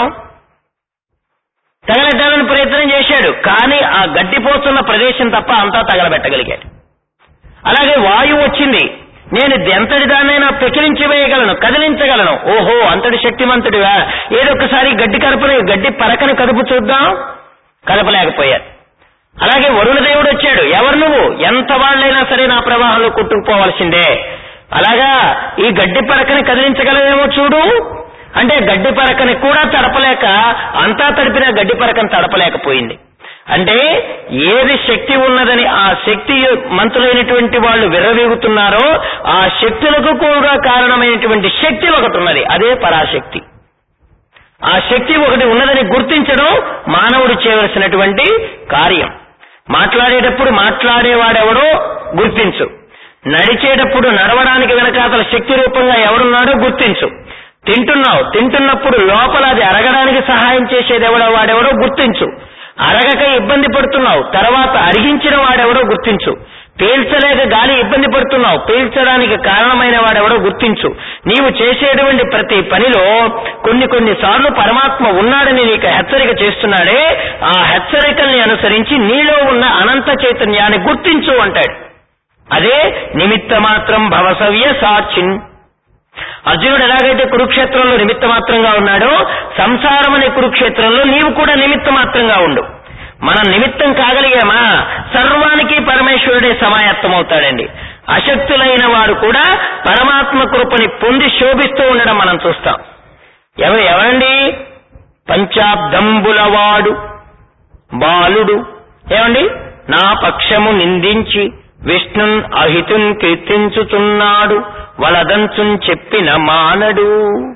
తగలెట్టాలని ప్రయత్నం చేశాడు కానీ ఆ గడ్డిపోతున్న ప్రదేశం తప్ప అంతా తగలబెట్టగలిగాడు అలాగే వాయువు వచ్చింది నేను ఎంతటి దాన్నైనా పెకిలించి వేయగలను కదిలించగలను ఓహో అంతటి శక్తిమంతుడివా ఏదొక్కసారి గడ్డి కరపని గడ్డి పరకని కదుపు చూద్దాం కదపలేకపోయారు అలాగే వరుణదేవుడు వచ్చాడు ఎవరు నువ్వు ఎంత వాళ్ళైనా సరే నా ప్రవాహంలో కొట్టుకుపోవాల్సిందే అలాగా ఈ గడ్డి పరకని కదిలించగలవేమో చూడు అంటే గడ్డి పరకని కూడా తడపలేక అంతా తడిపిన గడ్డి పరకని తడపలేకపోయింది అంటే ఏది శక్తి ఉన్నదని ఆ శక్తి మంతులైనటువంటి వాళ్ళు విర్రవీగుతున్నారో ఆ శక్తులకు కూడా కారణమైనటువంటి శక్తి ఒకటి ఉన్నది అదే పరాశక్తి ఆ శక్తి ఒకటి ఉన్నదని గుర్తించడం మానవుడు చేయవలసినటువంటి కార్యం మాట్లాడేటప్పుడు మాట్లాడేవాడెవడో గుర్తించు నడిచేటప్పుడు నడవడానికి వెనకాతల శక్తి రూపంగా ఎవరున్నాడో గుర్తించు తింటున్నావు తింటున్నప్పుడు లోపల అది అరగడానికి సహాయం చేసేది ఎవడో వాడెవడో గుర్తించు అరగక ఇబ్బంది పడుతున్నావు తర్వాత అరిగించిన వాడెవడో గుర్తించు పీల్చలేక గాలి ఇబ్బంది పడుతున్నావు పీల్చడానికి కారణమైన వాడెవడో గుర్తించు నీవు చేసేటువంటి ప్రతి పనిలో కొన్ని కొన్ని సార్లు పరమాత్మ ఉన్నాడని నీకు హెచ్చరిక చేస్తున్నాడే ఆ హెచ్చరికల్ని అనుసరించి నీలో ఉన్న అనంత చైతన్యాన్ని గుర్తించు అంటాడు అదే నిమిత్త మాత్రం భవసవ్య సాక్షిన్ అర్జునుడు ఎలాగైతే కురుక్షేత్రంలో నిమిత్త మాత్రంగా ఉన్నాడో సంసారం అనే కురుక్షేత్రంలో నీవు కూడా నిమిత్త మాత్రంగా ఉండు మనం నిమిత్తం కాగలిగామా సర్వానికి పరమేశ్వరుడే సమాయత్తమవుతాడండి అశక్తులైన వారు కూడా పరమాత్మ కృపని పొంది శోభిస్తూ ఉండడం మనం చూస్తాం ఎవరు ఎవరండి పంచాబ్దంబులవాడు బాలుడు ఏమండి నా పక్షము నిందించి విష్ణున్ అహితున్ కీర్తించుచున్నాడు వలదంచున్ చెప్పిన మానడు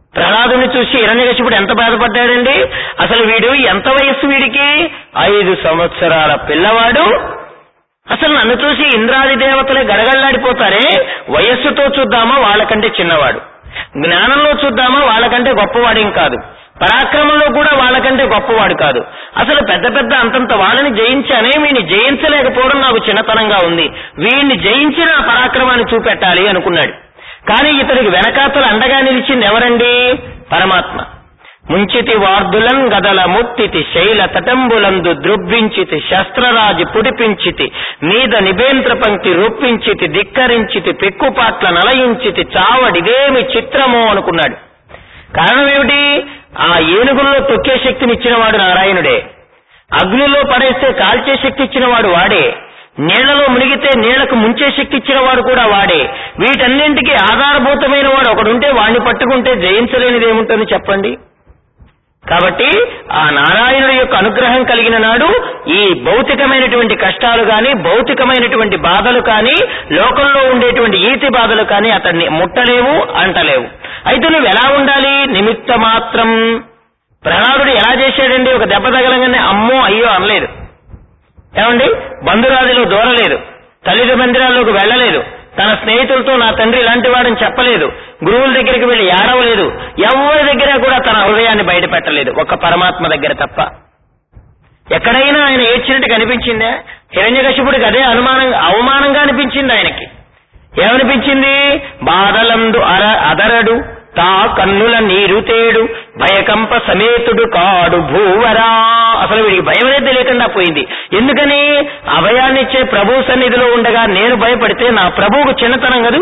ప్రహ్లాదుని చూసి హిరణ్యకశిపుడు ఎంత బాధపడ్డాడండి అసలు వీడు ఎంత వయస్సు వీడికి ఐదు సంవత్సరాల పిల్లవాడు అసలు నన్ను చూసి ఇంద్రాది దేవతలే గడగడలాడిపోతారే వయస్సుతో చూద్దామా వాళ్ళకంటే చిన్నవాడు జ్ఞానంలో చూద్దామా వాళ్ళకంటే గొప్పవాడేం కాదు పరాక్రమంలో కూడా వాళ్ళకంటే గొప్పవాడు కాదు అసలు పెద్ద పెద్ద అంతంత వాళ్ళని జయించానే వీడిని జయించలేకపోవడం నాకు చిన్నతనంగా ఉంది వీడిని జయించి నా పరాక్రమాన్ని చూపెట్టాలి అనుకున్నాడు కానీ ఇతనికి వెనకాతలు అండగా నిలిచింది ఎవరండి పరమాత్మ ముంచితి వార్ధులం గదల ముత్తితి శైల తటంబులందు ద్రుబ్బించితి శస్త్రరాజు పుడిపించితి మీద నిబేంద్ర పంక్తి రొప్పించితి ధిక్కరించితి పెక్కుపాట్ల నలయించితి చావడిదేమి చిత్రమో అనుకున్నాడు కారణం ఏమిటి ఆ ఏనుగుల్లో తొక్కే శక్తిని ఇచ్చినవాడు నారాయణుడే అగ్నిలో పడేస్తే కాల్చే శక్తి ఇచ్చినవాడు వాడే నీళ్లలో మునిగితే నీళ్లకు ముంచే శక్తి ఇచ్చినవాడు కూడా వాడే వీటన్నింటికి ఆధారభూతమైన వాడు ఒకడుంటే వాణ్ణి పట్టుకుంటే జయించలేనిది ఏముంటుంది చెప్పండి కాబట్టి ఆ నారాయణుడి యొక్క అనుగ్రహం కలిగిన నాడు ఈ భౌతికమైనటువంటి కష్టాలు గాని భౌతికమైనటువంటి బాధలు కానీ లోకంలో ఉండేటువంటి ఈతి బాధలు కానీ అతన్ని ముట్టలేవు అంటలేవు అయితే నువ్వు ఎలా ఉండాలి నిమిత్త మాత్రం ప్రహ్లాదుడు ఎలా చేశాడండి ఒక దెబ్బ తగలంగానే అమ్మో అయ్యో అనలేదు ఏమండి బంధురాదిలో దూరలేదు తల్లిద మందిరాల్లోకి వెళ్ళలేదు తన స్నేహితులతో నా తండ్రి ఇలాంటి వాడని చెప్పలేదు గురువుల దగ్గరికి వెళ్లి ఏడవలేదు ఎవరి దగ్గర కూడా తన హృదయాన్ని బయటపెట్టలేదు ఒక్క పరమాత్మ దగ్గర తప్ప ఎక్కడైనా ఆయన ఏడ్చినట్టు కనిపించిందా హిరణ్యకశిపుడికి అదే అనుమానం అవమానంగా అనిపించింది ఆయనకి ఏమనిపించింది బాధలందు అర అదరడు తా కన్నుల నీరు తేడు భయకంప సమేతుడు కాడు భూవరా అసలు వీడికి భయం అనేది తెలియకుండా పోయింది ఎందుకని అభయాన్నిచ్చే ప్రభు సన్నిధిలో ఉండగా నేను భయపడితే నా ప్రభువుకు చిన్నతనం కదూ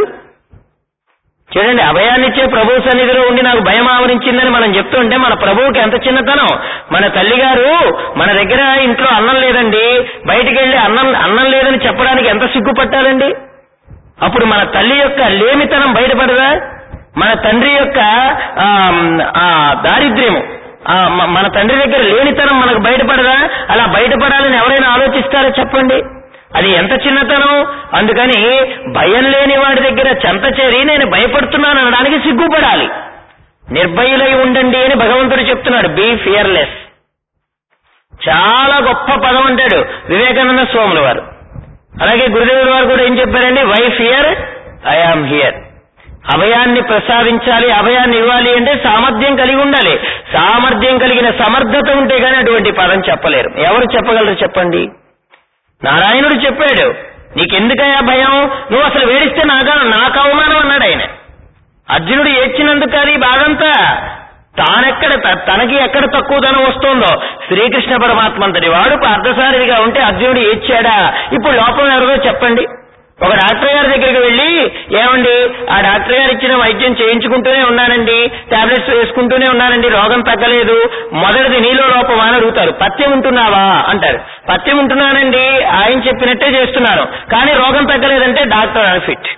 చూడండి అభయాన్నిచ్చే ప్రభు సన్నిధిలో ఉండి నాకు భయం ఆవరించిందని మనం చెప్తుంటే మన ప్రభువుకి ఎంత చిన్నతనం మన తల్లిగారు మన దగ్గర ఇంట్లో అన్నం లేదండి బయటికి వెళ్ళి అన్నం అన్నం లేదని చెప్పడానికి ఎంత సిగ్గుపట్టాలండి అప్పుడు మన తల్లి యొక్క లేమితనం బయటపడదా మన తండ్రి యొక్క ఆ, ఆ, దారిద్ర్యము ఆ, మ- మన తండ్రి దగ్గర లేనితనం మనకు బయటపడదా అలా బయటపడాలని ఎవరైనా ఆలోచిస్తారో చెప్పండి అది ఎంత చిన్నతనం అందుకని భయం లేని వాడి దగ్గర చెంత చేరి నేను భయపడుతున్నాను అనడానికి సిగ్గుపడాలి నిర్భయులై ఉండండి అని భగవంతుడు చెప్తున్నాడు బీ ఫియర్లెస్ చాలా గొప్ప పదం అంటాడు వివేకానంద స్వాముల వారు అలాగే గురుదేవుల వారు కూడా ఏం చెప్పారండి why fear I am here అభయాన్ని ప్రసాదించాలి అభయాన్ని ఇవ్వాలి అంటే సామర్థ్యం కలిగి ఉండాలి సామర్థ్యం కలిగిన సమర్థత ఉంటే గానీ అటువంటి పదం చెప్పలేరు ఎవరు చెప్పగలరు చెప్పండి నారాయణుడు చెప్పాడు నీకెందుకయ్యా భయం నువ్వు అసలు వేడిస్తే నాగా నాకు అవమానం అన్నాడు ఆయన అర్జునుడు ఏడ్చినందుకు అది బాధంతా తానెక్కడ త- తనకి ఎక్కడ తక్కువదనం వస్తుందో శ్రీకృష్ణ పరమాత్మ అంతటి వాడు అర్ధసారిగా ఉంటే అర్జునుడు ఏడ్చాడా ఇప్పుడు లోపం ఎవరో చెప్పండి ఒక డాక్టర్ గారి దగ్గరికి వెళ్ళి ఏమండి ఆ డాక్టర్ గారు ఇచ్చిన వైద్యం చేయించుకుంటూనే ఉన్నానండి టాబ్లెట్స్ వేసుకుంటూనే ఉన్నానండి రోగం తగ్గలేదు మొదటిది నీలో లోపం అని అడుగుతారు పత్యం ఉంటున్నావా అంటారు పత్యం ఉంటున్నానండి ఆయన చెప్పినట్టే చేస్తున్నాను కానీ రోగం తగ్గలేదంటే డాక్టర్ అన్ఫిట్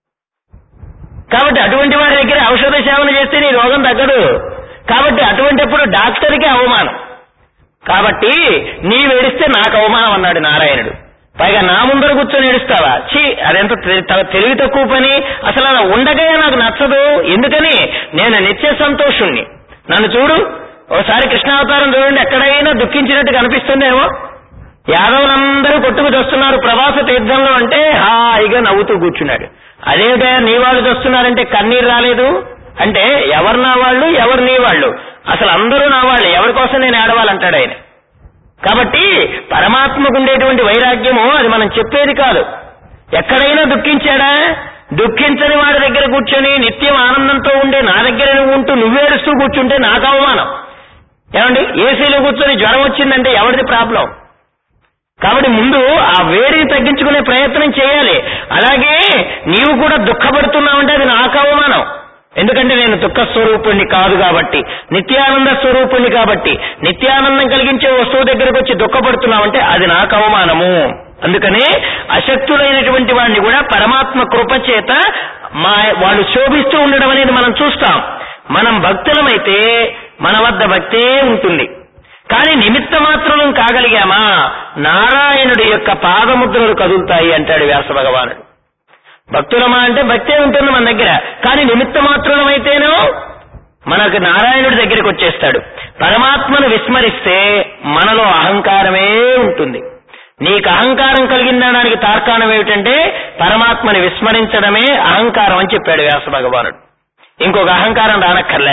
కాబట్టి అటువంటి వారి దగ్గర ఔషధ సేవన చేస్తే నీ రోగం తగ్గదు కాబట్టి అటువంటిప్పుడు డాక్టర్కి అవమానం కాబట్టి నీ వేడిస్తే నాకు అవమానం అన్నాడు నారాయణుడు పైగా నా ముందర కూర్చొని ఏడుస్తావా ఛీ అదెంత తె- త- తెలివి తక్కువ పని అసలు అలా ఉండగా నాకు నచ్చదు ఎందుకని నేను నిత్య సంతోషుణ్ణి నన్ను చూడు ఒకసారి కృష్ణావతారం చూడండి ఎక్కడైనా దుఃఖించినట్టు కనిపిస్తుందేమో యాదవులందరూ కొట్టుకు తెస్తున్నారు ప్రవాస తీర్థంలో అంటే హాయిగా నవ్వుతూ కూర్చున్నాడు అదేమిటా నీ వాళ్ళు తెస్తున్నారంటే కన్నీరు రాలేదు అంటే ఎవరు నా వాళ్ళు ఎవరు నీ వాళ్ళు అసలు అందరూ నా వాళ్ళు ఎవరి కోసం నేను ఏడవాలంటాడు ఆయన కాబట్టి పరమాత్మకు ఉండేటువంటి వైరాగ్యము అది మనం చెప్పేది కాదు ఎక్కడైనా దుఃఖించాడా దుఃఖించని వాడి దగ్గర కూర్చొని నిత్యం ఆనందంతో ఉండే నా దగ్గర నువ్వు ఉంటూ నువ్వేడుస్తూ కూర్చుంటే నాకు అవమానం ఏమండి ఏసీలో కూర్చొని జ్వరం వచ్చిందంటే ఎవరిది ప్రాబ్లం కాబట్టి ముందు ఆ వేడిని తగ్గించుకునే ప్రయత్నం చేయాలి అలాగే నీవు కూడా దుఃఖపడుతున్నావంటే అది నాకు అవమానం ఎందుకంటే నేను దుఃఖ స్వరూపుణ్ణి కాదు కాబట్టి నిత్యానంద స్వరూపుణ్ణి కాబట్టి నిత్యానందం కలిగించే వస్తువు దగ్గరకు వచ్చి దుఃఖపడుతున్నావంటే అది నాకు అవమానము అందుకనే అశక్తులైనటువంటి వాడిని కూడా పరమాత్మ కృప చేత మా వాళ్ళు శోభిస్తూ ఉండడం అనేది మనం చూస్తాం మనం భక్తులమైతే మన వద్ద భక్తే ఉంటుంది కానీ నిమిత్త మాత్రం కాగలిగామా నారాయణుడి యొక్క పాదముద్రలు కదులుతాయి అంటాడు వ్యాస భగవానుడు భక్తులమా అంటే భక్తే ఉంటుంది మన దగ్గర కానీ నిమిత్త మాత్రమైతేనో మనకు నారాయణుడి దగ్గరికి వచ్చేస్తాడు పరమాత్మను విస్మరిస్తే మనలో అహంకారమే ఉంటుంది నీకు అహంకారం కలిగిందనడానికి తార్కాణం ఏమిటంటే పరమాత్మని విస్మరించడమే అహంకారం అని చెప్పాడు వ్యాస భగవానుడు ఇంకొక అహంకారం రానక్కర్లే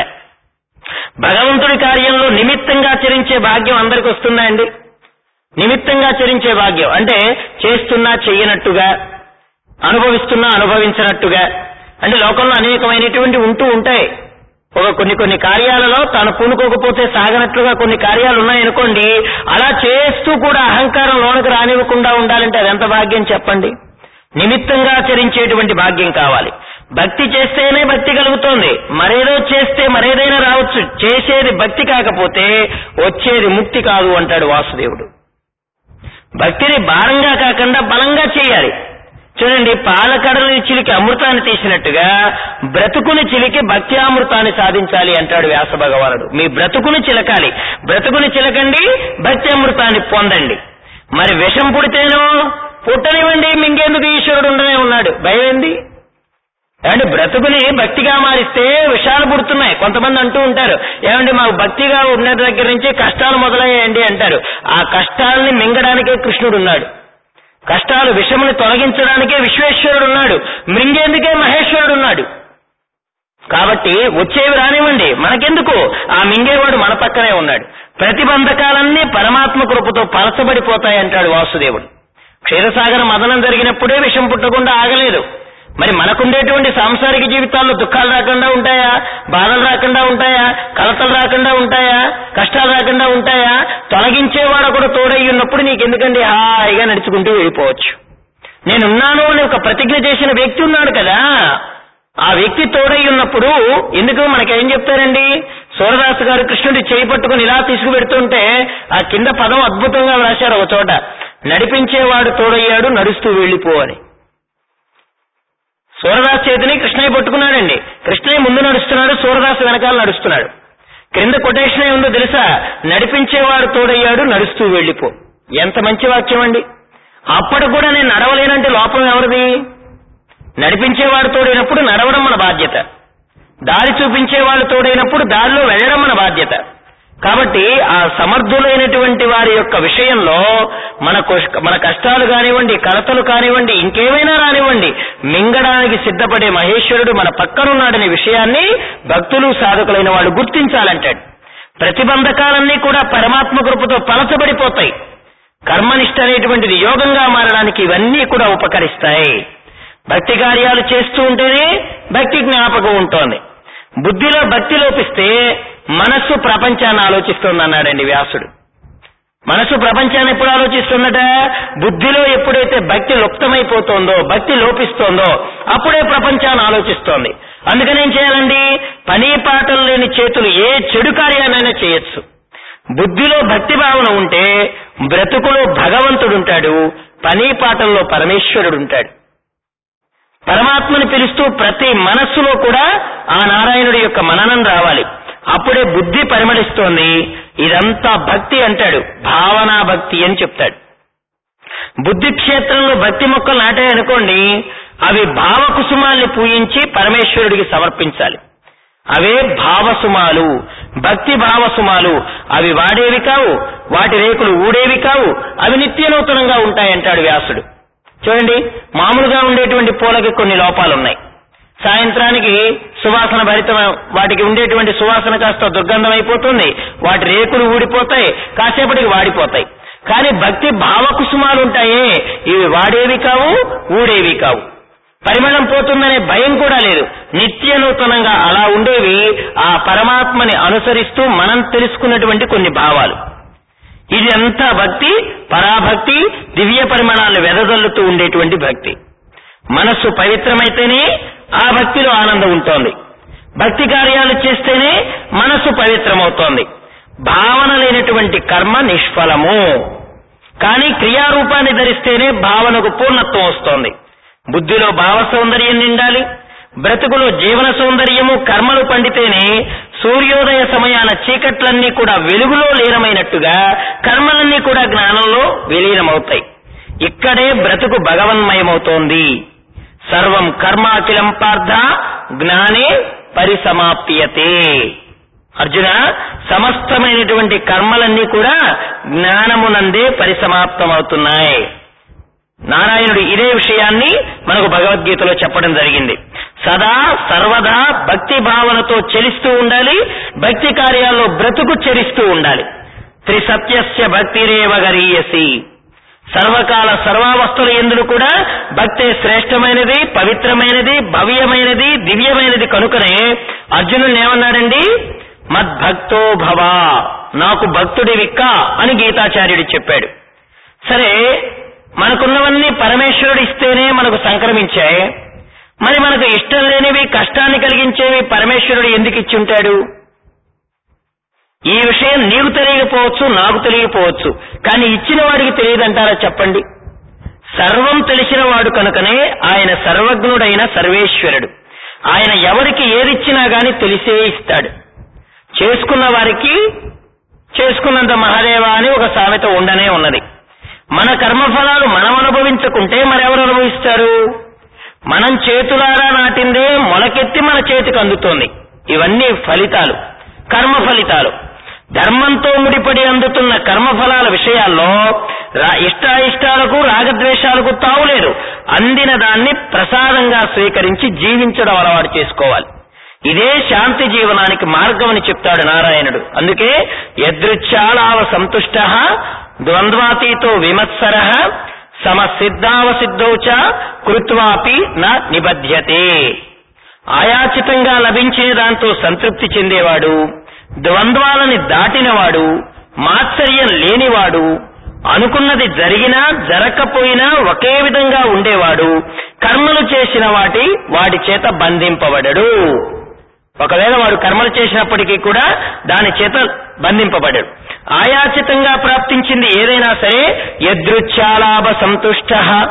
భగవంతుడి కార్యంలో నిమిత్తంగా చరించే భాగ్యం అందరికి వస్తుందా అండి నిమిత్తంగా చరించే భాగ్యం అంటే చేస్తున్నా చెయ్యనట్టుగా అనుభవిస్తున్నా అనుభవించినట్టుగా అంటే లోకంలో అనేకమైనటువంటి ఉంటూ ఉంటాయి ఒక కొన్ని కొన్ని కార్యాలలో తాను పూనుకోకపోతే సాగనట్లుగా కొన్ని కార్యాలు ఉన్నాయనుకోండి అలా చేస్తూ కూడా అహంకారం లోనకు రానివ్వకుండా ఉండాలంటే అది ఎంత భాగ్యం చెప్పండి నిమిత్తంగా ఆచరించేటువంటి భాగ్యం కావాలి భక్తి చేస్తేనే భక్తి కలుగుతోంది మరేదో చేస్తే మరేదైనా రావచ్చు చేసేది భక్తి కాకపోతే వచ్చేది ముక్తి కాదు అంటాడు వాసుదేవుడు భక్తిని భారంగా కాకుండా బలంగా చేయాలి చూడండి పాలకడలని చిలికి అమృతాన్ని తీసినట్టుగా బ్రతుకుని చిలికి భక్తి అమృతాన్ని సాధించాలి అంటాడు వ్యాస భగవానుడు మీ బ్రతుకుని చిలకాలి బ్రతుకుని చిలకండి భక్తి అమృతాన్ని పొందండి మరి విషం పుడితేనో పుట్టనివ్వండి మింగేందుకు ఈశ్వరుడు ఉండనే ఉన్నాడు భయం ఏంది ఏమంటే బ్రతుకుని భక్తిగా మారిస్తే విషయాలు పుడుతున్నాయి కొంతమంది అంటూ ఉంటారు ఏమండి మాకు భక్తిగా ఉన్న దగ్గర నుంచి కష్టాలు మొదలయ్యాయండి అంటారు ఆ కష్టాలని మింగడానికే కృష్ణుడు ఉన్నాడు కష్టాలు విషముని తొలగించడానికే విశ్వేశ్వరుడు ఉన్నాడు మృంగేందుకే మహేశ్వరుడు ఉన్నాడు కాబట్టి వచ్చేవి రానివ్వండి మనకెందుకు ఆ మింగేవాడు మన పక్కనే ఉన్నాడు ప్రతిబంధకాలన్నీ పరమాత్మ కృపతో పలసబడిపోతాయి అంటాడు వాసుదేవుడు క్షీరసాగర మదనం జరిగినప్పుడే విషం పుట్టకుండా ఆగలేదు మరి మనకుండేటువంటి సాంసారిక జీవితాల్లో దుఃఖాలు రాకుండా ఉంటాయా బాధలు రాకుండా ఉంటాయా కలతలు రాకుండా ఉంటాయా కష్టాలు రాకుండా ఉంటాయా తొలగించేవాడు కూడా తోడై ఉన్నప్పుడు నీకెందుకండి హాయిగా నడుచుకుంటూ వెళ్ళిపోవచ్చు నేనున్నాను అని ఒక ప్రతిజ్ఞ చేసిన వ్యక్తి ఉన్నాడు కదా ఆ వ్యక్తి తోడై ఉన్నప్పుడు ఎందుకు మనకేం చెప్తారండి సూరదాసు గారు కృష్ణుడి చేయి పట్టుకుని ఇలా తీసుకుపెడుతుంటే ఆ కింద పదం అద్భుతంగా వ్రాశారు ఒక చోట నడిపించేవాడు తోడయ్యాడు నడుస్తూ వెళ్ళిపో అని సూరదాస్ చేతిని కృష్ణయ్య పట్టుకున్నాడండి కృష్ణయ్య ముందు నడుస్తున్నాడు సూరదాస్ వెనకాల నడుస్తున్నాడు క్రింద కొటేషన్ ఉందో తెలుసా నడిపించేవాడు తోడయ్యాడు నడుస్తూ వెళ్ళిపో ఎంత మంచి వాక్యం అండి అప్పటి కూడా నేను నడవలేనంటే లోపం ఎవరిది నడిపించేవాడు తోడైనప్పుడు నడవడం మన బాధ్యత దారి చూపించేవాడు తోడైనప్పుడు దారిలో వెళ్ళడం మన బాధ్యత కాబట్టి ఆ సమర్థులైనటువంటి వారి యొక్క విషయంలో మన కుష్- మన కష్టాలు కానివ్వండి కలతలు కానివ్వండి ఇంకేమైనా రానివ్వండి మింగడానికి సిద్ధపడే మహేశ్వరుడు మన పక్కనున్నాడనే విషయాన్ని భక్తులు సాధకులైన వాళ్ళు గుర్తించాలంటాడు ప్రతిబంధకాలన్నీ కూడా పరమాత్మ కృపతో పలచబడిపోతాయి కర్మనిష్ట అనేటువంటిది యోగంగా మారడానికి ఇవన్నీ కూడా ఉపకరిస్తాయి భక్తి కార్యాలు చేస్తూ ఉంటేనే భక్తి జ్ఞాపకం ఉంటోంది బుద్ధిలో భక్తి లోపిస్తే మనస్సు ప్రపంచాన్ని ఆలోచిస్తుంది అన్నాడండి వ్యాసుడు మనసు ప్రపంచాన్ని ఎప్పుడు ఆలోచిస్తుందట బుద్ధిలో ఎప్పుడైతే భక్తి లుప్తమైపోతోందో భక్తి లోపిస్తోందో అప్పుడే ప్రపంచాన్ని ఆలోచిస్తోంది అందుకని ఏం చేయాలండి పని పాటలు లేని చేతులు ఏ చెడు కార్యాన్నైనా చేయొచ్చు బుద్ధిలో భక్తి భావన ఉంటే బ్రతుకులో భగవంతుడు ఉంటాడు పని పాటల్లో పరమేశ్వరుడు ఉంటాడు పరమాత్మని పిలుస్తూ ప్రతి మనస్సులో కూడా ఆ నారాయణుడి యొక్క మననం రావాలి అప్పుడే బుద్ధి పరిమళిస్తోంది ఇదంతా భక్తి అంటాడు భావనా భక్తి అని చెప్తాడు బుద్ధి క్షేత్రంలో భక్తి మొక్కలు నాటాయనుకోండి అవి భావకుసుమాల్ని పూయించి పరమేశ్వరుడికి సమర్పించాలి అవే భావసుమాలు భక్తి భావసుమాలు అవి వాడేవి కావు వాటి రేకులు ఊడేవి కావు అవి నిత్య నూతనంగా ఉంటాయంటాడు వ్యాసుడు చూడండి మామూలుగా ఉండేటువంటి పూలకి కొన్ని లోపాలున్నాయి సాయంత్రానికి సువాసన భరితం వాటికి ఉండేటువంటి సువాసన కాస్త దుర్గంధం అయిపోతుంది వాటి రేకులు ఊడిపోతాయి కాసేపటికి వాడిపోతాయి కానీ భక్తి భావకుసుమాలు ఉంటాయే ఇవి వాడేవి కావు ఊడేవి కావు పరిమళం పోతుందనే భయం కూడా లేదు నిత్య నూతనంగా అలా ఉండేవి ఆ పరమాత్మని అనుసరిస్తూ మనం తెలుసుకున్నటువంటి కొన్ని భావాలు ఇది అంతా భక్తి పరాభక్తి దివ్య పరిమాణాలు వెదజల్లుతూ ఉండేటువంటి భక్తి మనస్సు పవిత్రమైతేనే ఆ భక్తిలో ఆనందం ఉంటోంది భక్తి కార్యాలు చేస్తేనే మనస్సు పవిత్రమవుతోంది భావన లేనటువంటి కర్మ నిష్ఫలము కానీ క్రియారూపాన్ని ధరిస్తేనే భావనకు పూర్ణత్వం వస్తోంది బుద్ధిలో భావ సౌందర్యం నిండాలి బ్రతుకులో జీవన సౌందర్యము కర్మలు పండితేనే సూర్యోదయ సమయాన చీకట్లన్నీ కూడా వెలుగులో లీనమైనట్టుగా కర్మలన్నీ కూడా జ్ఞానంలో విలీనమవుతాయి ఇక్కడే బ్రతుకు భగవన్మయమవుతోంది సర్వం కర్మాఖిలం పార్థ జ్ఞానే పరిసమాప్యతే అర్జున సమస్తమైనటువంటి కర్మలన్నీ కూడా జ్ఞానమునందే పరిసమాప్తమవుతున్నాయి నారాయణుడు ఇదే విషయాన్ని మనకు భగవద్గీతలో చెప్పడం జరిగింది సదా సర్వదా భక్తి భావనతో చెలిస్తూ ఉండాలి భక్తి కార్యాల్లో బ్రతుకు చెరిస్తూ ఉండాలి త్రిసత్యస్య భక్తిరేవ గరీయసి సర్వకాల సర్వావస్థల ఎందులు కూడా భక్తే శ్రేష్టమైనది పవిత్రమైనది భవ్యమైనది దివ్యమైనది కనుకనే అర్జునుడు ఏమన్నాడండి మద్భక్తో భవ నాకు భక్తుడివిక్క అని గీతాచార్యుడు చెప్పాడు సరే మనకున్నవన్నీ పరమేశ్వరుడు ఇస్తేనే మనకు సంక్రమించాయి మరి మనకు ఇష్టం లేనివి కష్టాన్ని కలిగించేవి పరమేశ్వరుడు ఎందుకు ఇచ్చి ఉంటాడు ఈ విషయం నీకు తెలియకపోవచ్చు నాకు తెలియకపోవచ్చు కానీ ఇచ్చిన వాడికి తెలియదంటారా చెప్పండి సర్వం తెలిసిన వాడు కనుకనే ఆయన సర్వజ్ఞుడైన సర్వేశ్వరుడు ఆయన ఎవరికి ఏదిచ్చినా గాని తెలిసే ఇస్తాడు చేసుకున్న వారికి చేసుకున్నంత మహాదేవ అని ఒక సామెత ఉండనే ఉన్నది మన కర్మఫలాలు మనం అనుభవించకుంటే మరెవరు అనుభవిస్తారు మనం చేతులారా నాటిందే మొలకెత్తి మన చేతికి అందుతోంది ఇవన్నీ ఫలితాలు కర్మ ఫలితాలు ధర్మంతో ముడిపడి అందుతున్న కర్మఫలాల విషయాల్లో రా- ఇష్టాయిష్టాలకు రాగద్వేషాలకు తావులేదు అందిన దాన్ని ప్రసాదంగా స్వీకరించి జీవించడం అలవాటు చేసుకోవాలి ఇదే శాంతి జీవనానికి మార్గం అని చెప్తాడు నారాయణుడు అందుకే యదృచ్ఛాలావ సంతుష్ట ద్వంద్వాతీతో విమత్సర సమసిద్ధావసిద్ధౌ చ కృత్వాపి న నిబధ్యతే ఆయాచితంగా లభించే దాంతో సంతృప్తి చెందేవాడు ద్వంద్వాలని దాటినవాడు మాత్సర్యం లేనివాడు అనుకున్నది జరిగినా జరగకపోయినా ఒకే విధంగా ఉండేవాడు కర్మలు చేసిన వాటి వాడి చేత బంధింపబడడు ఒకవేళ వాడు కర్మలు చేసినప్పటికీ కూడా దాని చేత బంధింపబడడు ఆయాచితంగా ప్రాప్తించింది ఏదైనా సరే యదృచ్ఛాలాభ సంతుష్ట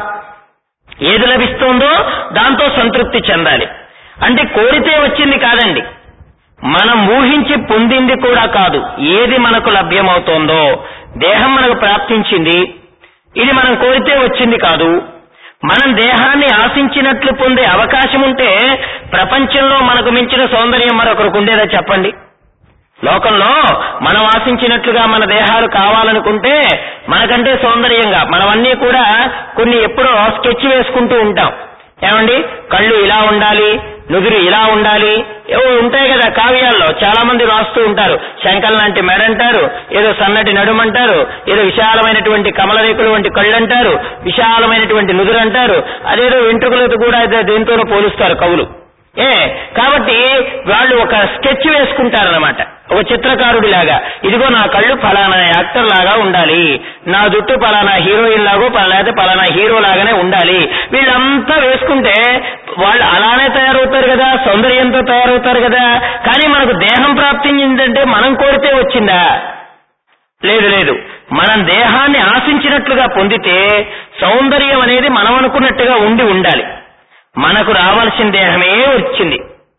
ఏది లభిస్తోందో దాంతో సంతృప్తి చెందాలి అంటే కోరితే వచ్చింది కాదండి మనం ఊహించి పొందింది కూడా కాదు ఏది మనకు లభ్యమవుతోందో దేహం మనకు ప్రాప్తించింది ఇది మనం కోరితే వచ్చింది కాదు మనం దేహాన్ని ఆశించినట్లు పొందే అవకాశం ఉంటే ప్రపంచంలో మనకు మించిన సౌందర్యం మరొకరికి ఉండేదా చెప్పండి లోకంలో మనం ఆశించినట్లుగా మన దేహాలు కావాలనుకుంటే మనకంటే సౌందర్యంగా మనమన్నీ కూడా కొన్ని ఎప్పుడో స్కెచ్ వేసుకుంటూ ఉంటాం ఏమండి కళ్ళు ఇలా ఉండాలి నుదురు ఇలా ఉండాలి ఏవో ఉంటాయి కదా కావ్యాల్లో చాలా మంది రాస్తూ ఉంటారు శంకల్ లాంటి మెడ అంటారు ఏదో సన్నటి నడుము అంటారు ఏదో విశాలమైనటువంటి కమలరేకులు వంటి కళ్ళు అంటారు విశాలమైనటువంటి నుదురు అంటారు అదేదో వెంట్రుకలతో కూడా ఏదో దేంతోనో పోలుస్తారు కవులు ఏ కాబట్టి వాళ్ళు ఒక స్కెచ్ వేసుకుంటారనమాట ఒక చిత్రకారుడి లాగా ఇదిగో నా కళ్ళు ఫలానా యాక్టర్ లాగా ఉండాలి నా జుట్టు ఫలానా హీరోయిన్ లాగో లేకపోతే ఫలానా హీరో లాగానే ఉండాలి వీళ్ళంతా వేసుకుంటే వాళ్ళు అలానే తయారవుతారు కదా సౌందర్యంతో తయారవుతారు కదా కానీ మనకు దేహం ప్రాప్తించిందంటే మనం కోరితే వచ్చిందా లేదు లేదు మనం దేహాన్ని ఆశించినట్లుగా పొందితే సౌందర్యం అనేది మనం అనుకున్నట్టుగా ఉండి ఉండాలి మనకు రావాల్సిన దేహమే వచ్చింది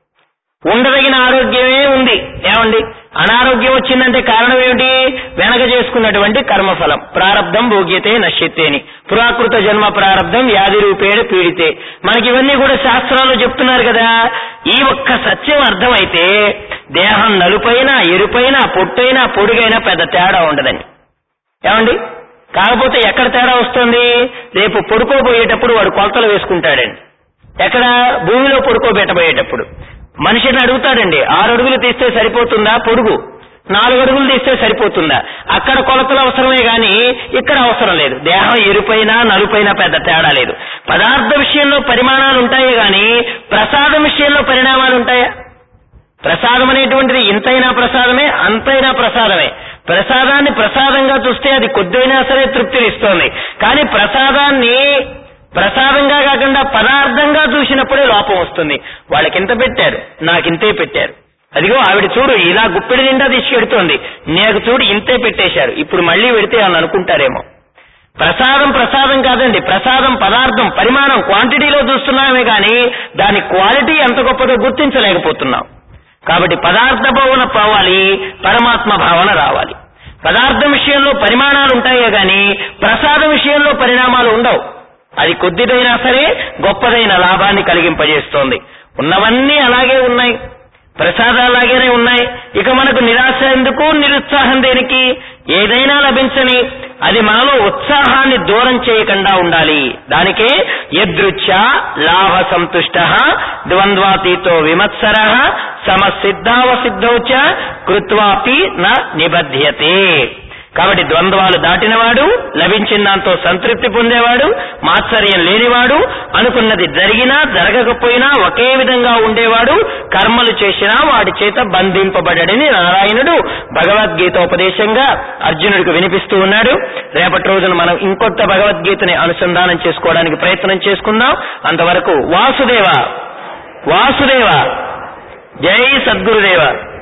ఉండదగిన ఆరోగ్యమే ఉంది ఏమండి అనారోగ్యం వచ్చిందంటే కారణం ఏమిటి వెనక చేసుకున్నటువంటి కర్మఫలం ప్రారంధం భోగ్యతే నశ్యత్తేని పురాకృత జన్మ ప్రారంధం వ్యాధి రూపేణ పీడితే మనకి ఇవన్నీ కూడా శాస్త్రాలు చెప్తున్నారు కదా ఈ ఒక్క సత్యం అర్థమైతే దేహం నలుపైనా ఎరుపైనా పొట్టైనా పొడుగైనా పెద్ద తేడా ఉండదండి ఏమండి కాకపోతే ఎక్కడ తేడా వస్తుంది రేపు పడుకోబోయేటప్పుడు వాడు కొలతలు వేసుకుంటాడండి ఎక్కడ భూమిలో పడుకోబెట్టబోయేటప్పుడు మనిషిని అడుగుతాడండి ఆరు అడుగులు తీస్తే సరిపోతుందా పొడుగు నాలుగు అడుగులు తీస్తే సరిపోతుందా అక్కడ కొలతలు అవసరమే గాని ఇక్కడ అవసరం లేదు దేహం ఎరుపైనా నలుపైనా పెద్ద తేడా లేదు పదార్థ విషయంలో పరిమాణాలు ఉంటాయే గాని ప్రసాదం విషయంలో పరిణామాలు ఉంటాయా ప్రసాదం అనేటువంటిది ఇంతైనా ప్రసాదమే అంతైనా ప్రసాదమే ప్రసాదాన్ని ప్రసాదంగా చూస్తే అది కొద్దైనా సరే తృప్తినిస్తోంది కానీ ప్రసాదాన్ని ప్రసాదంగా కాకుండా పదార్థంగా చూసినప్పుడే లోపం వస్తుంది వాళ్ళకింత పెట్టారు నాకింతే పెట్టారు అదిగో ఆవిడ చూడు ఇలా గుప్పిడి నిండా తీసుకెడుతోంది నీకు చూడు ఇంతే పెట్టేశారు ఇప్పుడు మళ్ళీ పెడితే అని అనుకుంటారేమో ప్రసాదం ప్రసాదం కాదండి ప్రసాదం పదార్థం పరిమాణం క్వాంటిటీలో చూస్తున్నామే కానీ దాని క్వాలిటీ ఎంత గొప్పదో గుర్తించలేకపోతున్నాం కాబట్టి పదార్థ భావన పోవాలి పరమాత్మ భావన రావాలి పదార్థం విషయంలో పరిమాణాలు ఉంటాయే గాని ప్రసాదం విషయంలో పరిణామాలు ఉండవు అది కొద్దిదైనా సరే గొప్పదైన లాభాన్ని కలిగింపజేస్తోంది ఉన్నవన్నీ అలాగే ఉన్నాయి ప్రసాదాలు అలాగేనే ఉన్నాయి ఇక మనకు నిరాశ ఎందుకు నిరుత్సాహం దేనికి ఏదైనా లభించని అది మనలో ఉత్సాహాన్ని దూరం చేయకుండా ఉండాలి దానికే యదృచ్ఛ లాభ సంతుష్ట ద్వంద్వాతీతో విమత్సర సమసిద్ధావసిద్ధౌ చ కృత్వాపి న నిబధ్యతే కాబట్టి ద్వంద్వాలు దాటినవాడు లభించిన దాంతో సంతృప్తి పొందేవాడు మాత్సర్యం లేనివాడు అనుకున్నది జరిగినా జరగకపోయినా ఒకే విధంగా ఉండేవాడు కర్మలు చేసినా వాడి చేత బంధింపబడని నారాయణుడు భగవద్గీత ఉపదేశంగా అర్జునుడికి వినిపిస్తూ ఉన్నాడు రేపటి రోజున మనం ఇంకొంత భగవద్గీతని అనుసంధానం చేసుకోవడానికి ప్రయత్నం చేసుకుందాం అంతవరకు వాసుదేవ వాసుదేవ జై సద్గురుదేవ